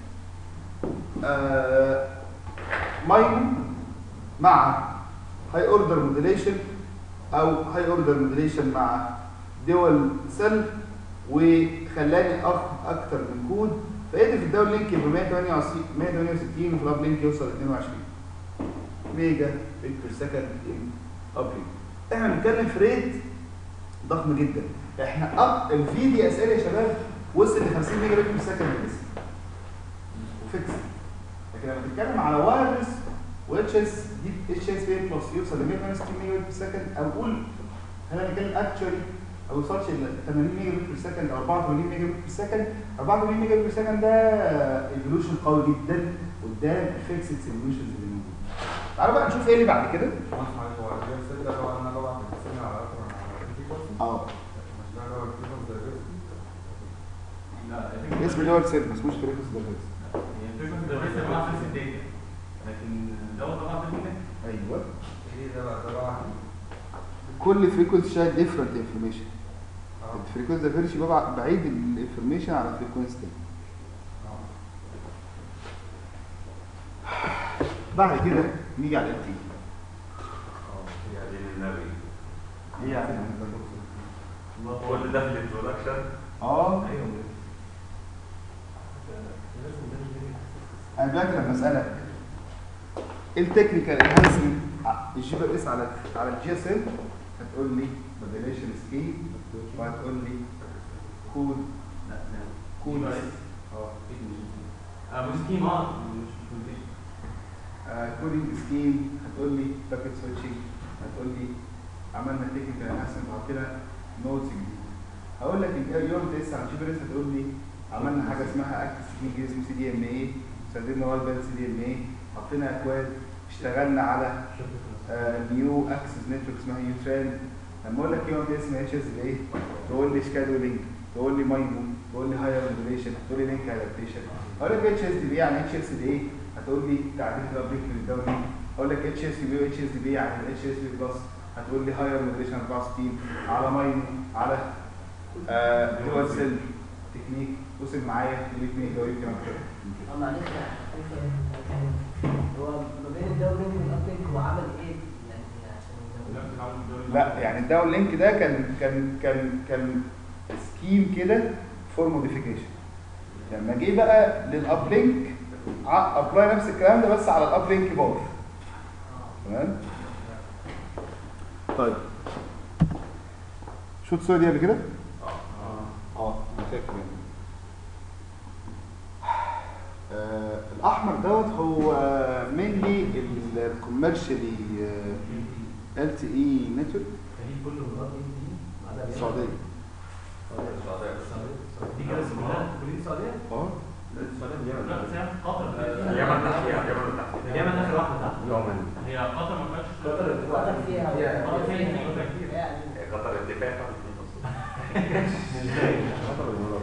آه ماينو مع هاي اوردر موديليشن او هاي اوردر موديليشن مع دول سيل وخلاني أخ اكتر من كود فقدر في الدول لينك يبقى 168 168 وفي الاب لينك يوصل 22 ميجا بت بير سكند ان اب لينك احنا بنتكلم في ريت ضخم جدا احنا اب الفي دي اس ال يا شباب وصل ل 50 ميجا بت بير سكند بس وفيكس لكن لما بتتكلم على وايرلس واتش اس دي اتش اس بي بلس يوصل ل 168 ميجا بت بير سكند او قول خلينا نتكلم اكشولي ما يوصلش ل 80 ميجا بت بير سكند او 84 ميجا بت بير سكند 84 ميجا بت بير سكند ده ايفولوشن قوي جدا قدام الفيكسد سيميوليشنز اللي موجوده تعالوا بقى نشوف ايه اللي بعد كده معلش معلش هو الجيم سيت ده طبعا انا طبعا بتقسمني على اكتر من فيكوس اه مش ده اللي هو الفيكوس دايفرستي لا اسم دول سيت ما اسموش فريكوس دايفرس يعني الفكره ده لسه طبعا في الداتا لكن دوت طبعا في الداتا ايوه ايه ده بقى ده بقى كل فريكونسي شايل ديفرنت انفورميشن اه الفريكونسي دايفرس يبقى بعيد الانفورميشن على الفريكونسي تاني اه بعد كده نيجي على ال تي يا دين النبي ايه يعني كل ده في الانترودكشن اه ايوه انا دلوقتي لما اسالك ايه التكنيكال انهانسمنت الجي بي اس على على الجي اس ام هتقول لي موديليشن سكيم وهتقول لي كود لا لا كود بس اه اه مش سكيم اه مش مش كودينج سكيم هتقول لي باكيت سويتشنج هتقول لي عملنا تكنيكال انهانسمنت وحطينا نودز جديده هقول لك اليوم تقيس على الجي بي اس هتقول لي عملنا حاجه اسمها اكتف تكنيك اسمه سي دي ام اي استخدمنا وايد باند سي دي ام اي حطينا اكواد اشتغلنا على نيو اكسس نتورك اسمها يو ترند لما اقول لك يوم اسم اتش اس ايه تقول لي شكادولينج تقول لي مايمو تقول لي هاير موديليشن تقول لي لينك ادابتيشن اقول لك اتش اس دي بي يعني اتش اس دي ايه هتقول لي تعديل الابديت من الدوري اقول لك اتش اس دي بي واتش اس دي بي يعني اتش اس دي بلس هتقول لي هاير موديليشن 64 على مايمو على دول سيل تكنيك وصل معايا الاثنين دوري كمان كده اه معلش هو ما بين الداونلينك والابلينك هو عمل ايه يعني عشان لا يعني الداون لينك ده كان كان كان كان سكيم كده فور موديفيكيشن لما جه بقى للاب لينك ابلاي نفس الكلام ده بس على الاب لينك بار تمام طيب شفت الصوره دي قبل كده؟ اه فاكر يعني. آه الاحمر دوت هو مينلي الكوميرشالي ال تي اي نتورك كله السعوديه السعودية دي كده كلها كلية السعودية؟ اه السعوديه اليمن لا بس هي في قطر اليمن تحتيها اليمن تحتيها اليمن آخر واحدة تحت يومن هي قطر ما فيهاش قطر قطر فيها قطر فيها فيها نقطة كتير يعني قطر اتفاق قطر والامارات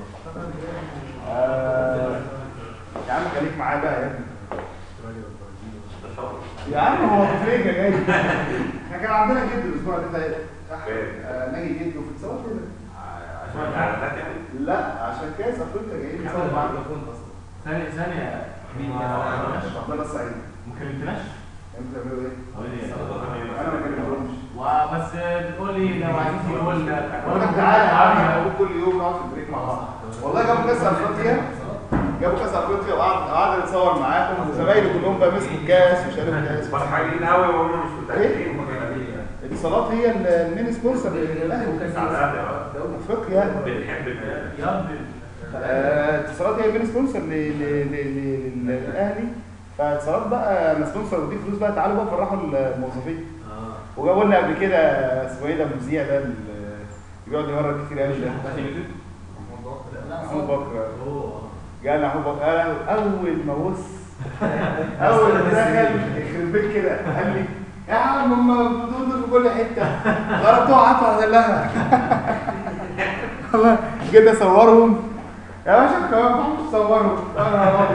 آه، يا عم خليك معايا بقى يا ابني ده شرط يا عم هو افريقيا جاي احنا كان عندنا جد الاسبوع اللي فات فين؟ آه، ناجي جد وفي اتصالات كده عشان الاعلانات يعني لا عشان كاس افريقيا جايين نتصور معاك ثانية ثانية مين عبد الله السعيد ما كلمتناش؟ انتوا بتعملوا ايه؟ قول لي انا ما كلمتهمش وبس بتقول لي لو عايزين تقول بقول لك تعالى يا عم موجود كل يوم نقعد في البريك مع بعض والله جابوا كاس افريقيا جابوا كاس افريقيا وقعد قعدنا نتصور معاكم وزمايلي كلهم بقى مسكوا الكاس وشالوا الكاس فرحانين قوي وهم مش متاكدين الاتصالات هي المين سبونسر للاهلي سعداء بقى افريقيا بنحب الناس. يض آه، اتصالات هي المين سبونسر ل- ل- ل- ل- للاهلي فاتصالات بقى انا سبونسر ودي فلوس بقى تعالوا بقى فرحوا الموظفين وجابوا لنا قبل كده اسمه ايه ده المذيع ده اللي بيقعد يهرج كتير قوي ده محمود بكر جانا محمود بكر قال اول ما بص اول ما دخل يخرب بيت كده قال لي يا عم هم بتقولوا في كل حته ضربتوها عطوا لها والله جيت اصورهم يا باشا كمان ما بعرفش اصورهم انا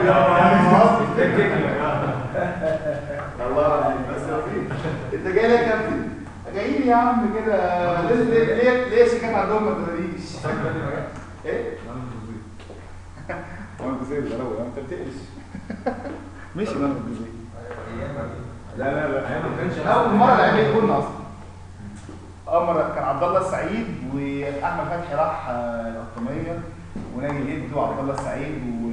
ابيض والله العظيم بس لطيف انت جاي ليه يا كابتن؟ جايين يا عم كده ليه ليه ليه ليه شيكات عندهم ما تقوليش ايه؟ محمد جزير ده لو انت بتقلش مشي محمد جزير لا لا لا اول مره لعب كنا اصلا اول مره كان عبد الله السعيد واحمد فتحي راح آه، القطاميه وناجي جد وعبد الله السعيد و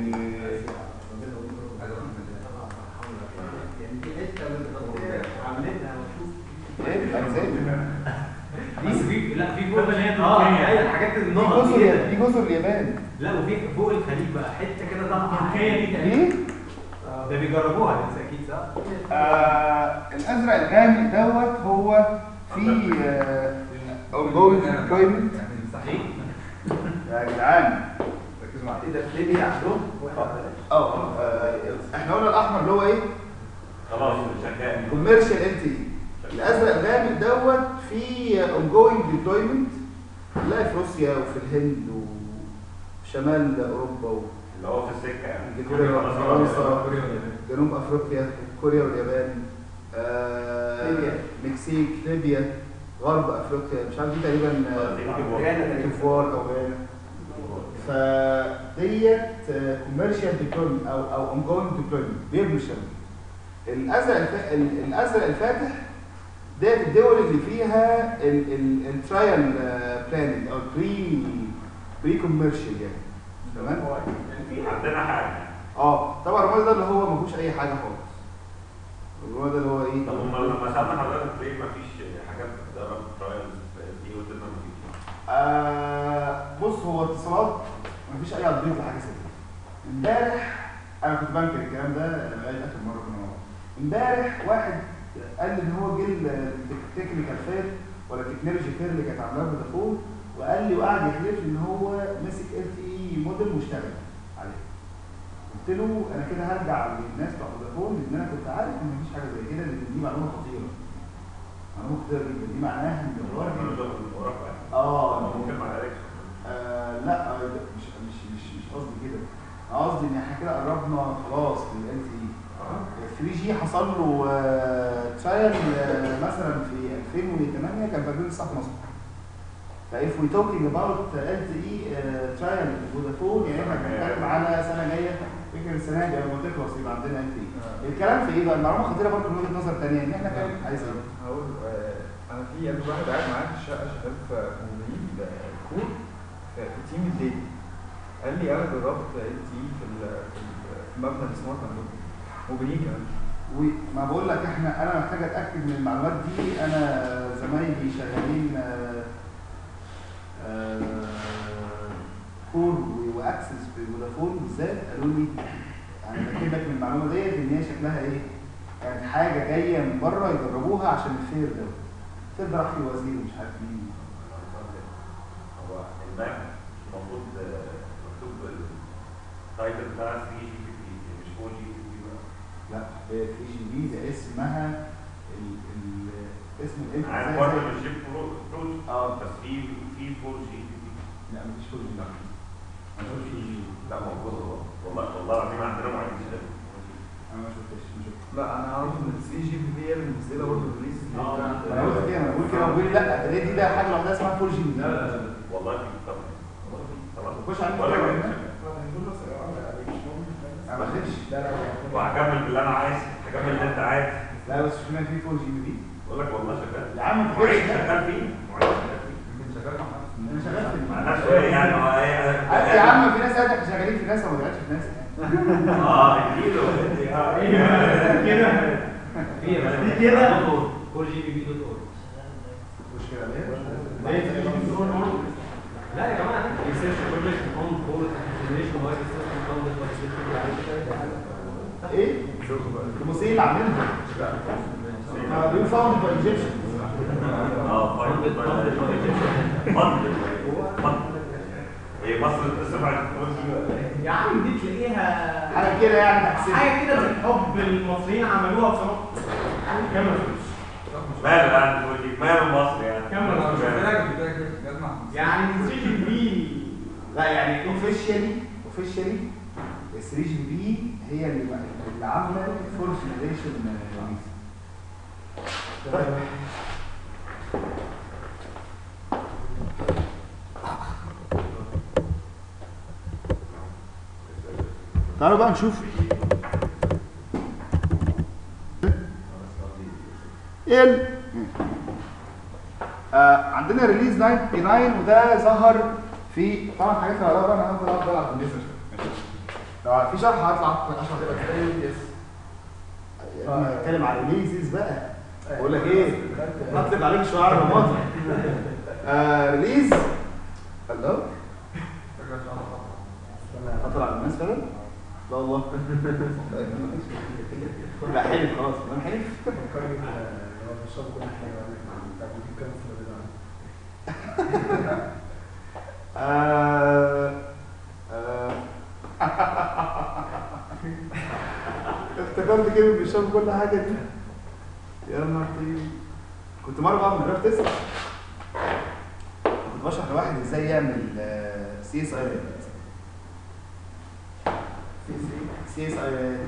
يعني دي حته من التغطيه عاملينها وشوف ايه اجزاء بس في لا في فوق اللي هي اه تركيا ايوه الحاجات دي النقط جزر دي دي جزر اليابان لا وفي فوق الخليج بقى حته كده طالعه تركيا دي تقريبا ايه؟ ده بيجربوها بس اكيد صح؟ آه الازرق الغامق دوت هو في اونجوينج ديبلويمنت يا جدعان ركزوا معايا ايه ده في ليبيا عندهم واحد اه آه، احنا قلنا الاحمر اللي هو ايه؟ خلاص شغال كوميرشال ال تي الازرق الغامق دوت في اونجوينج ديبلويمنت تلاقي في روسيا وفي الهند وفي شمال اوروبا و... اللي هو في السكه يعني كوريا فرنسا جنوب افريقيا كوريا واليابان آه، ليبيا. مكسيك ليبيا غرب افريقيا مش عارف دي تقريبا آه، غانا تقريبا. كوتيفوار او غانا فديت كوميرشال ديبلويمنت او او اون جوينج ديبلويمنت بيبنوا الشبكه الازرق الف... ال- الازرق الفاتح ديت الدول اللي فيها الترايل بلاننج او بري بري كوميرشال يعني تمام عندنا حاجه اه طبعا الرماد ده اللي هو ما فيهوش اي حاجه خالص الرماد ده اللي هو ايه طب هم لما سالنا حضرتك ليه ما فيش حاجات بتدرب ترايلز دي قلت لنا ما فيش آه بص هو اتصالات مفيش اي ابديت لحاجه زي كده امبارح انا كنت بنكر الكلام ده لغايه اخر مره كنا مع بعض امبارح واحد قال لي ان هو جه التكنيكال فير ولا التكنولوجي فير اللي كانت عاملاها فودافون وقال لي وقعد يحلف لي ان هو مسك ال تي اي موديل واشتغل عليه قلت له انا كده هرجع للناس بتوع فودافون لان انا كنت عارف ان مفيش حاجه زي كده لان دي معلومه خطيره معلومه خطيره جدا دي معناها ان الراجل اه ممكن ما عليكش آه لا آه، ده مش مش مش مش قصدي كده انا قصدي ان احنا كده قربنا خلاص لل تي 3 جي حصل له ترايل مثلا في 2008 كان في 2009 في مصر فايف وي توكينج اباوت ال تي اي ترايل فودافون يعني احنا بنتكلم على سنه جايه فكر السنه دي لما تخلص يبقى عندنا ال تي الكلام في ايه بقى المعلومه خطيره برضه من وجهه نظر ثانيه ان احنا كان عايز ايه هقول آه، انا في قبل واحد قاعد معايا في الشقه شغال في موبيل كور في في تيم الديتا قال لي انا جربت ال تي في ال- في ال- في مبنى السمارت عندكم موبيلين كمان وما بقول لك احنا انا محتاج اتاكد من المعلومات دي انا زمايلي شغالين آه، آه، كور و- واكسس في فودافون بالذات قالوا لي انا بتاكد لك من المعلومه ديت ان هي شكلها ايه؟ كانت حاجه جايه من بره يجربوها عشان الفير ده الفير ده راح فيه وزير ومش عارف مين هو البنك المفروض آه، ده 3 جي بي بي مش 4 جي بي بي بقى لا هي 3 جي بي ده اسمها ال ال اسم ال عارف برضه مش جيب برو برو اه بس في في 4 جي بي بي لا مفيش 4 جي لا لا موجود والله والله والله العظيم عندنا معيد كده انا ما شفتش ما شفتش لا انا اعرف ان ال 3 جي بي هي اللي منزله برضه الريليز اللي اه. بتاعت- انا قلت كده انا بقول كده بقول لا ده ليه دي ده حاجه لوحدها اسمها 4 جي لا لا لا والله في طبعا خلاص خش على ولا الموبايل. كده. انا ما خدتش لا لا وهكمل باللي انا عايز هكمل اللي انت عايز لا بس شفنا في 4 جي بي بقول لك والله شغال يا عم ما معيد تخش شغال فيه معيد شغال فيه يمكن شغال مع حد اسمه انا شغال في مع نفسه ايه يعني هو ايه يا عم في ناس قاعده احنا شغالين في ناس وما بنقعدش في ناس اه اديله اه كده في في كده 4 جي بي بي دوت اورg مشكله ليه؟ لا يا جماعه ريسيرش بروجكت اون فور انفورميشن وايد سيستم فاوندد باي سيستم ايه؟ المصريين اللي عاملينها دول فاوند باي ايجيبشن اه فايند فاند فاند هي مصر بتصرف على التكنولوجيا يا عم دي تلاقيها حاجه كده يعني تحسين حاجه كده بالحب المصريين عملوها بصراحه كمل ماله يعني التكنولوجيا ماله مصر يعني كمل انا مش ماله. محتاج محتاج شغال مع حد. يعني 3 جي بي لا يعني اوفيشالي اوفيشالي 3 جي بي هي اللي اللي عامله فورس جنريشن تعالوا بقى نشوف ايه ال- آه عندنا ريليز 99 وده ظهر في طبعا حاجات اللي بقى انا هفضل افضل على النسر لو في شرح هطلع عشان تبقى كده يس اتكلم على ريليزز بقى بقول لك ايه هطلب عليك شويه على رمضان آه ريليز الله اطلع على الناس فعلا لا والله لا حلف خلاص انا حلف فكرني لو بشرب كل حاجه بتاع بيجيب كانسر ده آه، آه. افتكرت كده بيشرب كل حاجه دي يا نهار طيب كنت مره بعمل جراف تيست كنت بشرح لواحد ازاي يعمل سي اس اي سي اس اي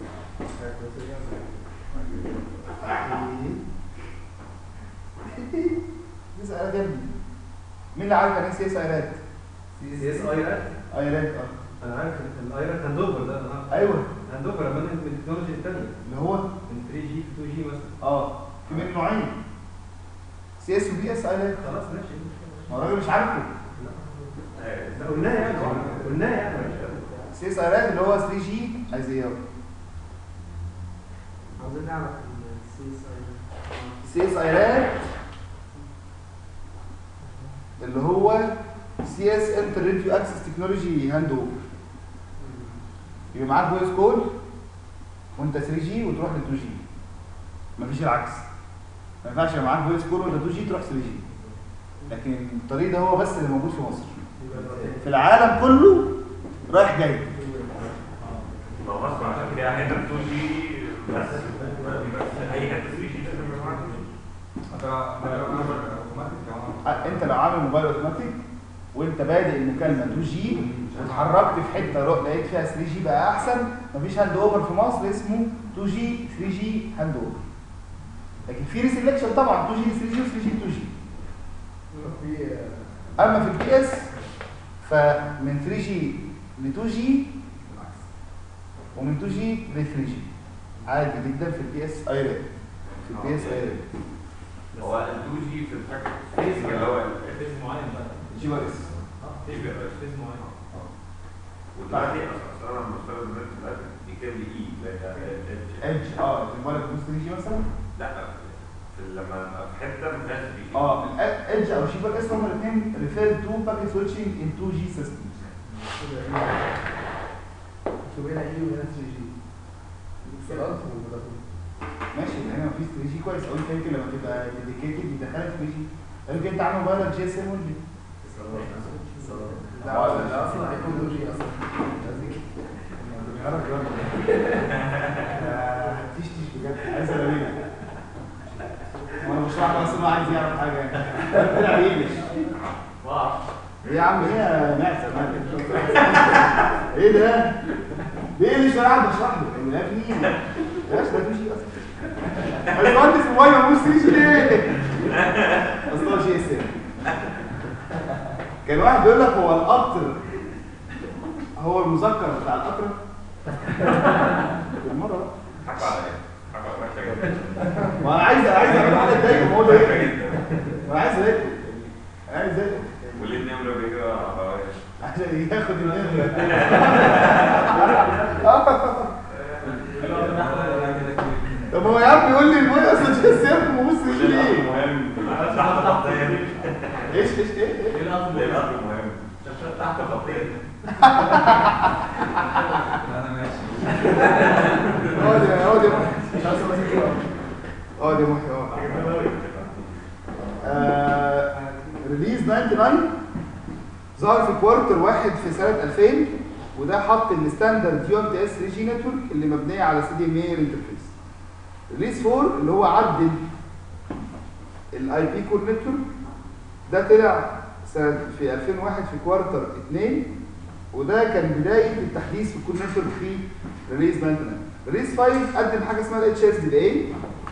سي اس اي جنبي مين اللي عارف يعني ايه سي اس ايرات؟ سي اس ايرات ايرات اه انا عارف الايرات هاند اوفر ده انا عارف ايوه هاند اوفر لما ننقل من التكنولوجي الثانيه اللي هو من 3 جي ل 2 جي مثلا اه في منه نوعين سي اس وبي اس ايرات خلاص ماشي ما الراجل مش عارفه قلناه يعني قلناه يعني سي اس ايرات اللي هو 3 جي عايز ايه عاوزين نعرف السي اس اي سي اس ايرات اللي هو سي اس انتر راديو اكسس تكنولوجي هاند اوفر يبقى معاك فويس كول وانت 3 جي وتروح ل 2 جي مفيش العكس ما ينفعش يبقى معاك فويس كول وانت 2 جي تروح 3 جي لكن الطريق ده هو بس اللي موجود في مصر في العالم كله رايح جاي ما هو مصر عشان كده حته 2 جي بس اي حته 3 جي لازم يبقى معاها 2 جي آه، انت لو عامل موبايل اوتوماتيك وانت بادئ المكالمه 2 جي واتحركت في حته رو- لقيت فيها 3 جي بقى احسن مفيش هاند اوفر في مصر اسمه 2 جي 3 جي هاند اوفر لكن في ريسلكشن طبعا 2 جي 3 جي و 3 جي 2 جي في اما في البي اس فمن 3 جي ل 2 جي ومن 2 جي ل 3 جي عادي جدا في البي اس ايرات في البي اس ايرات هو ال 2 جي في الفاكتور فيز اللي هو فيز معين بقى جي واي اس فيز فيز معين ودلوقتي اصلا انا لما بشتغل دلوقتي دلوقتي دي كده اي لا ايدج اه الموبايل بوست 3 جي مثلا لا في لما ابقى في حته ما فيهاش 3 جي اه الايدج او شيبك اس هما الاثنين ريفير تو باكيت سويتشنج ان 2 جي سيستمز مكتوب هنا اي وهنا 3 جي اتصالات وفودافون ماشي هنا مفيش 3 جي كويس او انت يمكن لما تبقى ديديكيتد يدخلك 3 جي يمكن انت عامل موبايلك جي اس ام ولا لا ولا لا اصلا هيكون 2 جي اصلا يا راجل تشتش بجد عايز الاقيه وانا بشرح له اصلا هو عايز يعرف حاجه يعني طلع يقلش ايه يا عم ايه يا معزه مالك ايه ده؟ بيقلش وانا قاعد بشرح له لا في يا اخي ده مش اصلا الباشمهندس الميه ما بصيش ليه؟ اصل هو شيء سر كان واحد بيقول لك هو القطر هو المذكر بتاع القطر بالمره بقى. حكوا على ايه؟ حكوا على وحشه جدا ما انا عايز عايز اعمل حاجه تضايقه ما هو ده وحشه ايه؟ جدا ما انا عايز اضايقه عايز اضايقه وليه النمره بيجري على بواش عشان ياخد النمره طب هو يا عم يقول لي الميه اصلا مش هسيبكم ما بصش ليه القطر ليه؟ مهم تحت الخطيه دي ايش ايش ايه؟ ايه القصد ليه القطر مهم تحت الخطيه انا ماشي اقعد يا اقعد يا محي مش عايز امسك كده. اقعد يا محي اقعد آه، ريليز 99 ظهر في كوارتر واحد في سنة 2000 وده حط الستاندرد يو ام تي اس 3 جي نتورك اللي مبنية على سي دي ام اي انترفيس ريليز 4 اللي هو عدل الاي بي كور نتورك ده طلع سنة في 2001 في كوارتر 2 وده كان بداية التحديث في الكور نتورك في ريليز 99 ريليز 5 قدم حاجة اسمها الاتش اس دي اي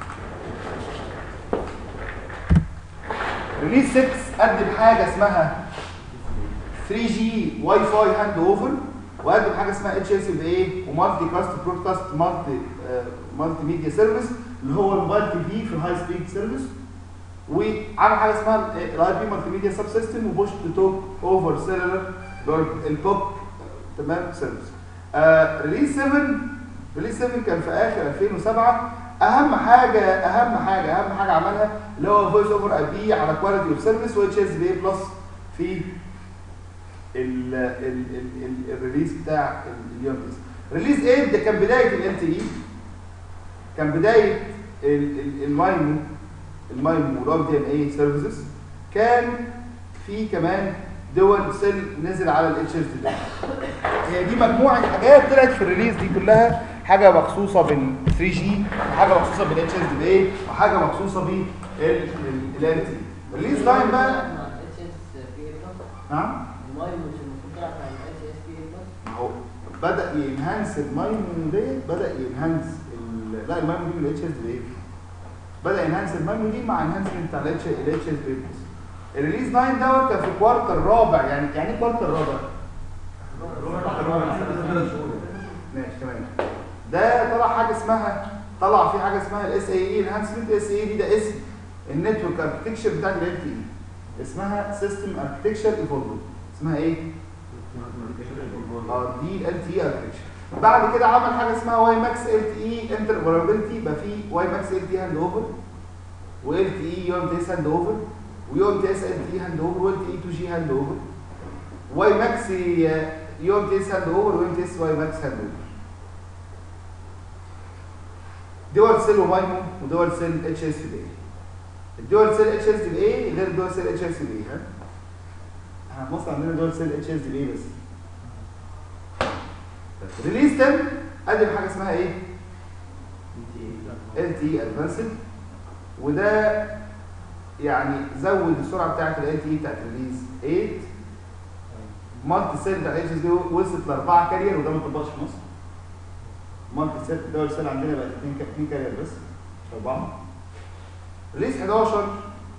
ريليز 6 قدم حاجه اسمها 3 جي واي فاي هاند اوفر وقدم حاجه اسمها اتش اس بي اي ومالتي كاست برودكاست مالتي مالتي ميديا سيرفيس اللي هو الموبايل تي في في الهاي سبيد سيرفيس وعمل حاجه اسمها الاي بي مالتي ميديا سب سيستم وبوش تو توك اوفر سيلولر البوك تمام سيرفيس ريليز 7 ريليز 7 كان في اخر 2007 اهم حاجه اهم حاجه اهم حاجه عملها اللي هو فويس اوفر اي بي على كواليتي اوف سيرفيس واتش اس بي بلس في ال ال ال ال الريليز بتاع اليوم ديز ريليز 8 ده كان بدايه ال تي اي كان بدايه ال- ال- المايمو المايمو والاو دي ام اي سيرفيسز كان في كمان دول سيل نزل على الاتش اس دي هي دي مجموعه حاجات طلعت في الريليز دي كلها حاجه مخصوصه بال 3 جي وحاجه مخصوصه بالاتش اس دي اي وحاجه مخصوصه بال ال تي ريليز لاين بقى نعم المايل مش المفروض تلعب مع الاتش اس بي بلس ما هو بدا ينهانس المايمو ديت بدا ينهانس ال- لا المايمو دي من الاتش اس دي بدا ينهانس المايمو دي مع انهانسمنت بتاع الاتش الاتش اس بي الريليز 9 دوت كان في كوارتر رابع يعني يعني ايه كوارتر رابع؟ ماشي تمام ده طلع حاجه اسمها طلع في حاجه اسمها الاس اي اي انهانسمنت اس اي دي ده اسم النتورك اركتكشر بتاع ال تي اسمها سيستم اركتكشر ايفولف اسمها ايه؟ اه دي ال تي اركتكشر بعد كده عمل حاجه اسمها واي ماكس ال تي اي انتر فولابيلتي يبقى في واي ماكس ال تي هاند اوفر وال تي اي يو ام تي اس هاند اوفر ويو ام تي اس ال تي هاند اوفر وال تي اي 2 جي هاند اوفر واي ماكس يو ام تي اس هاند اوفر ويو ام تي اس واي ماكس هاند اوفر دول سيل ومايمو ودول سيل اتش اس دي الدول سيل اتش اس دي اي غير دول سيل اتش اس دي ها احنا في مصر عندنا دول سيل اتش اس دي بس ريليز 10 قدم حاجه اسمها ايه ال تي ادفانسد وده يعني زود السرعه بتاعت ال تي بتاعت ريليز 8 مالتي سيل بتاع اتش اس دي وصلت ل 4 كارير وده ما طبقش في مصر مالتي سيل دول سيل عندنا بقت 2 كارير بس مش اربعه ريليز 11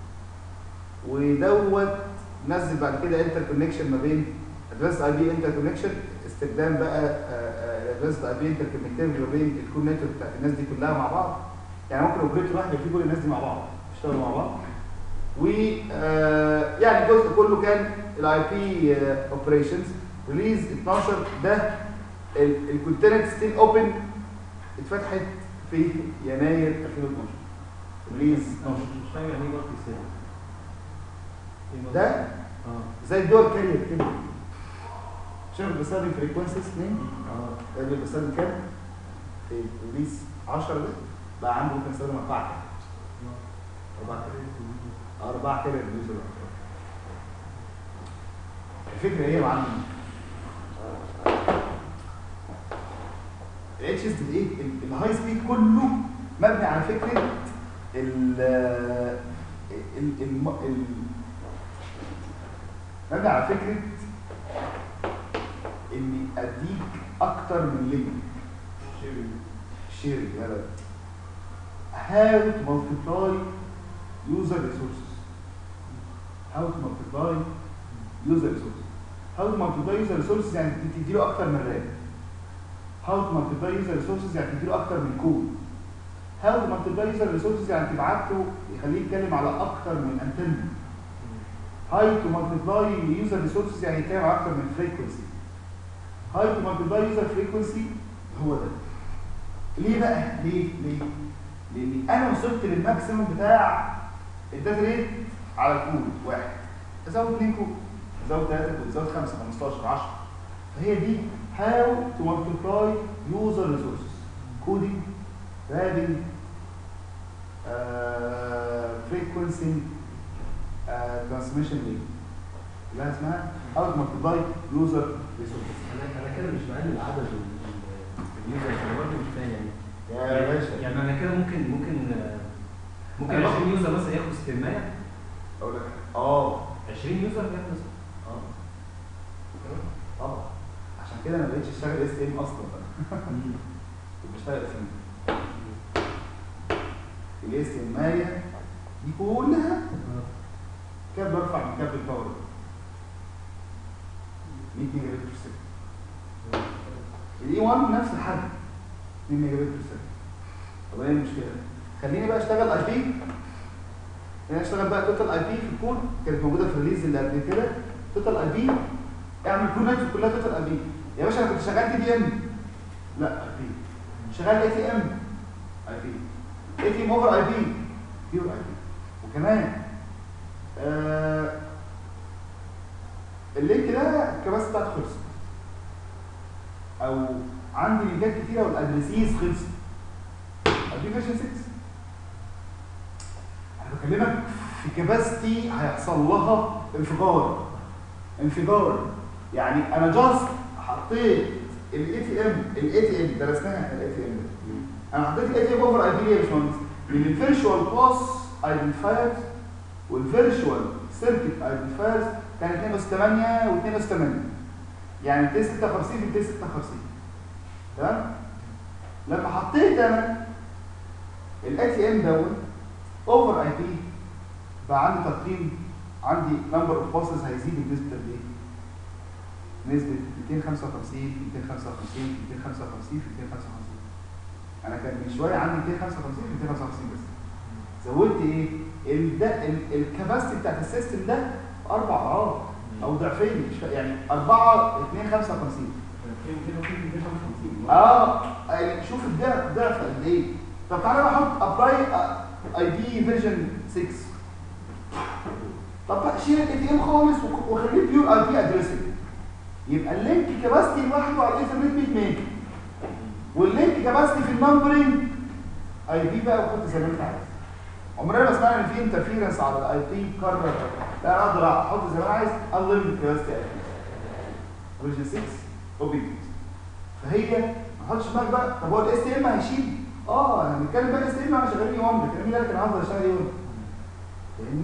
ودوت نزل بعد كده انتر كونكشن ما بين ادفانس اي بي انتر كونكشن استخدام بقى ادفانس اي بي انتر كونكتيفيتي ما بين الكول نتورك بتاعت الناس دي كلها مع بعض يعني ممكن اوبريتور واحد يبقى فيه كل الناس دي مع بعض يشتغلوا مع بعض و آه، يعني الجزء كله كان الاي بي اوبريشنز ريليز 12 ده الكونتيننت ستيل اوبن اتفتحت في يناير 2012 ريليز 12 مش فاهم يعني ايه مالتي سيل ده اه زي الدول كارير كده شايف بستخدم فريكونسيز 2 اه ده اللي بستخدم كام؟ في ريليز 10 ده بقى عنده ممكن يستخدم 4 كده أربعة أربعة كده ريليز الفكرة ايه يا معلم؟ الاتش اس دي ايه الهاي سبيد كله مبني على فكره ال ال ال ال مبني على فكره اني اديك اكتر من لينك شيرنج يلا how to multiply user resources how to multiply user resources how to multiply user resources يعني تديله اكتر من رام how to multiply user resources يعني تديله اكتر من كود how to multiply user resources يعني تبعت له يخليه يتكلم على اكتر من انتنه how to multiply user resources يعني يتكلم على اكتر من frequency how to multiply user frequency هو ده ليه بقى ليه ليه لان انا وصلت للماكسيمم بتاع الداتا ريت على الكود واحد ازود اثنين كود ازود ثلاثه كود ازود خمسه 15 10 فهي دي how to multiply user resources coding wrapping uh, frequency uh, transmission link اللي اسمها how to multiply user resources انا انا كده مش بقلل عدد اليوزرز انا برضه مش فاهم يعني يا باشا يعني انا كده ممكن ممكن آه، ممكن أنا 20 يوزر مثلا ياخد 600 اقول لك اه 20 يوزر ياخد اه اه عشان كده انا ما بقتش اشتغل اس ام اصلا بقى كنت بشتغل اس ام الاس ام مايا دي كلها كانت برفع من كابل باور 100 ميجا بت بير سكند الاي 1 نفس الحجم 2 ميجا بت بير سكند طب ايه المشكله؟ خليني بقى اشتغل اي بي انا اشتغل بقى توتال اي بي في الكود كانت موجوده في الريليز اللي قبل كده توتال اي بي اعمل كل نتورك كلها توتال اي بي يا باشا انا كنت شغال تي دي ام لا اي بي شغال اي تي ام اي بي اي تي ام اوفر اي بي بيور اي بي وكمان آه اللينك ده الكباسيتي بتاعته خلصت او عندي لينكات كتيره والادريسيز خلصت ادي فيرجن 6 انا بكلمك في كباستي هيحصل لها انفجار انفجار يعني انا جاست حطيت الاي تي ام الاي تي ام درسناها الاي تي ام انا حطيت الاي تي ام اوفر اي بي ليه يا باشمهندس؟ من الفيرشوال باس ايدنتيفايرز والفيرشوال سيركت ايدنتيفايرز كان 208 و208 يعني 256 في 256 تمام؟ لما حطيت انا الاي تي ام دوت اوفر اي بي بقى عندي تقييم عندي نمبر اوف باسز هيزيد بنسبه قد ايه؟ نسبه 255 255 255 في 255 انا كان من شويه عندي 255 في 255 بس زودت ايه؟ ال- ده ال- الكباستي بتاعت السيستم ده اربع اضعاف او ضعفين مش فا- يعني 4 255 اه يعني شوف الضعف ضعف قد ايه طب تعالى بقى احط ابلاي اي بي فيرجن 6 طب بقى شيل الاي تي ام خالص وخ- وخليه بيور اي بي ادريسنج يبقى اللينك كباستي لوحده على الايثرنت 100 ميجا واللينك كباستي في النمبرنج اي بي بقى وحط زي ما انت عايز عمرنا ما سمعنا ان في انترفيرنس على الاي بي كرر لا انا اقدر احط زي ما انا عايز انليمتد كباستي اي بي فيرجن 6 اوبن فهي ما تحطش في دماغك بقى طب هو الاس تي ام هيشيل اه انا بنتكلم بقى الاس تي ام انا شغال اي 1 لكن مين قال لك انا هفضل اشتغل اي 1 فاهمني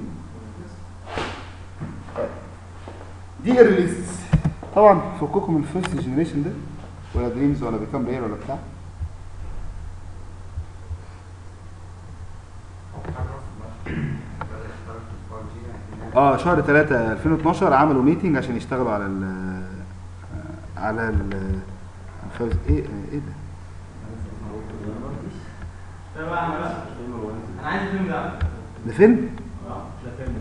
طيب. دي الريليزز طبعا فككم من الفيرست جنريشن ده ولا دريمز ولا بيكام رير ولا بتاع اه شهر 3 2012 عملوا ميتنج عشان يشتغلوا على ال على ال الفوز ايه ايه ده ده بقى انا بقى انا عايز الفيلم ده ده فيلم اه لا فيلم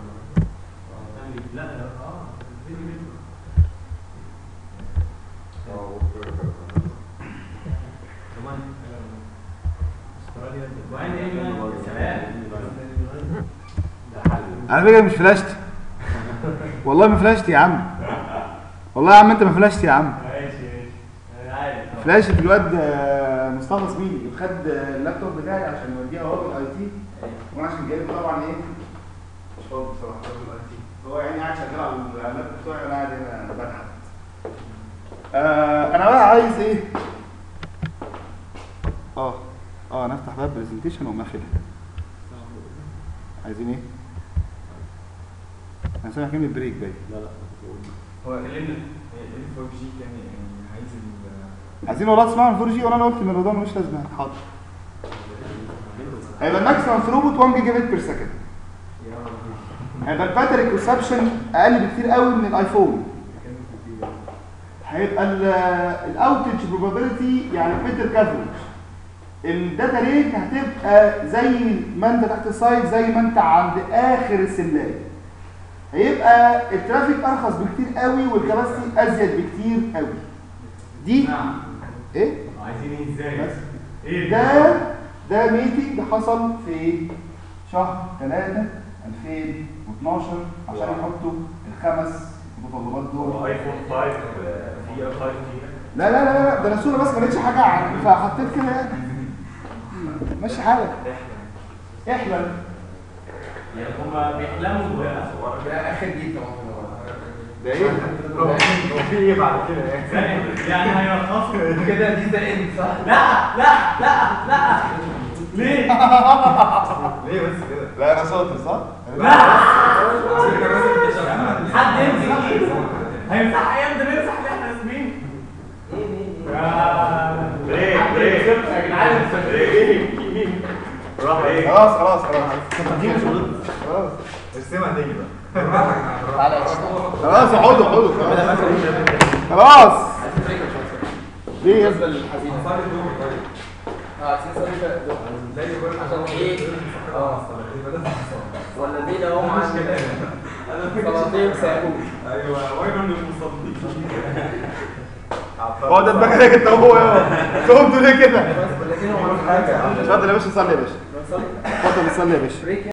لا اه الفيلم كمان استراليا وعين ايه بقى؟ سلام. ده حل على فكره مش فلاشت والله ما فلاشت يا عم والله يا عم انت ما فلاشت يا عم ماشي ماشي انا عارف فلاش الواد آه، مصطفى زميلي خد آه، اللابتوب بتاعي عشان يوديه هو بالاي تي وانا عشان جايبه طبعا ايه مش فاضي بصراحه بالاي تي هو يعني قاعد شغال على اللابتوب بتاعي وانا قاعد هنا بضحك آه انا بقى عايز ايه برزنتيشن واقوم قافلها عايزين ايه؟ انا سامع كلمه بريك باين لا لا هو ال ال 4 جي كان يعني عايز ال عايزين والله تسمعوا الفور جي وانا أنا قلت ان الرضا ملوش لازمه حاضر هيبقى الماكسيمم ثروبوت 1 جيجا بت بير سكند هيبقى الباتري ريسبشن اقل بكتير قوي من الايفون هيبقى الاوتج بروبابيلتي يعني بيتر كافرج الداتا ريت هتبقى زي ما انت تحت السايد زي ما انت عند اخر السلال هيبقى الترافيك ارخص بكتير قوي والكباسيتي ازيد بكتير قوي دي نعم ايه عايزين ايه ازاي؟ بس ايه ده ده ميتنج حصل في شهر 3 2012 عشان يحطوا الخمس متطلبات دول ايفون 5 في 5 جي لا لا لا لا ده انا الصوره بس ما لقيتش حاجه عن فحطيت كده يعني ماشي حالك احلم يعني هما بيحلموا بقى ده اخر جيل طبعا ده ايه هو في ايه بعد كده يعني؟ يعني هيرخصوا كده دي ذا اند صح؟ لا لا لا لا ليه؟ ليه بس كده؟ لا انا صوتي صح؟ لا حد يمسك ايده هيمسح ايام ده بيمسح اللي احنا راسمين ايه مين ايه يا بريك بريك يا جدعان خلاص خلاص خلاص خلاص ارسمها تاني بقى تعالى يا شباب خلاص اقعدوا اقعدوا خلاص خلاص ليه يا ابني؟ الحزينه اه عايزين نسوي عشان ايه؟ اه ولا دي ده هم عن سلاطين ساهو ايوه وين المصلين هو ده دماغك انت وهو يا تقوم ليه كده؟ بس لكن هو عن حاجه اتفضل يا باشا صلي يا باشا نصلي اتفضل صلي يا باشا بريك